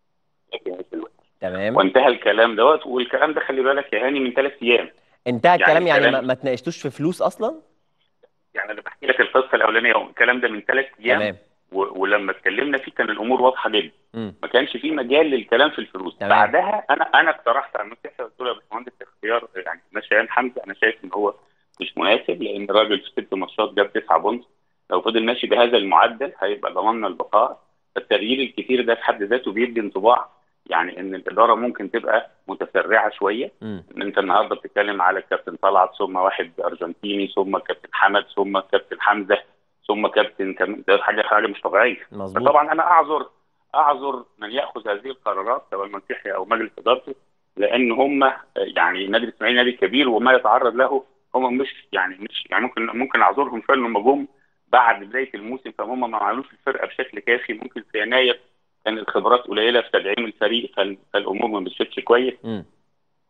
Speaker 8: لكن مش دلوقتي
Speaker 1: تمام
Speaker 8: وانتهى الكلام دوت والكلام ده خلي بالك يا هاني من ثلاث ايام
Speaker 1: انتهى
Speaker 8: يعني
Speaker 1: الكلام يعني ما,
Speaker 8: الكلام-
Speaker 1: ما تناقشتوش في فلوس اصلا
Speaker 8: يعني انا بحكي لك القصه الاولانيه الكلام ده من ثلاث ايام
Speaker 1: تمام
Speaker 8: و- ولما اتكلمنا فيه كان الامور واضحه جدا
Speaker 1: مم.
Speaker 8: ما كانش فيه مجال للكلام في الفلوس
Speaker 1: تمام.
Speaker 8: بعدها انا انا اقترحت على المسيح قلت له يا باشمهندس اختيار يعني نشيان حمزه انا شايف ان هو مش مناسب لان الراجل في ست ماتشات جاب تسعه بونت لو فضل ماشي بهذا المعدل هيبقى ضمننا البقاء التغيير الكتير ده في حد ذاته بيدي انطباع يعني ان الاداره ممكن تبقى متسرعه شويه
Speaker 1: مم.
Speaker 8: ان انت النهارده بتتكلم على الكابتن طلعت ثم واحد ارجنتيني ثم الكابتن حمد ثم الكابتن حمزه ثم كابتن كم... ده حاجه حاجه مش طبيعيه
Speaker 1: مظبوط
Speaker 8: فطبعا انا اعذر اعذر من ياخذ هذه القرارات سواء المسيحي او مجلس ادارته لان هم يعني النادي الاسماعيلي نادي كبير وما يتعرض له هم مش يعني مش يعني ممكن ممكن اعذرهم شويه انهم جم بعد بدايه الموسم فهم ما عملوش الفرقه بشكل كافي ممكن في يناير كان الخبرات قليله في تدعيم الفريق فال- فالامور ما مشيتش كويس
Speaker 1: مم.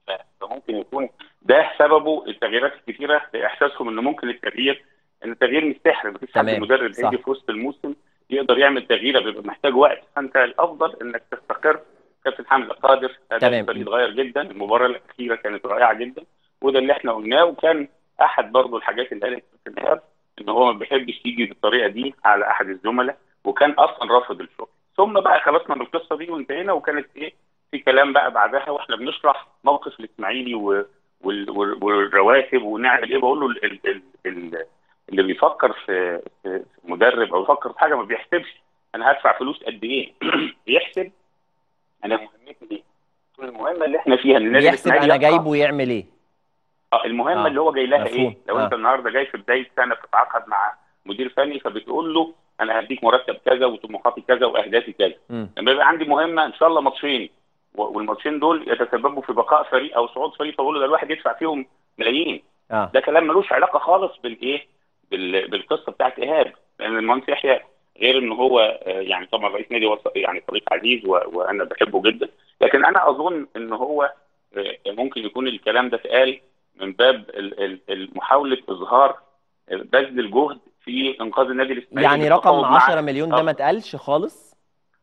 Speaker 8: فممكن يكون ده سببه التغييرات الكثيره لاحساسهم ان ممكن التغيير ان التغيير مش سحر مفيش حد
Speaker 1: تمام،
Speaker 8: مدرب
Speaker 1: صح.
Speaker 8: هيجي في وسط الموسم يقدر يعمل تغيير بيبقى محتاج وقت فانت الافضل انك تستقر كابتن حمزه قادر اداء
Speaker 1: تمام.
Speaker 8: الفريق اتغير جدا المباراه الاخيره كانت رائعه جدا وده اللي احنا قلناه وكان احد برضه الحاجات اللي قالت في الإيهاب ان هو ما بيحبش يجي بالطريقه دي على احد الزملاء وكان اصلا رافض الشغل ثم بقى خلصنا من القصه دي وانتهينا وكانت ايه في كلام بقى بعدها واحنا بنشرح موقف الاسماعيلي و- وال- وال- والرواتب ونعمل ايه بقول له ال- ال- ال- ال- اللي بيفكر في في في مدرب او يفكر في حاجه ما بيحسبش انا هدفع فلوس قد ايه بيحسب انا مهمتي ايه المهمه اللي احنا فيها ان النادي
Speaker 1: بيحسب
Speaker 8: الإسماعيلي
Speaker 1: انا
Speaker 8: يبقى-
Speaker 1: جايبه يعمل ايه
Speaker 8: اه المهمه
Speaker 1: آه،
Speaker 8: اللي هو جاي لها
Speaker 1: مفهوم.
Speaker 8: ايه؟ لو
Speaker 1: آه.
Speaker 8: انت النهارده جاي في بدايه سنه بتتعاقد مع مدير فني فبتقول له انا هديك مرتب كذا وطموحاتي كذا واهدافي كذا
Speaker 1: مم.
Speaker 8: لما يبقى عندي مهمه ان شاء الله ماتشين و- والماتشين دول يتسببوا في بقاء فريق او صعود فريق فبقول له ده الواحد يدفع فيهم ملايين
Speaker 1: اه
Speaker 8: ده كلام ملوش علاقه خالص بالايه؟ بال- بالقصه بتاعت ايهاب لان المهندس يحيى غير ان هو آه، يعني طبعا رئيس نادي وص- يعني صديق عزيز و- وانا بحبه جدا لكن انا اظن ان هو آه، ممكن يكون الكلام ده اتقال من باب ال- ال- ال- محاوله اظهار آه، بذل الجهد في انقاذ النادي الاسماعيلي
Speaker 1: يعني رقم
Speaker 8: بالتفاوض مع-
Speaker 1: 10 مليون ده ما اتقالش خالص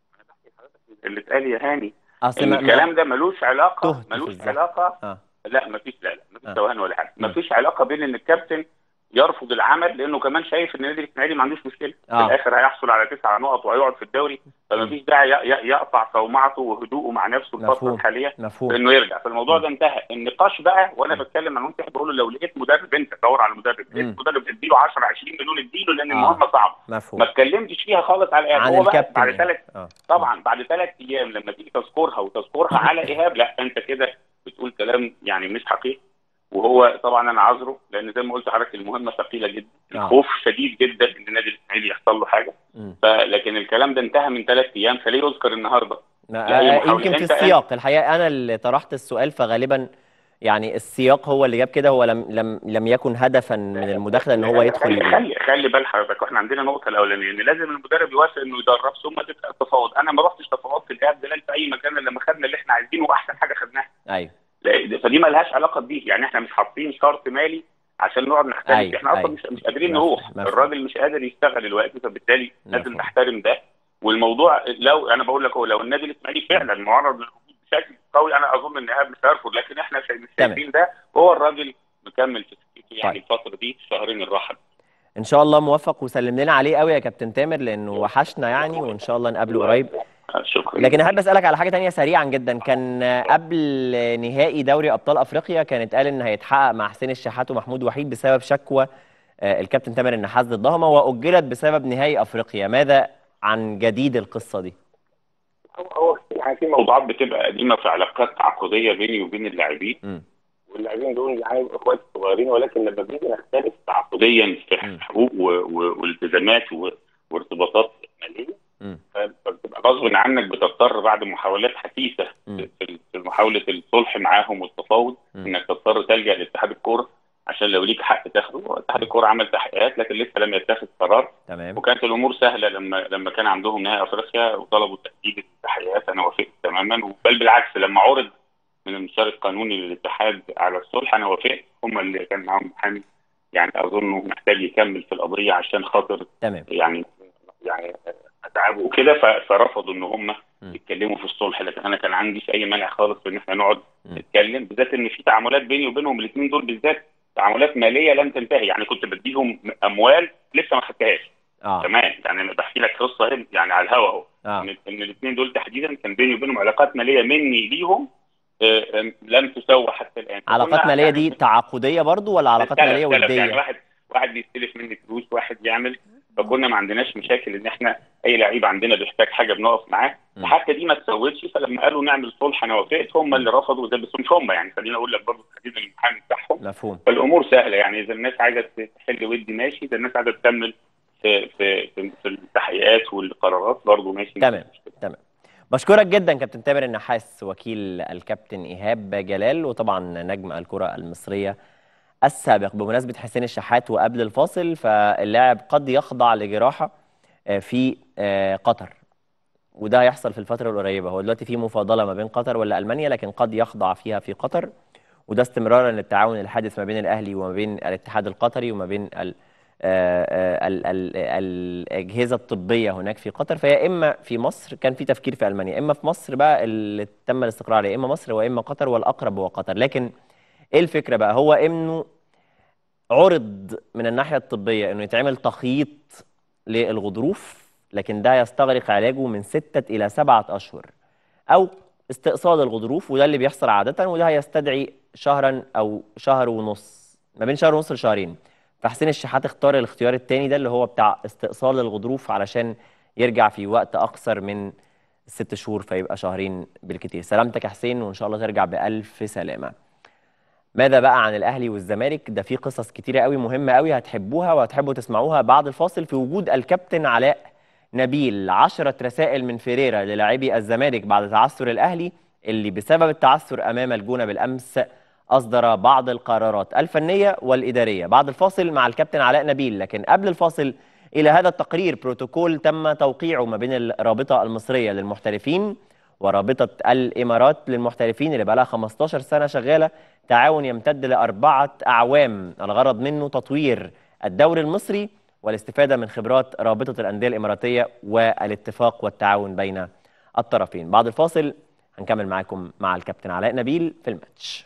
Speaker 8: اللي اتقال يا هاني
Speaker 1: اصل
Speaker 8: ان
Speaker 1: ما- ما-
Speaker 8: الكلام ده ملوش علاقه
Speaker 1: تهت في
Speaker 8: ملوش
Speaker 1: الزحف.
Speaker 8: علاقه
Speaker 1: اه
Speaker 8: لا مفيش لا لا مفيش
Speaker 1: آه.
Speaker 8: توهان ولا حاجه
Speaker 1: مم.
Speaker 8: مفيش علاقه بين ان الكابتن يرفض العمل لانه كمان شايف ان النادي الاسماعيلي ما عندوش مشكله
Speaker 1: آه.
Speaker 8: في الاخر هيحصل على تسع نقط وهيقعد في الدوري فمفيش داعي ي- ي- يقطع صومعته وهدوءه مع نفسه الفتره
Speaker 1: مفهوم.
Speaker 8: الحاليه
Speaker 1: مفهوم
Speaker 8: انه يرجع فالموضوع ده انتهى النقاش بقى وانا بتكلم عن منتخب بقول له لو لقيت مدرب انت دور على مدرب
Speaker 1: مم.
Speaker 8: لقيت مدرب اديله 10 20 مليون اديله لان
Speaker 1: آه.
Speaker 8: المهمه صعبه
Speaker 1: مفهوم
Speaker 8: ما اتكلمتش فيها خالص على ايهاب
Speaker 1: عن
Speaker 8: هو بقى
Speaker 1: الكابتن
Speaker 8: بعد
Speaker 1: يعني.
Speaker 8: ثلاث
Speaker 1: اه
Speaker 8: طبعا بعد ثلاث ايام لما تيجي تذكرها وتذكرها على ايهاب لا انت كده بتقول كلام يعني مش حقيقي وهو طبعا انا عذره لان زي ما قلت لحضرتك المهمه ثقيله جدا
Speaker 1: آه.
Speaker 8: الخوف شديد جدا ان النادي الاسماعيلي يحصل له حاجه
Speaker 1: مم.
Speaker 8: فلكن الكلام ده انتهى من ثلاث ايام فليه يذكر النهارده؟
Speaker 1: ما-
Speaker 8: لا، هي
Speaker 1: آه،
Speaker 8: محاولة.
Speaker 1: يمكن في
Speaker 8: أنت-
Speaker 1: السياق الحقيقه انا اللي طرحت السؤال فغالبا يعني السياق هو اللي جاب كده هو لم لم لم يكن هدفا من المداخله ان هو يدخل
Speaker 8: خلي
Speaker 1: يقول
Speaker 8: خلي, خلي بال حضرتك واحنا عندنا نقطه الاولانيه ان لازم المدرب يوافق انه يدرب ثم تبدا التفاوض انا ما رحتش تفاوض في الاياب ده في اي مكان الا لما خدنا اللي احنا عايزينه واحسن حاجه خدناها
Speaker 1: ايوه
Speaker 8: لا، فدي ما لهاش علاقه بيه يعني احنا مش حاطين شرط مالي عشان نقعد نختلف
Speaker 1: أيوة،
Speaker 8: احنا اصلا
Speaker 1: أيوة.
Speaker 8: مش, مش قادرين
Speaker 1: مفهوم،
Speaker 8: نروح
Speaker 1: مفهوم.
Speaker 8: الراجل مش قادر يشتغل دلوقتي فبالتالي لازم
Speaker 1: مفهوم.
Speaker 8: تحترم ده والموضوع لو انا بقول لك هو لو النادي الاسماعيلي فعلا معرض للهجوم بشكل قوي انا اظن ان ايهاب مش هيرفض لكن احنا شايف- مش
Speaker 1: تمام.
Speaker 8: شايفين ده وهو الراجل مكمل في سكته يعني
Speaker 1: طيب.
Speaker 8: الفتره دي شهرين الراحه
Speaker 1: ان شاء الله موفق وسلم لنا عليه قوي يا كابتن تامر لانه وحشنا يعني وان شاء الله نقابله قريب
Speaker 8: شكرا
Speaker 1: لكن احب اسالك على حاجه تانية سريعا جدا كان قبل نهائي دوري ابطال افريقيا كانت قال ان هيتحقق مع حسين الشحات ومحمود وحيد بسبب شكوى آه، الكابتن تامر النحاس ضدهما واجلت بسبب نهائي افريقيا ماذا عن جديد القصه دي
Speaker 8: هو هو يعني في موضوعات بتبقى قديمه في علاقات تعاقديه بيني وبين اللاعبين
Speaker 1: مم.
Speaker 8: واللاعبين دول يعني اخوات صغيرين ولكن لما بنيجي نختلف تعاقديا في
Speaker 1: مم.
Speaker 8: حقوق و- و- والتزامات و- وارتباطات ماليه
Speaker 1: مم.
Speaker 8: فبتبقى غصب عنك بتضطر بعد محاولات حثيثه
Speaker 1: مم.
Speaker 8: في في محاوله الصلح معاهم والتفاوض
Speaker 1: مم.
Speaker 8: انك تضطر تلجا لاتحاد الكوره عشان لو ليك حق تاخده اتحاد الكوره عمل تحقيقات لكن لسه لم يتخذ قرار
Speaker 1: تمام
Speaker 8: وكانت الامور سهله لما لما كان عندهم نهائي افريقيا وطلبوا تجديد التحقيقات انا وافقت تماما بل بالعكس لما عرض من المسار القانوني للاتحاد على الصلح انا وافقت هم اللي كان معاهم محامي يعني اظنه محتاج يكمل في القضيه عشان خاطر
Speaker 1: تمام
Speaker 8: يعني يعني اتعبه وكده ف- فرفضوا ان هم
Speaker 1: م.
Speaker 8: يتكلموا في الصلح لكن انا كان عندي في اي مانع خالص ان احنا نقعد
Speaker 1: م.
Speaker 8: نتكلم بالذات ان في تعاملات بيني وبينهم الاثنين دول بالذات تعاملات ماليه لن تنتهي يعني كنت بديهم اموال لسه ما خدتهاش
Speaker 1: اه
Speaker 8: تمام يعني انا بحكي لك قصه هنا يعني على الهوا اهو
Speaker 1: اه
Speaker 8: ان ان الاثنين دول تحديدا كان بيني وبينهم علاقات ماليه مني ليهم آه، آه، لم تسوى حتى الان
Speaker 1: علاقات
Speaker 8: كنا
Speaker 1: ماليه
Speaker 8: يعني
Speaker 1: دي تعاقديه برضو ولا علاقات
Speaker 8: تلف-
Speaker 1: ماليه
Speaker 8: تلف، يعني
Speaker 1: وديه
Speaker 8: واحد واحد بيستلف مني فلوس واحد يعمل فكنا ما عندناش مشاكل ان احنا اي لعيب عندنا بيحتاج حاجه بنقف معاه
Speaker 1: م.
Speaker 8: حتى دي ما تسوتش فلما قالوا نعمل صلح انا وافقت هم اللي رفضوا ده بس مش هم يعني خليني اقول لك برضه تحديدا المحامي بتاعهم
Speaker 1: مفهوم
Speaker 8: فالامور سهله يعني اذا الناس عايزه تحل ودي ماشي اذا الناس عايزه تكمل في في في, في التحقيقات والقرارات برضه ماشي
Speaker 1: تمام تمام بشكرك جدا كابتن تامر النحاس وكيل الكابتن ايهاب جلال وطبعا نجم الكره المصريه السابق بمناسبه حسين الشحات وقبل الفاصل فاللاعب قد يخضع لجراحه آه، في آه، قطر وده هيحصل في الفتره القريبه هو دلوقتي في مفاضله ما بين قطر ولا المانيا لكن قد يخضع فيها في قطر وده استمرارا للتعاون الحادث ما بين الاهلي وما بين الاتحاد القطري وما بين ال آه، آه، ال- ال- الاجهزه الطبيه هناك في قطر فهي اما في مصر كان في تفكير في المانيا اما في مصر بقى اللي تم الاستقرار عليه اما مصر واما قطر والاقرب هو قطر لكن ايه الفكره بقى هو انه عرض من الناحيه الطبيه انه يتعمل تخييط للغضروف لكن ده يستغرق علاجه من ستة إلى سبعة أشهر أو استئصال الغضروف وده اللي بيحصل عادة وده هيستدعي شهرا أو شهر ونص ما بين شهر ونص لشهرين فحسين الشحات اختار الاختيار التاني ده اللي هو بتاع استئصال الغضروف علشان يرجع في وقت أقصر من ست شهور فيبقى شهرين بالكتير سلامتك يا حسين وإن شاء الله ترجع بألف سلامة ماذا بقى عن الاهلي والزمالك ده في قصص كتيره قوي مهمه قوي هتحبوها وهتحبوا تسمعوها بعد الفاصل في وجود الكابتن علاء نبيل عشرة رسائل من فيريرا للاعبي الزمالك بعد تعثر الاهلي اللي بسبب التعثر امام الجونه بالامس اصدر بعض القرارات الفنيه والاداريه بعد الفاصل مع الكابتن علاء نبيل لكن قبل الفاصل الى هذا التقرير بروتوكول تم توقيعه ما بين الرابطه المصريه للمحترفين ورابطة الإمارات للمحترفين اللي بقى لها 15 سنة شغالة تعاون يمتد لأربعة أعوام الغرض منه تطوير الدوري المصري والاستفادة من خبرات رابطة الأندية الإماراتية والاتفاق والتعاون بين الطرفين بعد الفاصل هنكمل معاكم مع الكابتن علاء نبيل في الماتش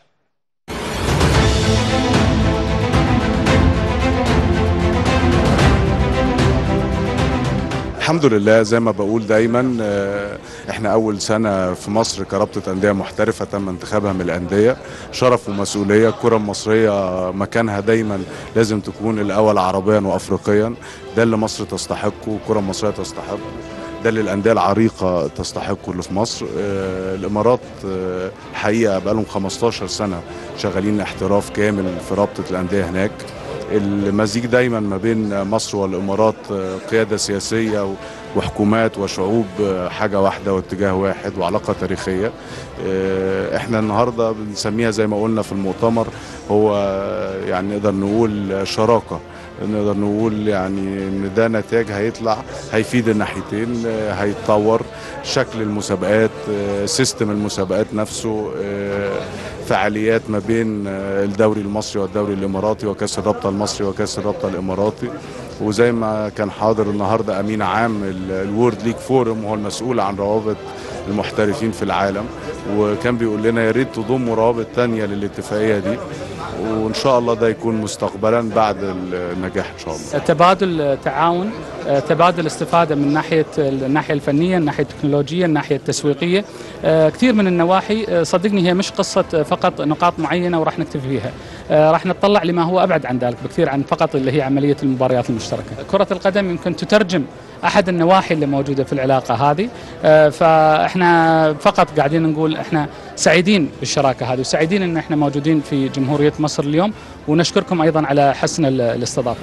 Speaker 9: الحمد لله زي ما بقول دايما آه، احنا اول سنه في مصر كرابطه انديه محترفه تم انتخابها من الانديه شرف ومسؤوليه الكره المصريه مكانها دايما لازم تكون الاول عربيا وافريقيا ده اللي مصر تستحقه الكره المصريه تستحقه ده اللي الانديه العريقه تستحقه اللي في مصر آه، الامارات آه، الحقيقه بقالهم 15 سنه شغالين احتراف كامل في رابطه الانديه هناك المزيج دايما ما بين مصر والامارات آه، قياده سياسيه و- وحكومات وشعوب آه، حاجه واحده واتجاه واحد وعلاقه تاريخيه آه، احنا النهارده بنسميها زي ما قلنا في المؤتمر هو آه، يعني نقدر نقول شراكه نقدر نقول يعني ان ده نتاج هيطلع هيفيد الناحيتين آه، هيتطور شكل المسابقات آه، سيستم المسابقات نفسه آه، فعاليات ما بين آه، الدوري المصري والدوري الاماراتي وكاس الرابطه المصري وكاس الرابطه الاماراتي وزي ما كان حاضر النهارده امين عام ال- الورد ليج فورم وهو المسؤول عن روابط المحترفين في العالم وكان بيقول لنا يا ريت تضموا روابط تانية للاتفاقيه دي وان شاء الله ده يكون مستقبلا بعد النجاح ان شاء الله
Speaker 10: تبادل تعاون تبادل استفاده من ناحيه الناحيه الفنيه الناحيه التكنولوجيه الناحيه التسويقيه كثير من النواحي صدقني هي مش قصه فقط نقاط معينه وراح نكتفي فيها راح نتطلع لما هو ابعد عن ذلك بكثير عن فقط اللي هي عمليه المباريات المشتركه كره القدم يمكن تترجم احد النواحي اللي موجوده في العلاقه هذه فاحنا فقط قاعدين نقول احنا سعيدين بالشراكه هذه وسعيدين ان احنا موجودين في جمهوريه مصر اليوم ونشكركم ايضا على حسن الاستضافه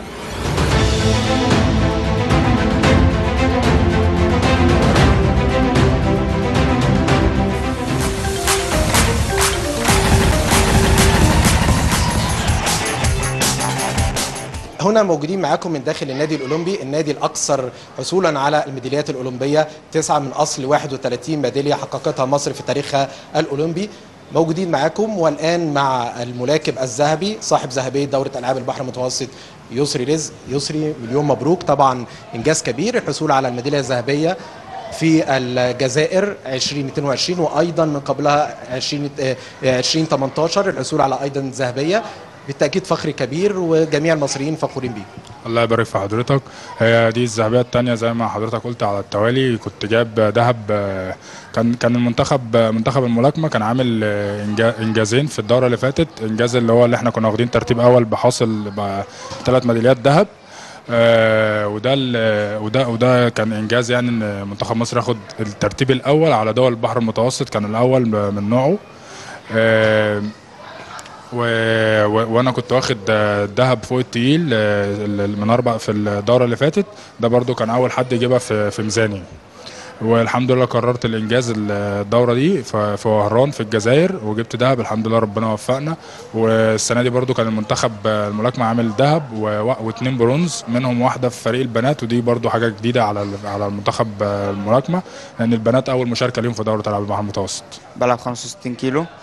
Speaker 11: هنا موجودين معاكم من داخل النادي الاولمبي النادي الاكثر حصولا على الميداليات الاولمبيه تسعه من اصل 31 ميداليه حققتها مصر في تاريخها الاولمبي موجودين معاكم والان مع الملاكب الذهبي صاحب ذهبيه دوره العاب البحر المتوسط يسري رزق يسري مليون مبروك طبعا انجاز كبير الحصول على الميداليه الذهبيه في الجزائر 2022 وايضا من قبلها 20 2018 الحصول على ايضا ذهبيه بالتاكيد فخر كبير وجميع المصريين فخورين بيه
Speaker 12: الله يبارك في حضرتك هي دي الذهبيه الثانيه زي ما حضرتك قلت على التوالي كنت جايب ذهب كان كان المنتخب منتخب الملاكمه كان عامل انجازين في الدوره اللي فاتت انجاز اللي هو اللي احنا كنا واخدين ترتيب اول بحاصل ثلاث ميداليات ذهب آه وده وده وده كان انجاز يعني ان منتخب مصر ياخد الترتيب الاول على دول البحر المتوسط كان الاول من نوعه آه و... و... وانا كنت واخد ذهب فوق التقيل من اربع في الدوره اللي فاتت ده برده كان اول حد يجيبها في في ميزاني والحمد لله قررت الانجاز الدوره دي في وهران في الجزائر وجبت ذهب الحمد لله ربنا وفقنا والسنه دي برده كان المنتخب الملاكمه عامل ذهب واثنين برونز منهم واحده في فريق البنات ودي برده حاجه جديده على على المنتخب الملاكمه لان البنات اول مشاركه ليهم في دوره العاب البحر المتوسط
Speaker 13: بلعب 65 كيلو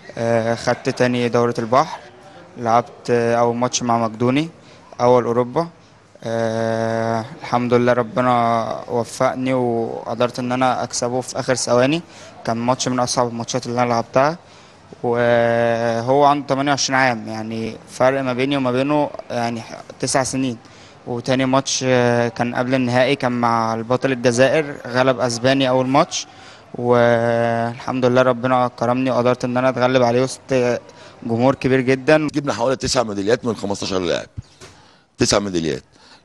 Speaker 13: آه، خدت تاني دورة البحر لعبت آه، أول ماتش مع مقدوني أول أوروبا آه، الحمد لله ربنا وفقني وقدرت إن أنا أكسبه في آخر ثواني كان ماتش من أصعب الماتشات اللي أنا لعبتها وهو عنده 28 عام يعني فرق ما بيني وما بينه يعني تسع سنين وتاني ماتش آه، كان قبل النهائي كان مع البطل الجزائر غلب اسباني اول ماتش والحمد لله ربنا كرمني وقدرت ان انا اتغلب عليه وسط جمهور كبير جدا
Speaker 14: جبنا حوالي تسع ميداليات من 15 لاعب تسع ميداليات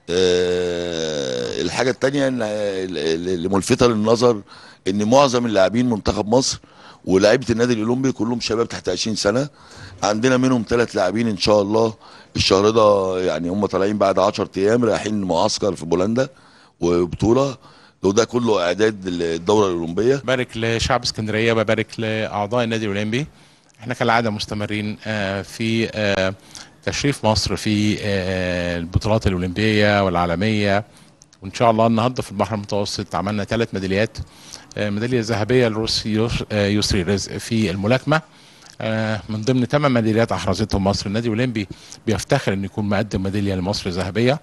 Speaker 14: أه الحاجه الثانيه اللي ملفته للنظر ان معظم اللاعبين منتخب مصر ولاعيبه النادي الاولمبي كلهم شباب تحت 20 سنه عندنا منهم ثلاث لاعبين ان شاء الله الشهر ده يعني هم طالعين بعد 10 ايام رايحين معسكر في بولندا وبطوله وده كله اعداد الدوره الاولمبيه
Speaker 15: بارك لشعب اسكندريه وبارك لاعضاء النادي الاولمبي احنا كالعاده مستمرين آه، في آه، تشريف مصر في آه، البطولات الاولمبيه والعالميه وان شاء الله النهارده في البحر المتوسط عملنا ثلاث ميداليات ميداليه ذهبيه لروسي يسري رزق في الملاكمه من ضمن ثمان ميداليات احرزتهم مصر النادي الاولمبي بيفتخر انه يكون مقدم ميداليه لمصر ذهبيه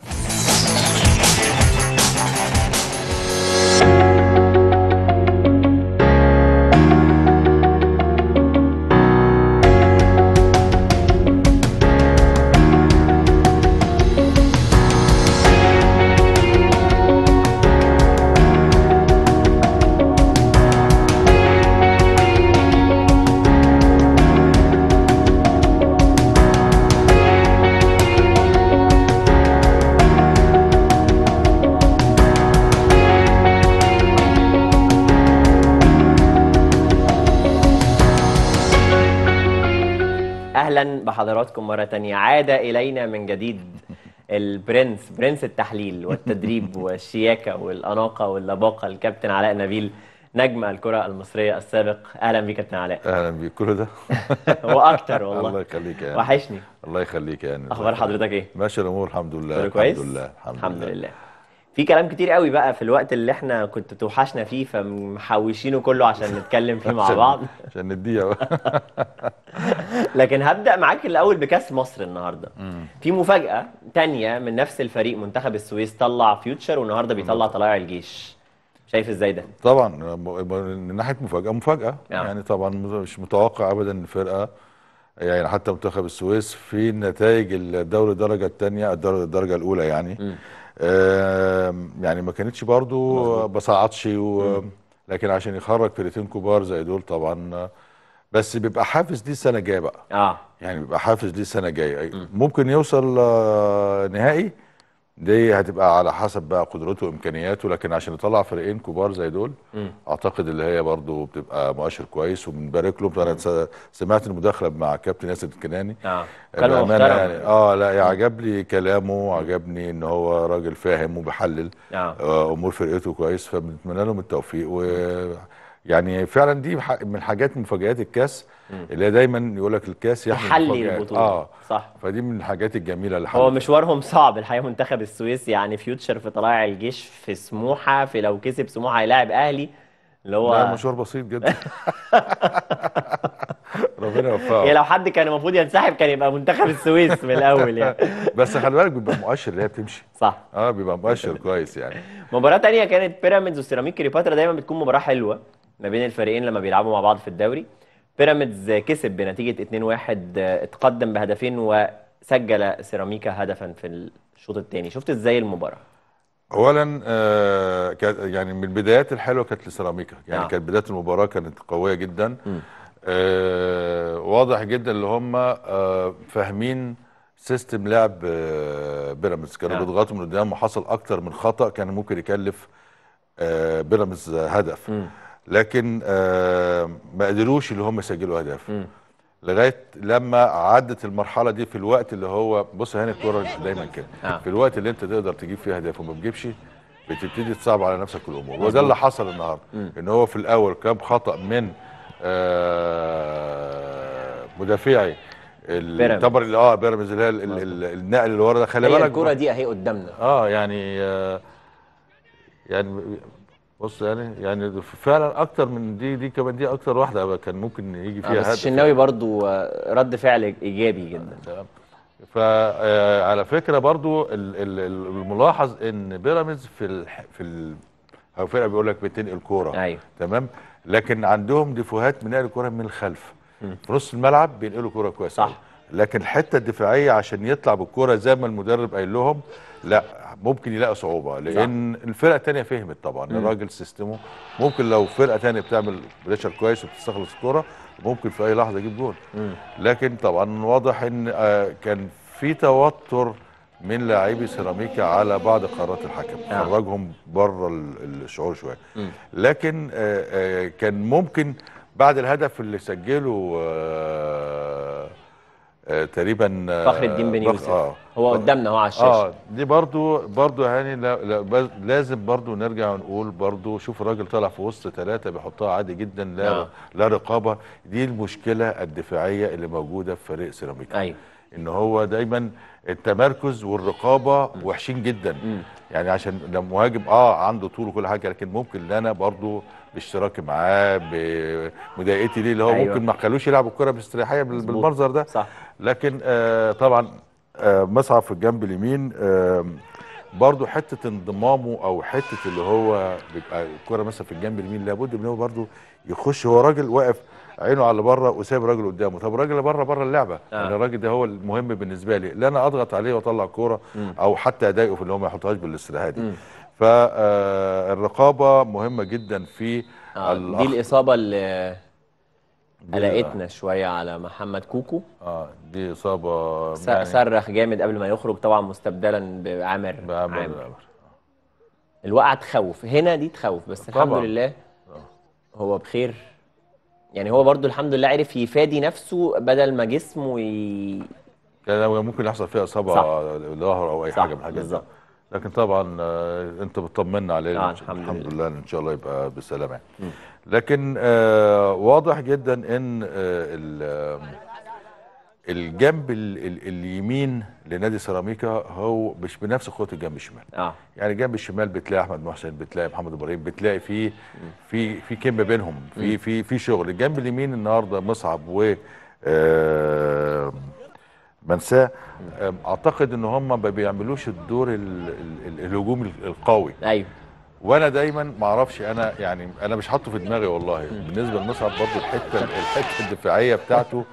Speaker 1: اهلا بحضراتكم مره تانية عاد الينا من جديد البرنس برنس التحليل والتدريب والشياكه والاناقه واللباقه الكابتن علاء نبيل نجم الكره المصريه السابق اهلا بيك كابتن علاء
Speaker 16: اهلا بيك كل ده
Speaker 1: واكتر والله
Speaker 16: الله يخليك يعني
Speaker 1: وحشني
Speaker 16: الله يخليك يعني
Speaker 1: اخبار حضرتك ايه
Speaker 16: ماشي الامور الحمد لله
Speaker 1: كله كويس
Speaker 16: الحمد لله
Speaker 1: الحمد, الحمد لله. لله في كلام كتير قوي بقى في الوقت اللي احنا كنت توحشنا فيه فمحوشينه كله عشان نتكلم فيه مع بعض
Speaker 16: عشان نديها بقى
Speaker 1: لكن هبدا معاك الاول بكاس مصر النهارده
Speaker 16: مم.
Speaker 1: في مفاجاه تانية من نفس الفريق منتخب السويس طلع فيوتشر والنهارده بيطلع طلائع الجيش شايف ازاي ده
Speaker 16: طبعا من ناحيه مفاجاه مفاجاه
Speaker 1: نعم.
Speaker 16: يعني طبعا مش متوقع ابدا ان الفرقه يعني حتى منتخب السويس في نتائج الدوري الدرجه الثانيه الدرجه الاولى يعني
Speaker 1: م.
Speaker 16: آه يعني ما كانتش برضو بصعدش و... لكن عشان يخرج فرقتين كبار زي دول طبعا بس بيبقى حافز دي السنه الجايه بقى
Speaker 1: اه
Speaker 16: يعني بيبقى حافز دي السنه الجايه ممكن يوصل آه نهائي دي هتبقى على حسب بقى قدرته وامكانياته لكن عشان يطلع فريقين كبار زي دول
Speaker 1: م.
Speaker 16: اعتقد اللي هي برضو بتبقى مؤشر كويس وبنبارك له انا سمعت المداخله مع كابتن ياسر الكناني
Speaker 1: اه كلام محترم
Speaker 16: يعني اه لا عجب لي كلامه عجبني ان هو راجل فاهم وبيحلل
Speaker 1: آه.
Speaker 16: آه امور فرقته كويس فبنتمنى لهم التوفيق و يعني فعلا دي من حاجات مفاجآت الكاس اللي هي دايما يقول لك الكاس
Speaker 1: يحلي البطوله
Speaker 16: اه
Speaker 1: صح
Speaker 16: فدي من الحاجات الجميله اللي
Speaker 1: هو مشوارهم صعب الحقيقه منتخب السويس يعني فيوتشر في طلائع الجيش في سموحه في لو كسب سموحه هيلاعب اهلي اللي هو
Speaker 16: لا مشوار بسيط جدا ربنا يوفقه
Speaker 1: يعني لو حد كان المفروض ينسحب كان يبقى منتخب السويس من الاول يعني
Speaker 16: بس خلي بالك بيبقى مؤشر اللي هي بتمشي
Speaker 1: صح
Speaker 16: اه بيبقى مؤشر كويس يعني
Speaker 1: مباراه ثانيه كانت بيراميدز وسيراميك كليوباترا دايما بتكون مباراه حلوه ما بين الفريقين لما بيلعبوا مع بعض في الدوري بيراميدز كسب بنتيجه 2-1 اتقدم بهدفين وسجل سيراميكا هدفا في الشوط الثاني شفت ازاي المباراه
Speaker 16: اولا آه يعني من البدايات الحلوه كانت لسيراميكا يعني
Speaker 1: آه.
Speaker 16: كانت بدايه المباراه كانت قويه جدا
Speaker 1: م.
Speaker 16: آه واضح جدا اللي هم آه فاهمين سيستم لعب آه بيراميدز كانوا
Speaker 1: آه.
Speaker 16: بيضغطوا من قدام وحصل اكتر من خطا كان ممكن يكلف آه بيراميدز هدف
Speaker 1: م.
Speaker 16: لكن آه ما قدروش اللي هم يسجلوا اهداف
Speaker 1: م.
Speaker 16: لغايه لما عدت المرحله دي في الوقت اللي هو بص هنا الكوره دايما كده
Speaker 1: آه.
Speaker 16: في الوقت اللي انت تقدر تجيب فيه اهداف وما بتجيبش بتبتدي تصعب على نفسك الامور وده اللي حصل النهارده ان هو في الاول كان خطا من آه مدافعي التبر اللي اه بيراميدز اللي هي النقل اللي ورا ده خلي بالك
Speaker 1: الكوره دي اهي قدامنا
Speaker 16: اه يعني آه يعني بص يعني يعني فعلا اكتر من دي دي كمان دي اكتر واحده كان ممكن يجي
Speaker 1: آه
Speaker 16: فيها
Speaker 1: بس
Speaker 16: هدف
Speaker 1: الشناوي برضو آه، رد فعل ايجابي جدا
Speaker 16: فعلى فكره برضو ال- ال- ال- الملاحظ ان بيراميدز في ال في ال او فرقه بيقول لك بتنقل كوره
Speaker 1: ايوه
Speaker 16: تمام لكن عندهم ديفوهات من نقل الكوره من الخلف في نص الملعب بينقلوا كوره كويس صح لكن الحته الدفاعيه عشان يطلع بالكوره زي ما المدرب قايل لهم لا ممكن يلاقي صعوبه لان الفرقه الثانيه فهمت طبعا
Speaker 1: مم.
Speaker 16: الراجل سيستمه ممكن لو فرقه ثانيه بتعمل بريشر كويس وبتستخلص الكوره ممكن في اي لحظه يجيب جول لكن طبعا واضح ان آه، كان في توتر من لاعبي سيراميكا على بعض قرارات الحكم
Speaker 1: آه.
Speaker 16: خرجهم بره ال- الشعور شويه
Speaker 1: مم.
Speaker 16: لكن آه، آه، كان ممكن بعد الهدف اللي سجله آه، آه، تقريبا آه،
Speaker 1: فخر الدين بن
Speaker 16: بخ-
Speaker 1: يوسف.
Speaker 16: اه
Speaker 1: هو قدامنا اهو على الشاشة.
Speaker 16: اه دي برضو برضو يعني لا لا بز- لازم برضو نرجع ونقول برضو شوف الراجل طالع في وسط ثلاثة بيحطها عادي جدا لا
Speaker 1: آه.
Speaker 16: لا رقابة دي المشكلة الدفاعية اللي موجودة في فريق سيراميكا
Speaker 1: ايوه
Speaker 16: ان هو دايما التمركز والرقابة وحشين جدا يعني عشان لما مهاجم اه عنده طول وكل حاجة لكن ممكن ان انا برضو باشتراكي معاه بمضايقتي ليه اللي هو
Speaker 1: أيوة.
Speaker 16: أيوة. ممكن ما خلوش يلعب الكرة باستريحية بال-
Speaker 1: مظبوط.
Speaker 16: بالمنظر ده
Speaker 1: صح
Speaker 16: لكن آه طبعا آه مصعب في الجنب اليمين آه برضو حته انضمامه او حته اللي هو بيبقى الكره مثلا في الجنب اليمين لابد ان هو برضو يخش هو راجل واقف عينه على اللي بره وسايب الراجل قدامه طب الراجل اللي بره بره اللعبه
Speaker 1: آه.
Speaker 16: آه. يعني الراجل ده هو المهم بالنسبه لي لا انا اضغط عليه واطلع كوره
Speaker 1: مم.
Speaker 16: او حتى اضايقه في ان هو ما يحطهاش بالاسترهاء دي
Speaker 1: مم.
Speaker 16: فالرقابه مهمه جدا في
Speaker 1: آه
Speaker 16: الأخ-
Speaker 1: دي الاصابه اللي
Speaker 16: دي-
Speaker 1: قلقتنا شويه على محمد كوكو
Speaker 16: اه دي اصابه
Speaker 1: س-
Speaker 16: يعني
Speaker 1: صرخ جامد قبل ما يخرج طبعا مستبدلا بعامر
Speaker 16: بعامر-
Speaker 1: عامر الوقعه تخوف هنا دي تخوف بس الحمد
Speaker 16: طبعاً.
Speaker 1: لله هو بخير يعني هو برضو الحمد لله عرف يفادي نفسه بدل ما جسمه ي...
Speaker 16: كان ممكن يحصل فيها اصابه
Speaker 1: صح.
Speaker 16: ظهر او اي
Speaker 1: صح،
Speaker 16: حاجه من الحاجات دي
Speaker 1: بالظبط.
Speaker 16: لكن طبعا آه، انت بتطمنا عليه
Speaker 1: آه،
Speaker 16: إن شاء-
Speaker 1: الحمد
Speaker 16: الحمد لله ان شاء الله يبقى بسلامه
Speaker 1: مم.
Speaker 16: لكن آه، واضح جدا ان آه، ال- آه، الجنب ال- ال- اليمين لنادي سيراميكا هو مش بنفس قوه الجنب الشمال
Speaker 1: اه
Speaker 16: يعني الجنب الشمال بتلاقي احمد محسن بتلاقي محمد ابراهيم بتلاقي في في في كم بينهم في
Speaker 1: مم.
Speaker 16: في في شغل الجنب اليمين النهارده مصعب و آه، منساه آه، اعتقد ان هم ما بيعملوش الدور ال- ال- ال- الهجومي القوي
Speaker 1: ايوه
Speaker 16: وانا دايما ما اعرفش انا يعني انا مش حاطه في دماغي والله بالنسبه لمصعب برضه الحته الحته الدفاعيه بتاعته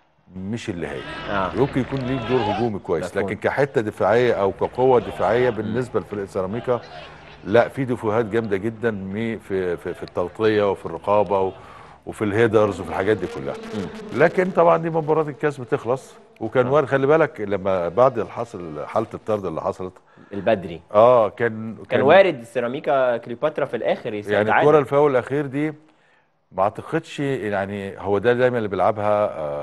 Speaker 16: مش اللي هي
Speaker 1: آه.
Speaker 16: يمكن يكون ليه دور هجومي كويس
Speaker 1: مفهوم.
Speaker 16: لكن كحته دفاعيه او كقوه دفاعيه بالنسبه لفريق سيراميكا لا في دفوهات جامده جدا مي- في في, في التغطيه وفي الرقابه و- وفي الهيدرز وفي الحاجات دي كلها لكن طبعا دي مباراه الكاس بتخلص وكان وارد خلي بالك لما بعد الحصل حاله الطرد اللي حصلت
Speaker 1: البدري
Speaker 16: اه كان
Speaker 1: كان وارد سيراميكا كليوباترا في الاخر يساعد
Speaker 16: يعني
Speaker 1: عادي.
Speaker 16: الكره الفاول الاخير دي ما اعتقدش يعني هو ده دايما اللي بيلعبها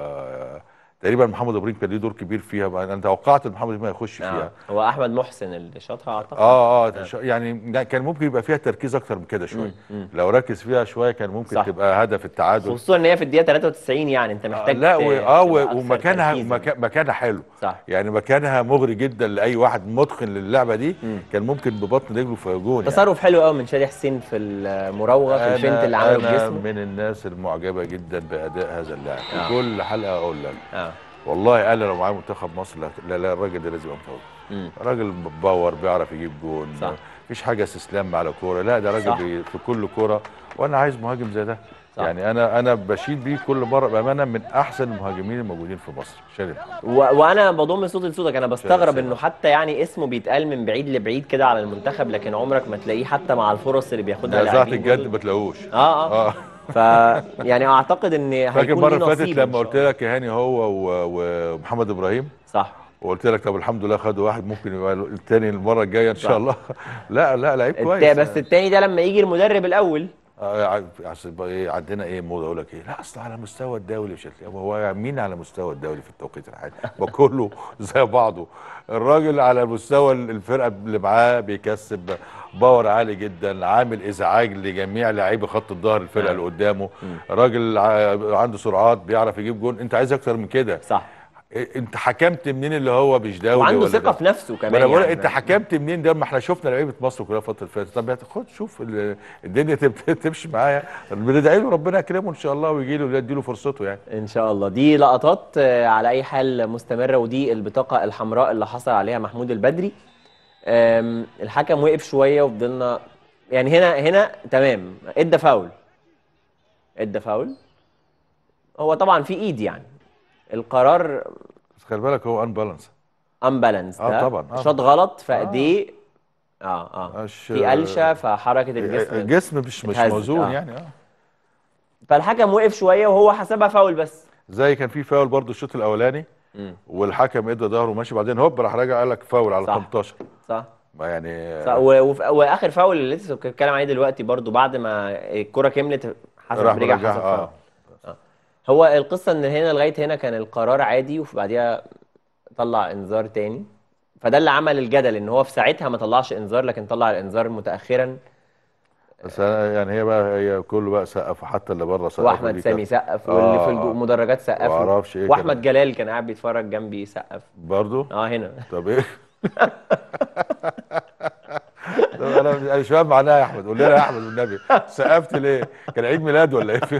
Speaker 16: آه تقريبا محمد ابراهيم كان ليه دور كبير فيها بقى انا توقعت ان محمد ابراهيم هيخش فيها
Speaker 1: آه. هو احمد محسن اللي شاطها اعتقد
Speaker 16: اه اه ش- يعني لا، كان ممكن يبقى فيها تركيز اكتر من كده شويه
Speaker 1: مم، مم.
Speaker 16: لو ركز فيها شويه كان ممكن
Speaker 1: صح.
Speaker 16: تبقى هدف التعادل
Speaker 1: خصوصا ان هي في الدقيقه 93 يعني انت محتاج
Speaker 16: لا
Speaker 1: ت-
Speaker 16: و... اه
Speaker 1: تبقى
Speaker 16: و...
Speaker 1: أكثر
Speaker 16: ومكانها
Speaker 1: تركيزاً.
Speaker 16: مكا... مكانها حلو
Speaker 1: صح
Speaker 16: يعني مكانها مغري جدا لاي واحد متقن للعبه دي كان ممكن ببطن رجله في جون يعني.
Speaker 1: تصرف حلو قوي من شادي حسين في المراوغه في الفنت اللي عمله
Speaker 16: أنا
Speaker 1: بجسمه
Speaker 16: من الناس المعجبه جدا باداء هذا اللاعب
Speaker 1: آه.
Speaker 16: في كل حلقه اقول لك
Speaker 1: اه
Speaker 16: والله انا لو معايا منتخب مصر لا لا, لا الراجل ده لازم يبقى
Speaker 1: مم.
Speaker 16: متواجد راجل باور بيعرف يجيب جون
Speaker 1: صح.
Speaker 16: مفيش حاجه استسلام على كوره لا ده
Speaker 1: صح.
Speaker 16: راجل بي في كل كوره وانا عايز مهاجم زي ده
Speaker 1: صح.
Speaker 16: يعني انا انا بشيد بيه كل مره بامانه من احسن المهاجمين الموجودين في مصر شادي محمد.
Speaker 1: و... وانا بضم صوتي لصوتك انا بستغرب
Speaker 16: سلام.
Speaker 1: انه حتى يعني اسمه بيتقال من بعيد لبعيد كده على المنتخب لكن عمرك ما تلاقيه حتى مع الفرص اللي بياخدها
Speaker 16: ده ذات
Speaker 1: لاعبين
Speaker 16: الجد
Speaker 1: جدد.
Speaker 16: ما تلاقوش
Speaker 1: اه اه
Speaker 16: اه
Speaker 1: ف يعني اعتقد ان
Speaker 16: فاكر
Speaker 1: هيكون
Speaker 16: المره
Speaker 1: ليه
Speaker 16: اللي فاتت
Speaker 1: نصيب إن
Speaker 16: لما
Speaker 1: شاء
Speaker 16: قلت لك يا هاني هو و- ومحمد ابراهيم
Speaker 1: صح
Speaker 16: وقلت لك طب الحمد لله خدوا واحد ممكن يبقى الثاني المره الجايه ان
Speaker 1: صح.
Speaker 16: شاء الله لا لا لعيب
Speaker 1: التا-
Speaker 16: كويس
Speaker 1: بس التاني ده لما يجي المدرب الاول
Speaker 16: آه، ع- عشان يبقى ايه عندنا ايه موضه اقول لك ايه لا اصل على مستوى الدولي مش هتلاقي- هو مين على مستوى الدولي في التوقيت الحالي ما كله زي بعضه الراجل على مستوى الفرقه اللي معاه بيكسب باور عالي جدا عامل ازعاج لجميع لاعبي خط الظهر الفرقه اللي قدامه راجل ع- عنده سرعات بيعرف يجيب جون انت عايز اكتر من كده
Speaker 1: صح
Speaker 16: إيه، انت حكمت منين اللي هو مش دولي
Speaker 1: وعنده
Speaker 16: ولا
Speaker 1: ثقة
Speaker 16: ده؟
Speaker 1: في نفسه كمان
Speaker 16: ما انا بقول
Speaker 1: يعني.
Speaker 16: انت حكمت منين ده ما احنا شفنا لعيبه مصر كلها الفتره اللي فاتت طب خد شوف ال- الدنيا تب- تمشي معايا بندعي له ربنا يكرمه ان شاء الله ويجي له يدي له فرصته يعني
Speaker 1: ان شاء الله دي لقطات آه، على اي حال مستمره ودي البطاقه الحمراء اللي حصل عليها محمود البدري آم، الحكم وقف شويه وفضلنا يعني هنا هنا تمام ادى فاول ادى فاول هو طبعا في ايد يعني القرار
Speaker 16: بس خلي بالك هو ان بالانس
Speaker 1: امبالانس
Speaker 16: آه
Speaker 1: ده
Speaker 16: طبعا، آه.
Speaker 1: شاط غلط في ايديه اه اه
Speaker 16: مش-
Speaker 1: في قلشه فحركه الجسم
Speaker 16: الجسم مش مش
Speaker 1: اتهزت،
Speaker 16: موزون
Speaker 1: آه.
Speaker 16: يعني اه
Speaker 1: فالحكم وقف شويه وهو حسبها فاول بس
Speaker 16: زي كان في فاول برضو الشوط الاولاني
Speaker 1: مم.
Speaker 16: والحكم ادى ظهره ماشي بعدين هوب راح راجع قال لك فاول على
Speaker 1: صح.
Speaker 16: 18
Speaker 1: صح
Speaker 16: ما يعني
Speaker 1: صح، و- وف- واخر فاول اللي لسه بتتكلم عليه دلوقتي برضو بعد ما الكره كملت حسب
Speaker 16: راح
Speaker 1: رجع
Speaker 16: رجعها،
Speaker 1: حسب
Speaker 16: آه.
Speaker 1: فاول آه. هو القصه ان هنا لغايه هنا كان القرار عادي وبعديها طلع انذار تاني فده اللي عمل الجدل ان هو في ساعتها ما طلعش انذار لكن طلع الانذار متاخرا
Speaker 16: بس أنا يعني هي بقى هي كله بقى سقف حتى اللي بره سقف
Speaker 1: واحمد سامي سقف واللي في
Speaker 16: آه.
Speaker 1: المدرجات سقفوا
Speaker 16: ومعرفش ايه
Speaker 1: واحمد
Speaker 16: كمان.
Speaker 1: جلال كان قاعد بيتفرج جنبي يسقف
Speaker 16: برضو
Speaker 1: اه هنا
Speaker 16: طب ايه طب انا انا مش فاهم معناها يا احمد قول لنا يا احمد والنبي سقفت ليه كان عيد ميلاد ولا ايه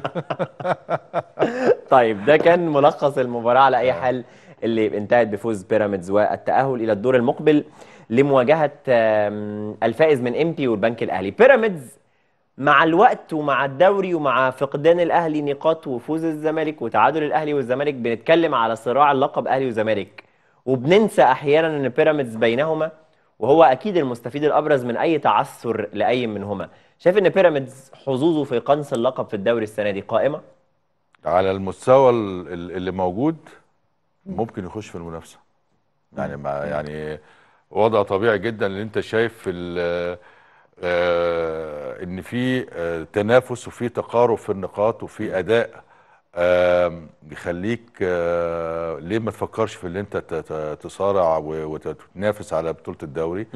Speaker 1: طيب ده كان ملخص المباراة على أي حال اللي انتهت بفوز بيراميدز والتأهل إلى الدور المقبل لمواجهة آم، الفائز من إمبي والبنك الأهلي بيراميدز مع الوقت ومع الدوري ومع فقدان الأهلي نقاط وفوز الزمالك وتعادل الأهلي والزمالك بنتكلم على صراع اللقب أهلي وزمالك وبننسى أحيانا أن بيراميدز بينهما وهو أكيد المستفيد الأبرز من أي تعثر لأي منهما شايف أن بيراميدز حظوظه في قنص اللقب في الدوري السنة دي قائمة؟
Speaker 16: على المستوى ال- ال- اللي موجود ممكن يخش في المنافسه يعني ما يعني وضع طبيعي جدا اللي انت شايف في ال- آه، ان في آه، تنافس وفي تقارب في النقاط وفي اداء آم، يخليك آه، ليه ما تفكرش في اللي انت ت- ت- تصارع و- وتنافس على بطوله الدوري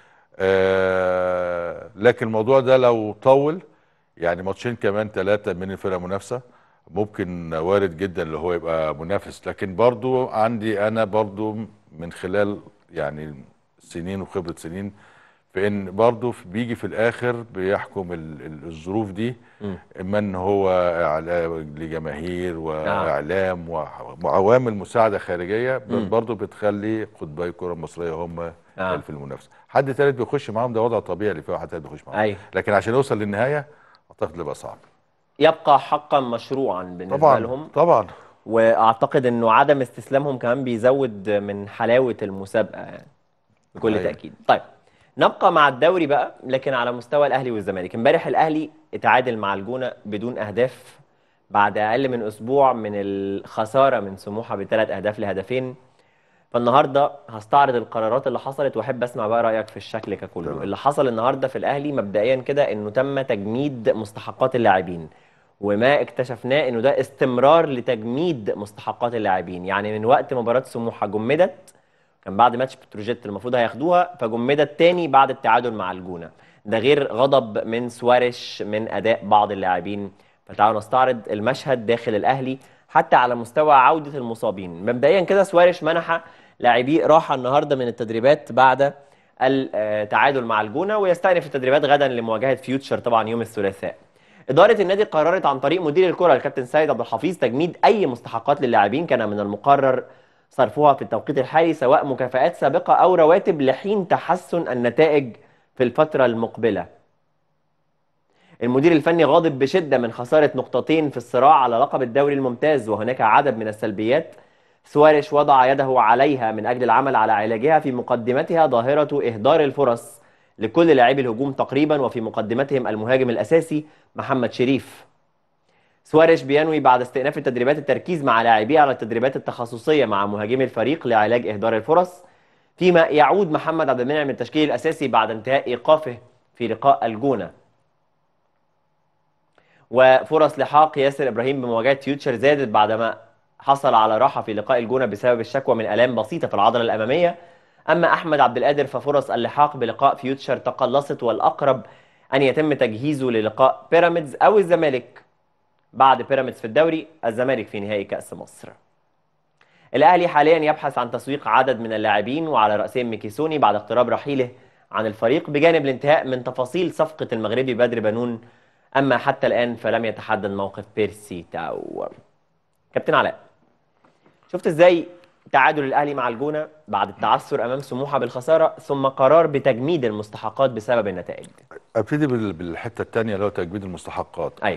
Speaker 16: آه، لكن الموضوع ده لو طول يعني ماتشين كمان ثلاثة من الفرقة منافسة ممكن وارد جدا اللي هو يبقى منافس لكن برضو عندي أنا برضو من خلال يعني سنين وخبرة سنين في ان برضو في- بيجي في الاخر بيحكم ال- ال- الظروف دي اما ان هو إعلا- لجماهير واعلام وع- وعوامل مساعده خارجيه ب-
Speaker 1: مم.
Speaker 16: برضو بتخلي قطبي الكره المصريه هم
Speaker 1: آه.
Speaker 16: اللي في المنافسه حد ثالث بيخش معاهم ده وضع طبيعي اللي فيه واحد ثالث بيخش معاهم
Speaker 1: أيوة.
Speaker 16: لكن عشان يوصل للنهايه اعتقد يبقى صعب
Speaker 1: يبقى حقا مشروعا بالنسبه
Speaker 16: طبعا
Speaker 1: لهم
Speaker 16: طبعا
Speaker 1: واعتقد انه عدم استسلامهم كمان بيزود من حلاوه المسابقه يعني بكل
Speaker 16: أيوة.
Speaker 1: تاكيد طيب نبقى مع الدوري بقى لكن على مستوى الاهلي والزمالك امبارح الاهلي اتعادل مع الجونه بدون اهداف بعد اقل من اسبوع من الخساره من سموحه بثلاث اهداف لهدفين فالنهارده هستعرض القرارات اللي حصلت واحب اسمع بقى رايك في الشكل ككله
Speaker 16: تمام.
Speaker 1: اللي حصل النهارده في الاهلي مبدئيا كده انه تم تجميد مستحقات اللاعبين وما اكتشفناه انه ده استمرار لتجميد مستحقات اللاعبين يعني من وقت مباراه سموحه جمدت كان بعد ماتش بتروجيت المفروض هياخدوها فجمدت تاني بعد التعادل مع الجونه ده غير غضب من سوارش من اداء بعض اللاعبين فتعالوا نستعرض المشهد داخل الاهلي حتى على مستوى عوده المصابين مبدئيا كده سوارش منح لاعبيه راحه النهارده من التدريبات بعد التعادل مع الجونه ويستأنف التدريبات غدا لمواجهه فيوتشر طبعا يوم الثلاثاء إدارة النادي قررت عن طريق مدير الكرة الكابتن سيد عبد الحفيظ تجميد أي مستحقات للاعبين كان من المقرر صرفها في التوقيت الحالي سواء مكافآت سابقة أو رواتب لحين تحسن النتائج في الفترة المقبلة. المدير الفني غاضب بشدة من خسارة نقطتين في الصراع على لقب الدوري الممتاز وهناك عدد من السلبيات سوارش وضع يده عليها من أجل العمل على علاجها في مقدمتها ظاهرة إهدار الفرص لكل لاعبي الهجوم تقريبا وفي مقدمتهم المهاجم الأساسي محمد شريف سواريش بينوي بعد استئناف التدريبات التركيز مع لاعبيه على التدريبات التخصصية مع مهاجمي الفريق لعلاج إهدار الفرص فيما يعود محمد عبد المنعم للتشكيل الأساسي بعد انتهاء إيقافه في لقاء الجونة وفرص لحاق ياسر إبراهيم بمواجهة فيوتشر زادت بعدما حصل على راحة في لقاء الجونة بسبب الشكوى من آلام بسيطة في العضلة الأمامية أما أحمد عبد القادر ففرص اللحاق بلقاء فيوتشر تقلصت والأقرب أن يتم تجهيزه للقاء بيراميدز أو الزمالك بعد بيراميدز في الدوري الزمالك في نهائي كأس مصر الاهلي حاليا يبحث عن تسويق عدد من اللاعبين وعلى راسهم ميكيسوني بعد اقتراب رحيله عن الفريق بجانب الانتهاء من تفاصيل صفقه المغربي بدر بنون اما حتى الان فلم يتحدد موقف بيرسي تاو كابتن علاء شفت ازاي تعادل الاهلي مع الجونه بعد التعثر امام سموحه بالخساره ثم قرار بتجميد المستحقات بسبب النتائج
Speaker 16: ابتدي بال- بالحته الثانيه اللي هو تجميد المستحقات
Speaker 1: ايوه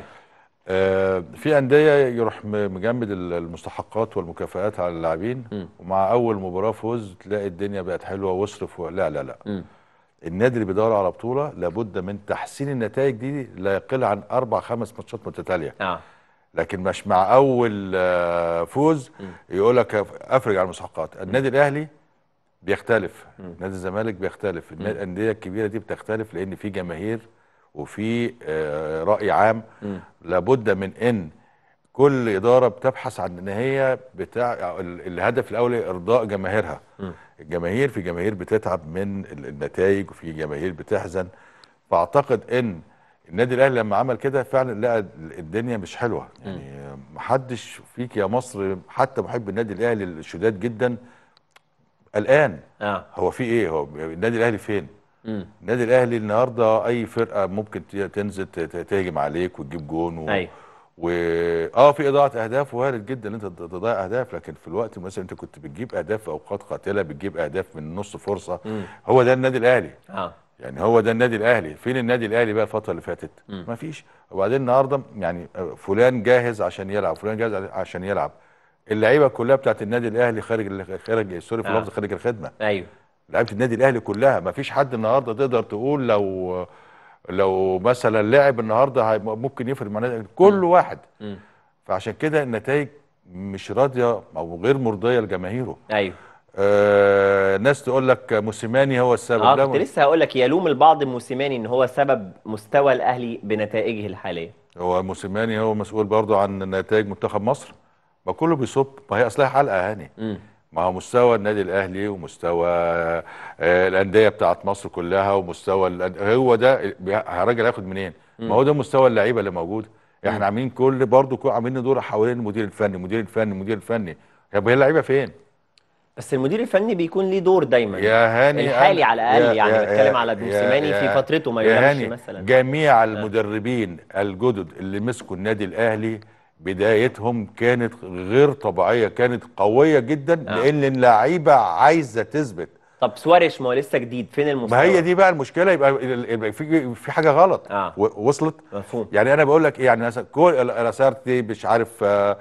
Speaker 16: آه في انديه يروح م- مجمد ال- المستحقات والمكافآت على اللاعبين ومع اول مباراه فوز تلاقي الدنيا بقت حلوه واصرف و... لا لا لا
Speaker 1: مم.
Speaker 16: النادي اللي بيدور على بطوله لابد من تحسين النتائج دي لا يقل عن اربع خمس ماتشات متتاليه
Speaker 1: اه
Speaker 16: لكن مش مع اول آه، فوز يقول لك افرج على المستحقات النادي الاهلي بيختلف نادي الزمالك بيختلف النا- الانديه الكبيره دي بتختلف لان في جماهير وفي آه، راي عام لابد من ان كل اداره بتبحث عن ان هي بتاع ال- الهدف الاولي ارضاء جماهيرها الجماهير في جماهير بتتعب من ال- النتائج وفي جماهير بتحزن فاعتقد ان النادي الاهلي لما عمل كده فعلا لقى ال- الدنيا مش حلوه يعني محدش فيك يا مصر حتى محب النادي الاهلي الشداد جدا قلقان
Speaker 1: اه
Speaker 16: هو في ايه هو النادي الاهلي فين
Speaker 1: مم.
Speaker 16: النادي الاهلي النهارده اي فرقه ممكن ت- تنزل ت- ت- تهجم عليك وتجيب جون و...
Speaker 1: ايوه
Speaker 16: و اه في اضاعه اهداف وارد جدا ان انت تض- تضيع اهداف لكن في الوقت مثلا انت كنت بتجيب اهداف في اوقات قاتله بتجيب اهداف من نص فرصه
Speaker 1: مم.
Speaker 16: هو ده النادي الاهلي
Speaker 1: اه
Speaker 16: يعني هو ده النادي الاهلي فين النادي الاهلي بقى الفتره اللي فاتت
Speaker 1: مم.
Speaker 16: ما فيش وبعدين النهارده يعني فلان جاهز عشان يلعب فلان جاهز عشان يلعب اللعيبه كلها بتاعت النادي الاهلي خارج ال- خارج سوري في
Speaker 1: آه.
Speaker 16: اللفظ خارج الخدمه
Speaker 1: ايوه
Speaker 16: لعيبه النادي الاهلي كلها ما فيش حد النهارده تقدر تقول لو لو مثلا لاعب النهارده هي- ممكن يفرق مع النادي كل واحد
Speaker 1: مم.
Speaker 16: فعشان كده النتائج مش راضيه او غير مرضيه لجماهيره
Speaker 1: ايوه
Speaker 16: آه ناس تقول لك موسيماني هو السبب
Speaker 1: اه
Speaker 16: لا،
Speaker 1: كنت لسه هقول لك يلوم البعض موسيماني ان هو سبب مستوى الاهلي بنتائجه الحاليه
Speaker 16: هو موسيماني هو مسؤول برضه عن نتائج منتخب مصر ما كله بيصب ما هي اصلها حلقه هاني
Speaker 1: مم.
Speaker 16: ما هو مستوى النادي الاهلي ومستوى آه الانديه بتاعت مصر كلها ومستوى الأن- هو ده بي- الراجل هياخد منين؟ ما هو ده مستوى اللعيبه اللي موجوده احنا عاملين كل برضه كل- عاملين ندور حوالين المدير الفني المدير الفني المدير الفني طب هي اللعيبه فين؟
Speaker 1: بس المدير الفني بيكون ليه دور دايما
Speaker 16: يا هاني
Speaker 1: الحالي
Speaker 16: أنا-
Speaker 1: على الاقل
Speaker 16: يا-
Speaker 1: يعني
Speaker 16: يا-
Speaker 1: بتكلم
Speaker 16: يا-
Speaker 1: على
Speaker 16: يا-
Speaker 1: موسيماني في
Speaker 16: يا-
Speaker 1: فترته ما
Speaker 16: يا
Speaker 1: يلامش
Speaker 16: هاني
Speaker 1: مثلا
Speaker 16: جميع المدربين الجدد اللي مسكوا النادي الاهلي بدايتهم كانت غير طبيعيه كانت قويه جدا لان اللعيبه عايزه تثبت
Speaker 1: طب سواريش ما هو لسه جديد فين المستوى
Speaker 16: ما هي دي بقى المشكله يبقى يبقى في في حاجه غلط
Speaker 1: آه.
Speaker 16: و- وصلت
Speaker 1: مفهوم
Speaker 16: يعني انا بقول لك ايه يعني مثلا كل راسارتي مش عارف آه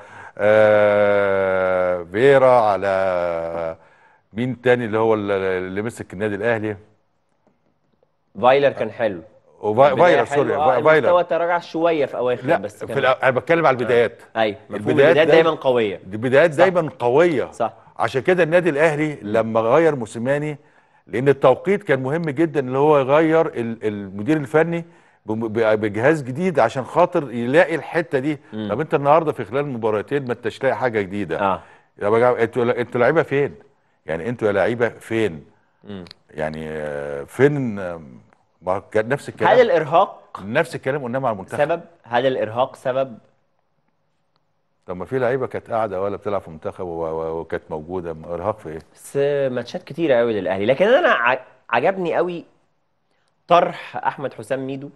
Speaker 16: آه فيرا على مين تاني اللي هو اللي اللي مسك النادي الاهلي
Speaker 1: فايلر كان حلو
Speaker 16: وفا-
Speaker 1: البداية
Speaker 16: فايلر
Speaker 1: حلوة.
Speaker 16: سوري
Speaker 1: آه،
Speaker 16: فا- فايلر
Speaker 1: المستوى تراجع شويه في اواخر
Speaker 16: لا
Speaker 1: بس
Speaker 16: في
Speaker 1: كان
Speaker 16: الأ- انا بتكلم على البدايات
Speaker 1: ايوه مفهوم البدايات دايما قويه
Speaker 16: البدايات دايما قويه
Speaker 1: صح
Speaker 16: عشان كده النادي الاهلي لما غير موسيماني لان التوقيت كان مهم جدا ان هو يغير ال- المدير الفني بم- ب- بجهاز جديد عشان خاطر يلاقي الحته دي طب انت النهارده في خلال مباراتين ما انتش لاقي حاجه جديده
Speaker 1: اه
Speaker 16: يا بجا انتوا انتوا لعيبه فين يعني انتوا يا لعيبه فين
Speaker 1: مم.
Speaker 16: يعني آه، فين آه، ما كان نفس الكلام
Speaker 1: هل الارهاق
Speaker 16: نفس الكلام قلناه مع المنتخب
Speaker 1: سبب هل الارهاق سبب
Speaker 16: طب ما في لعيبه كانت قاعده ولا بتلعب في المنتخب و- و- وكانت موجوده ارهاق في ايه؟
Speaker 1: بس ماتشات كتيره قوي للاهلي لكن انا ع- عجبني قوي طرح احمد حسام ميدو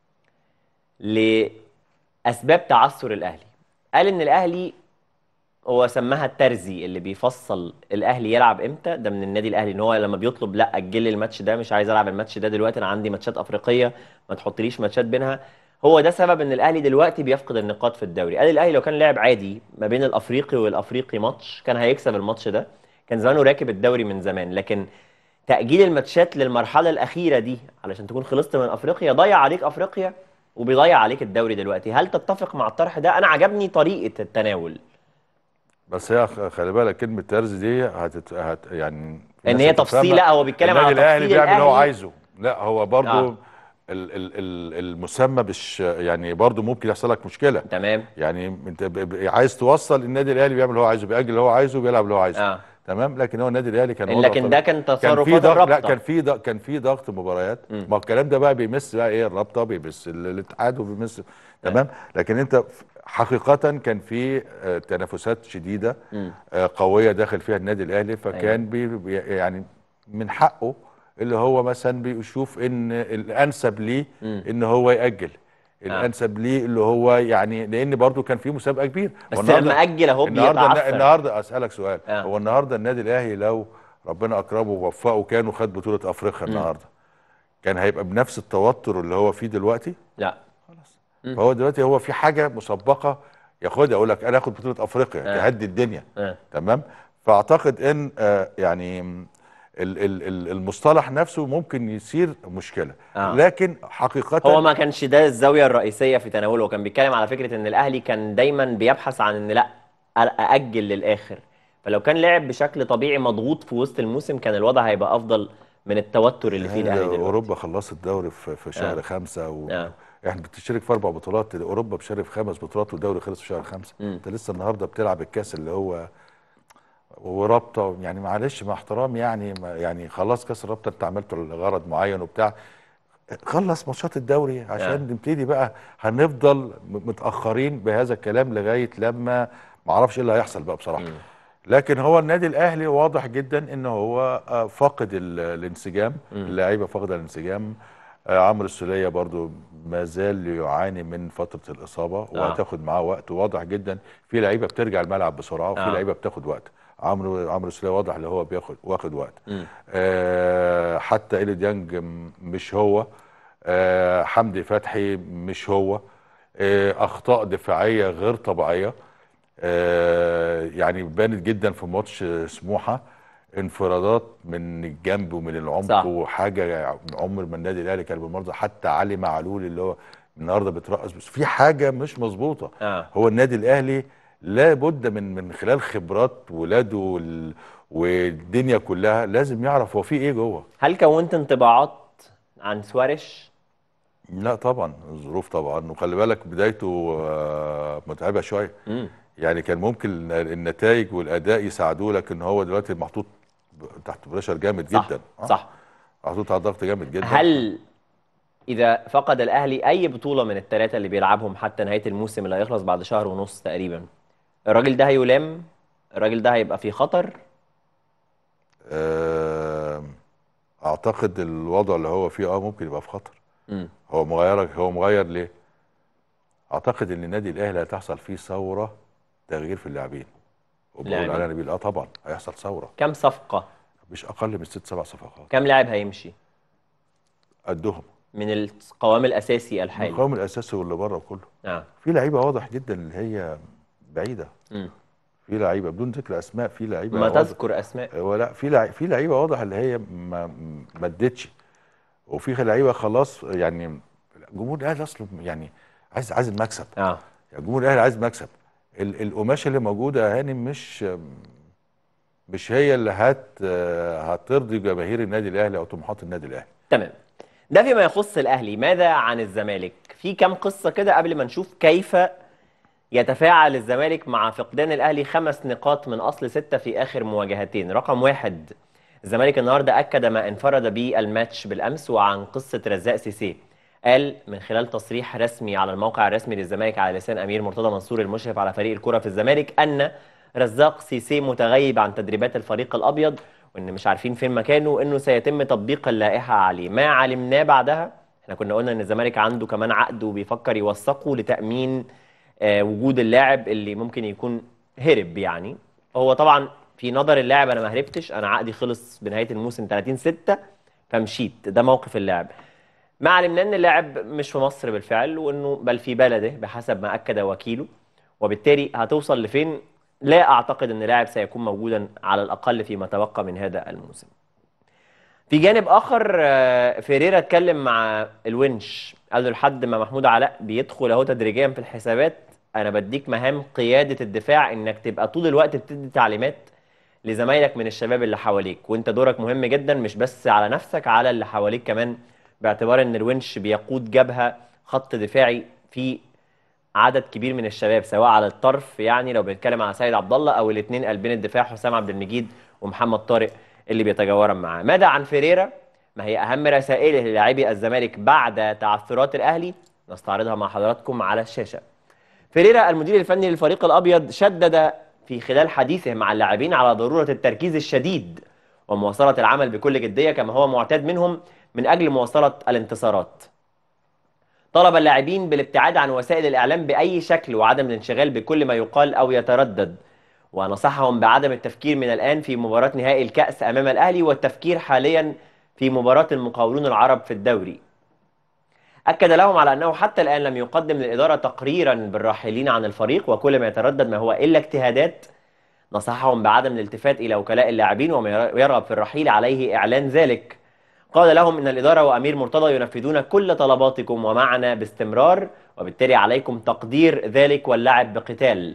Speaker 1: لاسباب تعثر الاهلي قال ان الاهلي هو سماها الترزي اللي بيفصل الاهلي يلعب امتى ده من النادي الاهلي ان هو لما بيطلب لا اجل لي الماتش ده مش عايز العب الماتش ده دلوقتي انا عندي ماتشات افريقيه ما تحطليش ماتشات بينها هو ده سبب ان الاهلي دلوقتي بيفقد النقاط في الدوري قال الاهلي لو كان لعب عادي ما بين الافريقي والافريقي ماتش كان هيكسب الماتش ده كان زمانه راكب الدوري من زمان لكن تاجيل الماتشات للمرحله الاخيره دي علشان تكون خلصت من افريقيا ضيع عليك افريقيا وبيضيع عليك الدوري دلوقتي هل تتفق مع الطرح ده انا عجبني طريقه التناول
Speaker 16: بس هي خ- خلي بالك كلمه ترز دي هت, هت يعني
Speaker 1: إن
Speaker 16: الناس
Speaker 1: هي
Speaker 16: هتفهمها.
Speaker 1: تفصيل، لا، هو بيتكلم على
Speaker 16: النادي الاهلي
Speaker 1: تفصيل
Speaker 16: بيعمل اللي هو
Speaker 1: الأهلي.
Speaker 16: عايزه لا هو برضو
Speaker 1: آه.
Speaker 16: ال ال ال المسمى مش يعني برضو ممكن يحصل لك مشكله
Speaker 1: تمام
Speaker 16: يعني انت ب- ب- عايز توصل النادي الاهلي بيعمل اللي هو عايزه بيأجل اللي هو عايزه وبيلعب اللي هو عايزه
Speaker 1: اه
Speaker 16: تمام لكن هو النادي الاهلي كان
Speaker 1: لكن
Speaker 16: وضعه
Speaker 1: ده كان
Speaker 16: كان
Speaker 1: تصرفات
Speaker 16: في ضغط لا
Speaker 1: الرابطة.
Speaker 16: كان في ضغط كان في ضغط مباريات ما هو الكلام ده بقى بيمس بقى ايه الرابطه بيمس ال- الاتحاد وبيمس تمام لكن انت حقيقه كان في آه، تنافسات شديده
Speaker 1: مم.
Speaker 16: آه، قويه داخل فيها النادي الاهلي فكان بي بي- يعني من حقه اللي هو مثلا بيشوف ان الانسب ليه
Speaker 1: مم.
Speaker 16: ان هو ياجل الانسب ليه اللي هو يعني لان برضو كان في مسابقه كبيره
Speaker 1: بس
Speaker 16: هو النهاردة-
Speaker 1: لما أجل أهو
Speaker 16: النهارده
Speaker 1: بيبقى عفن.
Speaker 16: النهارده اسالك سؤال هو النهارده النادي الاهلي لو ربنا اكرمه ووفقه كان وخد بطوله افريقيا
Speaker 1: مم.
Speaker 16: النهارده كان هيبقى بنفس التوتر اللي هو فيه دلوقتي
Speaker 1: لا مم.
Speaker 16: فهو دلوقتي هو في حاجه مسبقه ياخدها يقول لك انا اخد بطوله افريقيا
Speaker 1: آه.
Speaker 16: تهدي الدنيا
Speaker 1: آه.
Speaker 16: تمام فاعتقد ان آه يعني ال- ال- ال- المصطلح نفسه ممكن يصير مشكله
Speaker 1: آه.
Speaker 16: لكن حقيقه
Speaker 1: هو ما كانش ده الزاويه الرئيسيه في تناوله هو كان بيتكلم على فكره ان الاهلي كان دايما بيبحث عن ان لا ااجل للاخر فلو كان لعب بشكل طبيعي مضغوط في وسط الموسم كان الوضع هيبقى افضل من التوتر اللي فيه
Speaker 16: هي
Speaker 1: الاهلي دلوقتي
Speaker 16: اوروبا خلصت الدوري في, في شهر
Speaker 1: آه.
Speaker 16: خمسة و...
Speaker 1: آه.
Speaker 16: احنا بتشترك في اربع بطولات اوروبا بتشارك في خمس بطولات والدوري خلص في شهر خمسة
Speaker 1: مم.
Speaker 16: انت لسه النهارده بتلعب الكاس اللي هو ورابطه يعني معلش مع احترامي يعني ما يعني خلاص كاس الرابطه انت عملته لغرض معين وبتاع خلص ماتشات الدوري عشان
Speaker 1: آه.
Speaker 16: نبتدي بقى هنفضل م- متاخرين بهذا الكلام لغايه لما ما اعرفش ايه اللي هيحصل بقى بصراحه لكن هو النادي الاهلي واضح جدا ان هو آه، فاقد ال- الانسجام اللعيبه فاقده الانسجام آه، عمرو السوليه برضو ما زال يعاني من فتره الاصابه
Speaker 1: آه.
Speaker 16: وهتاخد معاه وقت واضح جدا في لعيبه بترجع الملعب بسرعه وفي
Speaker 1: آه.
Speaker 16: لعيبه بتاخد وقت عمرو عمرو السوليه واضح اللي هو بياخد واخد وقت
Speaker 1: مم.
Speaker 16: آه حتى إيلي ديانج م- مش هو آه حمدي فتحي مش هو آه اخطاء دفاعيه غير طبيعيه آه يعني بانت جدا في ماتش سموحه انفرادات من الجنب ومن العمق
Speaker 1: صح.
Speaker 16: وحاجه عمر ما النادي الاهلي كان بالمنظر حتى علي معلول اللي هو النهارده بترقص بس في حاجه مش مظبوطه
Speaker 1: آه.
Speaker 16: هو النادي الاهلي لابد من من خلال خبرات ولاده وال- والدنيا كلها لازم يعرف هو في ايه جوه
Speaker 1: هل كونت انطباعات عن سواريش
Speaker 16: لا طبعا الظروف طبعا وخلي بالك بدايته آه، متعبه شويه
Speaker 1: مم.
Speaker 16: يعني كان ممكن النتائج والاداء يساعدوه لكن هو دلوقتي محطوط ب- تحت بريشر جامد
Speaker 1: صح.
Speaker 16: جدا آه.
Speaker 1: صح
Speaker 16: محطوط على ضغط جامد جدا
Speaker 1: هل اذا فقد الاهلي اي بطوله من الثلاثه اللي بيلعبهم حتى نهايه الموسم اللي هيخلص بعد شهر ونص تقريبا الراجل ده هيلام الراجل ده هيبقى في خطر
Speaker 16: آه، اعتقد الوضع اللي هو فيه اه ممكن يبقى في خطر
Speaker 1: مم.
Speaker 16: هو مغير هو مغير ليه؟ اعتقد ان النادي الاهلي هتحصل فيه ثوره تغيير في اللاعبين وبقول
Speaker 1: لاعبين.
Speaker 16: على نبيل اه طبعا هيحصل ثوره
Speaker 1: كم صفقه
Speaker 16: مش اقل من ست سبع صفقات
Speaker 1: كم لاعب هيمشي
Speaker 16: قدهم
Speaker 1: من القوام الاساسي
Speaker 16: من
Speaker 1: الحالي
Speaker 16: القوام الاساسي واللي بره كله
Speaker 1: اه
Speaker 16: في لعيبه واضح جدا اللي هي بعيده
Speaker 1: مم.
Speaker 16: في لعيبه بدون ذكر اسماء في لعيبه
Speaker 1: ما
Speaker 16: واضح-
Speaker 1: تذكر اسماء
Speaker 16: ولا في لعيبه في لعيبه واضح اللي هي ما ما ادتش وفي لعيبه خلاص يعني جمهور الاهلي اصلا يعني عايز عايز المكسب
Speaker 1: اه
Speaker 16: يعني جمهور الاهلي عايز مكسب ال- القماشه اللي موجوده يا هاني مش مش هي اللي هت هترضي جماهير النادي الاهلي او طموحات النادي الاهلي
Speaker 1: تمام ده فيما يخص الاهلي ماذا عن الزمالك في كام قصه كده قبل ما نشوف كيف يتفاعل الزمالك مع فقدان الاهلي خمس نقاط من اصل سته في اخر مواجهتين رقم واحد الزمالك النهارده اكد ما انفرد به الماتش بالامس وعن قصه رزاق سيسي قال من خلال تصريح رسمي على الموقع الرسمي للزمالك على لسان امير مرتضى منصور المشرف على فريق الكره في الزمالك ان رزاق سيسي متغيب عن تدريبات الفريق الابيض وان مش عارفين فين مكانه وانه سيتم تطبيق اللائحه عليه ما علمناه بعدها احنا كنا قلنا ان الزمالك عنده كمان عقد وبيفكر يوثقه لتامين آه، وجود اللاعب اللي ممكن يكون هرب يعني هو طبعا في نظر اللاعب انا ما هربتش انا عقدي خلص بنهايه الموسم 30 6 فمشيت ده موقف اللاعب ما علمنا ان اللاعب مش في مصر بالفعل وانه بل في بلده بحسب ما اكد وكيله وبالتالي هتوصل لفين لا اعتقد ان لاعب سيكون موجودا على الاقل فيما تبقى من هذا الموسم في جانب اخر آه، فيريرا اتكلم مع الونش قال له لحد ما محمود علاء بيدخل اهو تدريجيا في الحسابات انا بديك مهام قياده الدفاع انك تبقى طول الوقت بتدي تعليمات لزمايلك من الشباب اللي حواليك وانت دورك مهم جدا مش بس على نفسك على اللي حواليك كمان باعتبار ان الونش بيقود جبهه خط دفاعي في عدد كبير من الشباب سواء على الطرف يعني لو بنتكلم على سيد عبد الله او الاثنين قلبين الدفاع حسام عبد المجيد ومحمد طارق اللي بيتجاورا معاه ماذا عن فيريرا ما هي اهم رسائله للاعبي الزمالك بعد تعثرات الاهلي نستعرضها مع حضراتكم على الشاشه فيريرا المدير الفني للفريق الابيض شدد في خلال حديثه مع اللاعبين على ضروره التركيز الشديد ومواصله العمل بكل جديه كما هو معتاد منهم من اجل مواصله الانتصارات طلب اللاعبين بالابتعاد عن وسائل الإعلام بأي شكل وعدم الانشغال بكل ما يقال أو يتردد ونصحهم بعدم التفكير من الآن في مباراة نهائي الكأس أمام الأهلي والتفكير حاليا في مباراة المقاولون العرب في الدوري أكد لهم على أنه حتى الآن لم يقدم للإدارة تقريرا بالراحلين عن الفريق وكل ما يتردد ما هو إلا اجتهادات نصحهم بعدم الالتفات إلى وكلاء اللاعبين وما يرغب في الرحيل عليه إعلان ذلك قال لهم إن الإدارة وأمير مرتضى ينفذون كل طلباتكم ومعنا باستمرار وبالتالي عليكم تقدير ذلك واللعب بقتال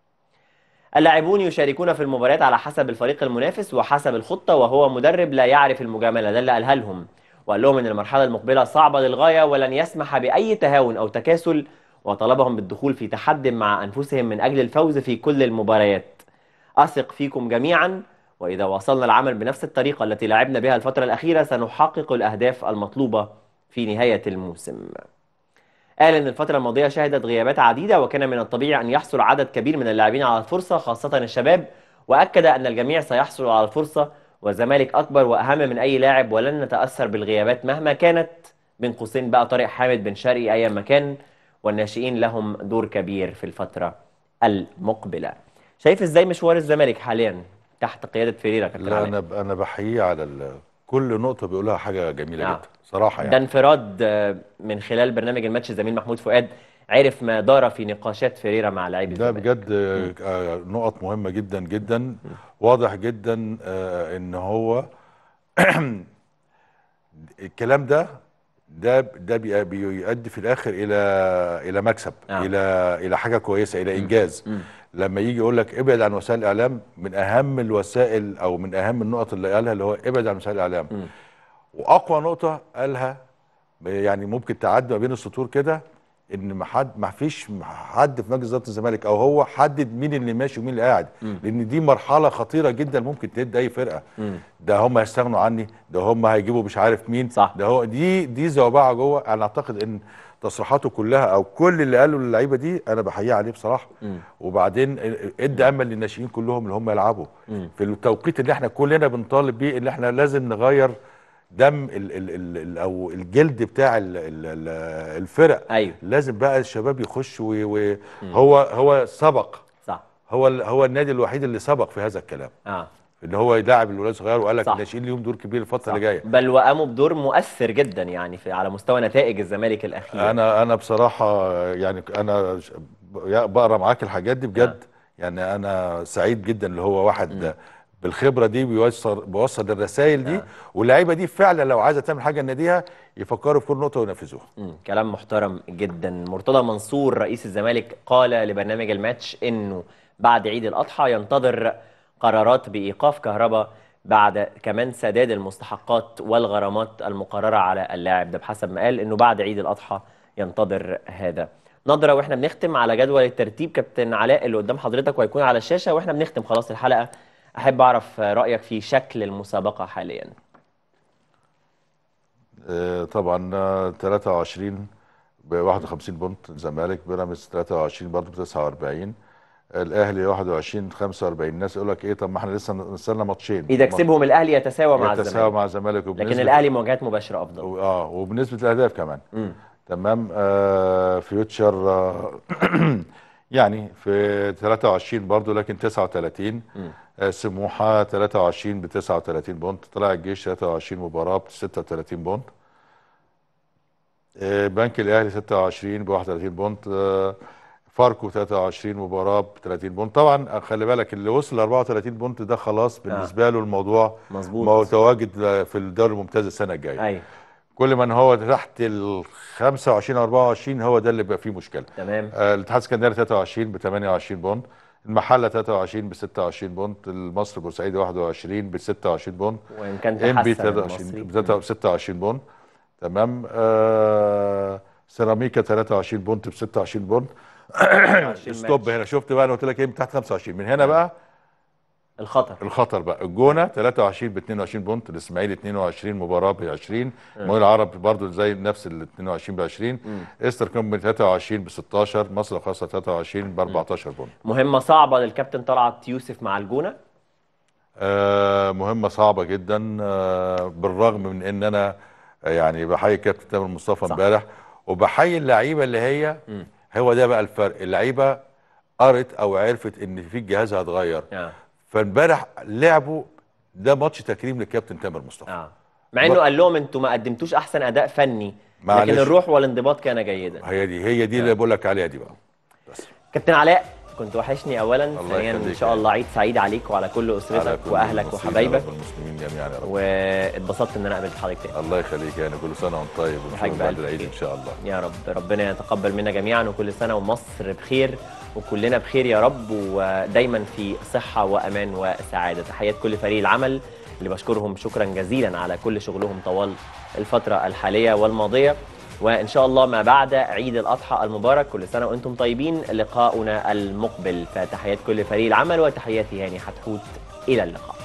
Speaker 1: اللاعبون يشاركون في المباريات على حسب الفريق المنافس وحسب الخطة وهو مدرب لا يعرف المجاملة ده اللي قالها لهم وقال لهم إن المرحلة المقبلة صعبة للغاية ولن يسمح بأي تهاون أو تكاسل وطلبهم بالدخول في تحد مع أنفسهم من أجل الفوز في كل المباريات أثق فيكم جميعا وإذا واصلنا العمل بنفس الطريقة التي لعبنا بها الفترة الأخيرة سنحقق الأهداف المطلوبة في نهاية الموسم قال إن الفترة الماضية شهدت غيابات عديدة وكان من الطبيعي أن يحصل عدد كبير من اللاعبين على الفرصة خاصة الشباب وأكد أن الجميع سيحصل على الفرصة والزمالك أكبر وأهم من أي لاعب ولن نتأثر بالغيابات مهما كانت بين قوسين بقى طارق حامد بن شرقي أي مكان والناشئين لهم دور كبير في الفترة المقبلة شايف ازاي مشوار الزمالك حاليا تحت قيادة فيريرا كابتن
Speaker 16: لا
Speaker 1: عماد؟
Speaker 16: انا ب- انا بحييه على ال- كل نقطه بيقولها حاجه جميله
Speaker 1: نعم.
Speaker 16: جدا صراحه
Speaker 1: ده
Speaker 16: يعني
Speaker 1: انفراد آه، من خلال برنامج الماتش الزميل محمود فؤاد عرف ما دار في نقاشات فيريرا مع لاعبي
Speaker 16: ده
Speaker 1: الزمالك
Speaker 16: بجد آه، نقط مهمه جدا جدا واضح جدا آه، ان هو الكلام ده ده ده بي- بيؤدي في الاخر الى الى مكسب
Speaker 1: آه.
Speaker 16: الى الى حاجه كويسه الى انجاز لما يجي يقول لك ابعد عن وسائل الاعلام من اهم الوسائل او من اهم النقط اللي قالها اللي هو ابعد عن وسائل الاعلام واقوى نقطه قالها يعني ممكن تعدي ما بين السطور كده ان ما حد ما فيش حد في مجلس اداره الزمالك او هو حدد مين اللي ماشي ومين اللي قاعد لان دي مرحله خطيره جدا ممكن تهد اي فرقه ده هم هيستغنوا عني ده هم هيجيبوا مش عارف مين صح ده هو دي دي زوبعه جوه انا اعتقد ان تصريحاته كلها او كل اللي قاله للعيبه دي انا بحييه عليه بصراحه وبعدين ادى امل للناشئين كلهم اللي هم يلعبوا في التوقيت اللي احنا كلنا بنطالب بيه ان احنا لازم نغير دم ال ال ال ال او الجلد بتاع ال ال ال الفرق
Speaker 1: ايوه
Speaker 16: لازم بقى الشباب يخش وهو هو سبق
Speaker 1: صح
Speaker 16: هو ال- هو النادي الوحيد اللي سبق في هذا الكلام
Speaker 1: اه
Speaker 16: ان هو يلاعب الولاد الصغير وقال لك
Speaker 1: صح.
Speaker 16: الناشئين ليهم دور كبير الفتره اللي جايه
Speaker 1: بل وقاموا بدور مؤثر جدا يعني في على مستوى نتائج الزمالك الأخيرة
Speaker 16: انا انا بصراحه يعني انا ش- بقرا معاك الحاجات دي بجد يعني انا سعيد جدا اللي هو واحد بالخبره دي بيوصل بيوصل الرسائل دي واللعيبه دي فعلا لو عايزه تعمل حاجه لناديها يفكروا في كل نقطه وينفذوها
Speaker 1: مم. كلام محترم جدا مرتضى منصور رئيس الزمالك قال لبرنامج الماتش انه بعد عيد الاضحى ينتظر قرارات بايقاف كهرباء بعد كمان سداد المستحقات والغرامات المقرره على اللاعب ده بحسب ما قال انه بعد عيد الاضحى ينتظر هذا نظره واحنا بنختم على جدول الترتيب كابتن علاء اللي قدام حضرتك وهيكون على الشاشه واحنا بنختم خلاص الحلقه احب اعرف رايك في شكل المسابقه حاليا
Speaker 16: آه، طبعا آه، 23 ب 51 بونت الزمالك بيراميدز 23 برضه ب 49 الاهلي 21 45 الناس يقول لك ايه طب ما احنا لسه نستنى ماتشين
Speaker 1: اذا كسبهم الاهلي يتساوى مع
Speaker 16: يتساوى
Speaker 1: الزمالك
Speaker 16: مع الزمالك
Speaker 1: لكن الاهلي مواجهات مباشره افضل
Speaker 16: اه وبنسبه الاهداف كمان
Speaker 1: مم.
Speaker 16: تمام آه فيوتشر آه يعني في 23 برضه لكن 39
Speaker 1: مم.
Speaker 16: آه سموحه 23 ب 39 بونت طلع الجيش 23 مباراه ب 36 بونت آه بنك الاهلي 26 ب 31 بونت آه فاركو 23 مباراه ب 30 بونت طبعا خلي بالك اللي وصل ل 34 بونت ده خلاص بالنسبه له الموضوع
Speaker 1: مظبوط.
Speaker 16: ما هو تواجد في الدوري الممتاز السنه الجايه
Speaker 1: ايوه
Speaker 16: كل من هو تحت ال 25 24 هو ده اللي بيبقى فيه مشكله
Speaker 1: تمام
Speaker 16: آه الاتحاد السكندري 23 ب 28 بونت المحله 23 ب 26 بونت المصري بورسعيدي 21 ب 26 بونت
Speaker 1: وان كان
Speaker 16: ام بي
Speaker 1: تحسن
Speaker 16: 23
Speaker 1: المصري
Speaker 16: ب 26 بونت تمام آه سيراميكا 23 بونت ب 26 بونت ستوب هنا شفت بقى انا قلت لك ايه من تحت 25 من هنا بقى
Speaker 1: الخطر
Speaker 16: الخطر بقى الجونه 23 ب 22 بونت الاسماعيلي 22 مباراه ب 20 المقاولين العرب برضو زي نفس ال 22 ب 20 استر كومباني 23 ب 16 مصر الخاصه 23 ب 14 بونت
Speaker 1: مهمه صعبه للكابتن طلعت يوسف مع الجونه
Speaker 16: آه مهمه صعبه جدا آه بالرغم من ان انا آه، يعني بحيي كابتن تامر مصطفى امبارح وبحيي اللعيبه اللي هي هو ده بقى الفرق اللعيبه قرت او عرفت ان في الجهاز هيتغير
Speaker 1: آه.
Speaker 16: فامبارح لعبوا ده ماتش تكريم للكابتن تامر مصطفى
Speaker 1: آه. مع انه قال لهم انتوا ما قدمتوش احسن اداء فني
Speaker 16: معلش.
Speaker 1: لكن الروح والانضباط كان جيدا
Speaker 16: هي دي هي دي اللي بقول لك عليها دي بقى
Speaker 1: كابتن علاء كنت وحشني اولا
Speaker 16: الله
Speaker 1: ثانيا ان
Speaker 16: يخليك
Speaker 1: شاء الله عيد سعيد عليك وعلى كل
Speaker 16: على
Speaker 1: اسرتك
Speaker 16: كل
Speaker 1: واهلك
Speaker 16: المصريين
Speaker 1: وحبايبك
Speaker 16: يا رب المسلمين جميعا يا رب
Speaker 1: واتبسطت ان انا قابلت حضرتك تاني
Speaker 16: الله يخليك يعني كل سنه وانت طيب
Speaker 1: وحضرتك
Speaker 16: ونشوفك بعد
Speaker 1: بألف
Speaker 16: العيد
Speaker 1: خير.
Speaker 16: ان شاء الله
Speaker 1: يا رب ربنا يتقبل منا جميعا وكل سنه ومصر بخير وكلنا بخير يا رب ودايما في صحه وامان وسعاده تحيات كل فريق العمل اللي بشكرهم شكرا جزيلا على كل شغلهم طوال الفتره الحاليه والماضيه وان شاء الله ما بعد عيد الاضحى المبارك كل سنه وانتم طيبين لقاؤنا المقبل فتحيات كل فريق العمل وتحياتي هاني حتحوت الى اللقاء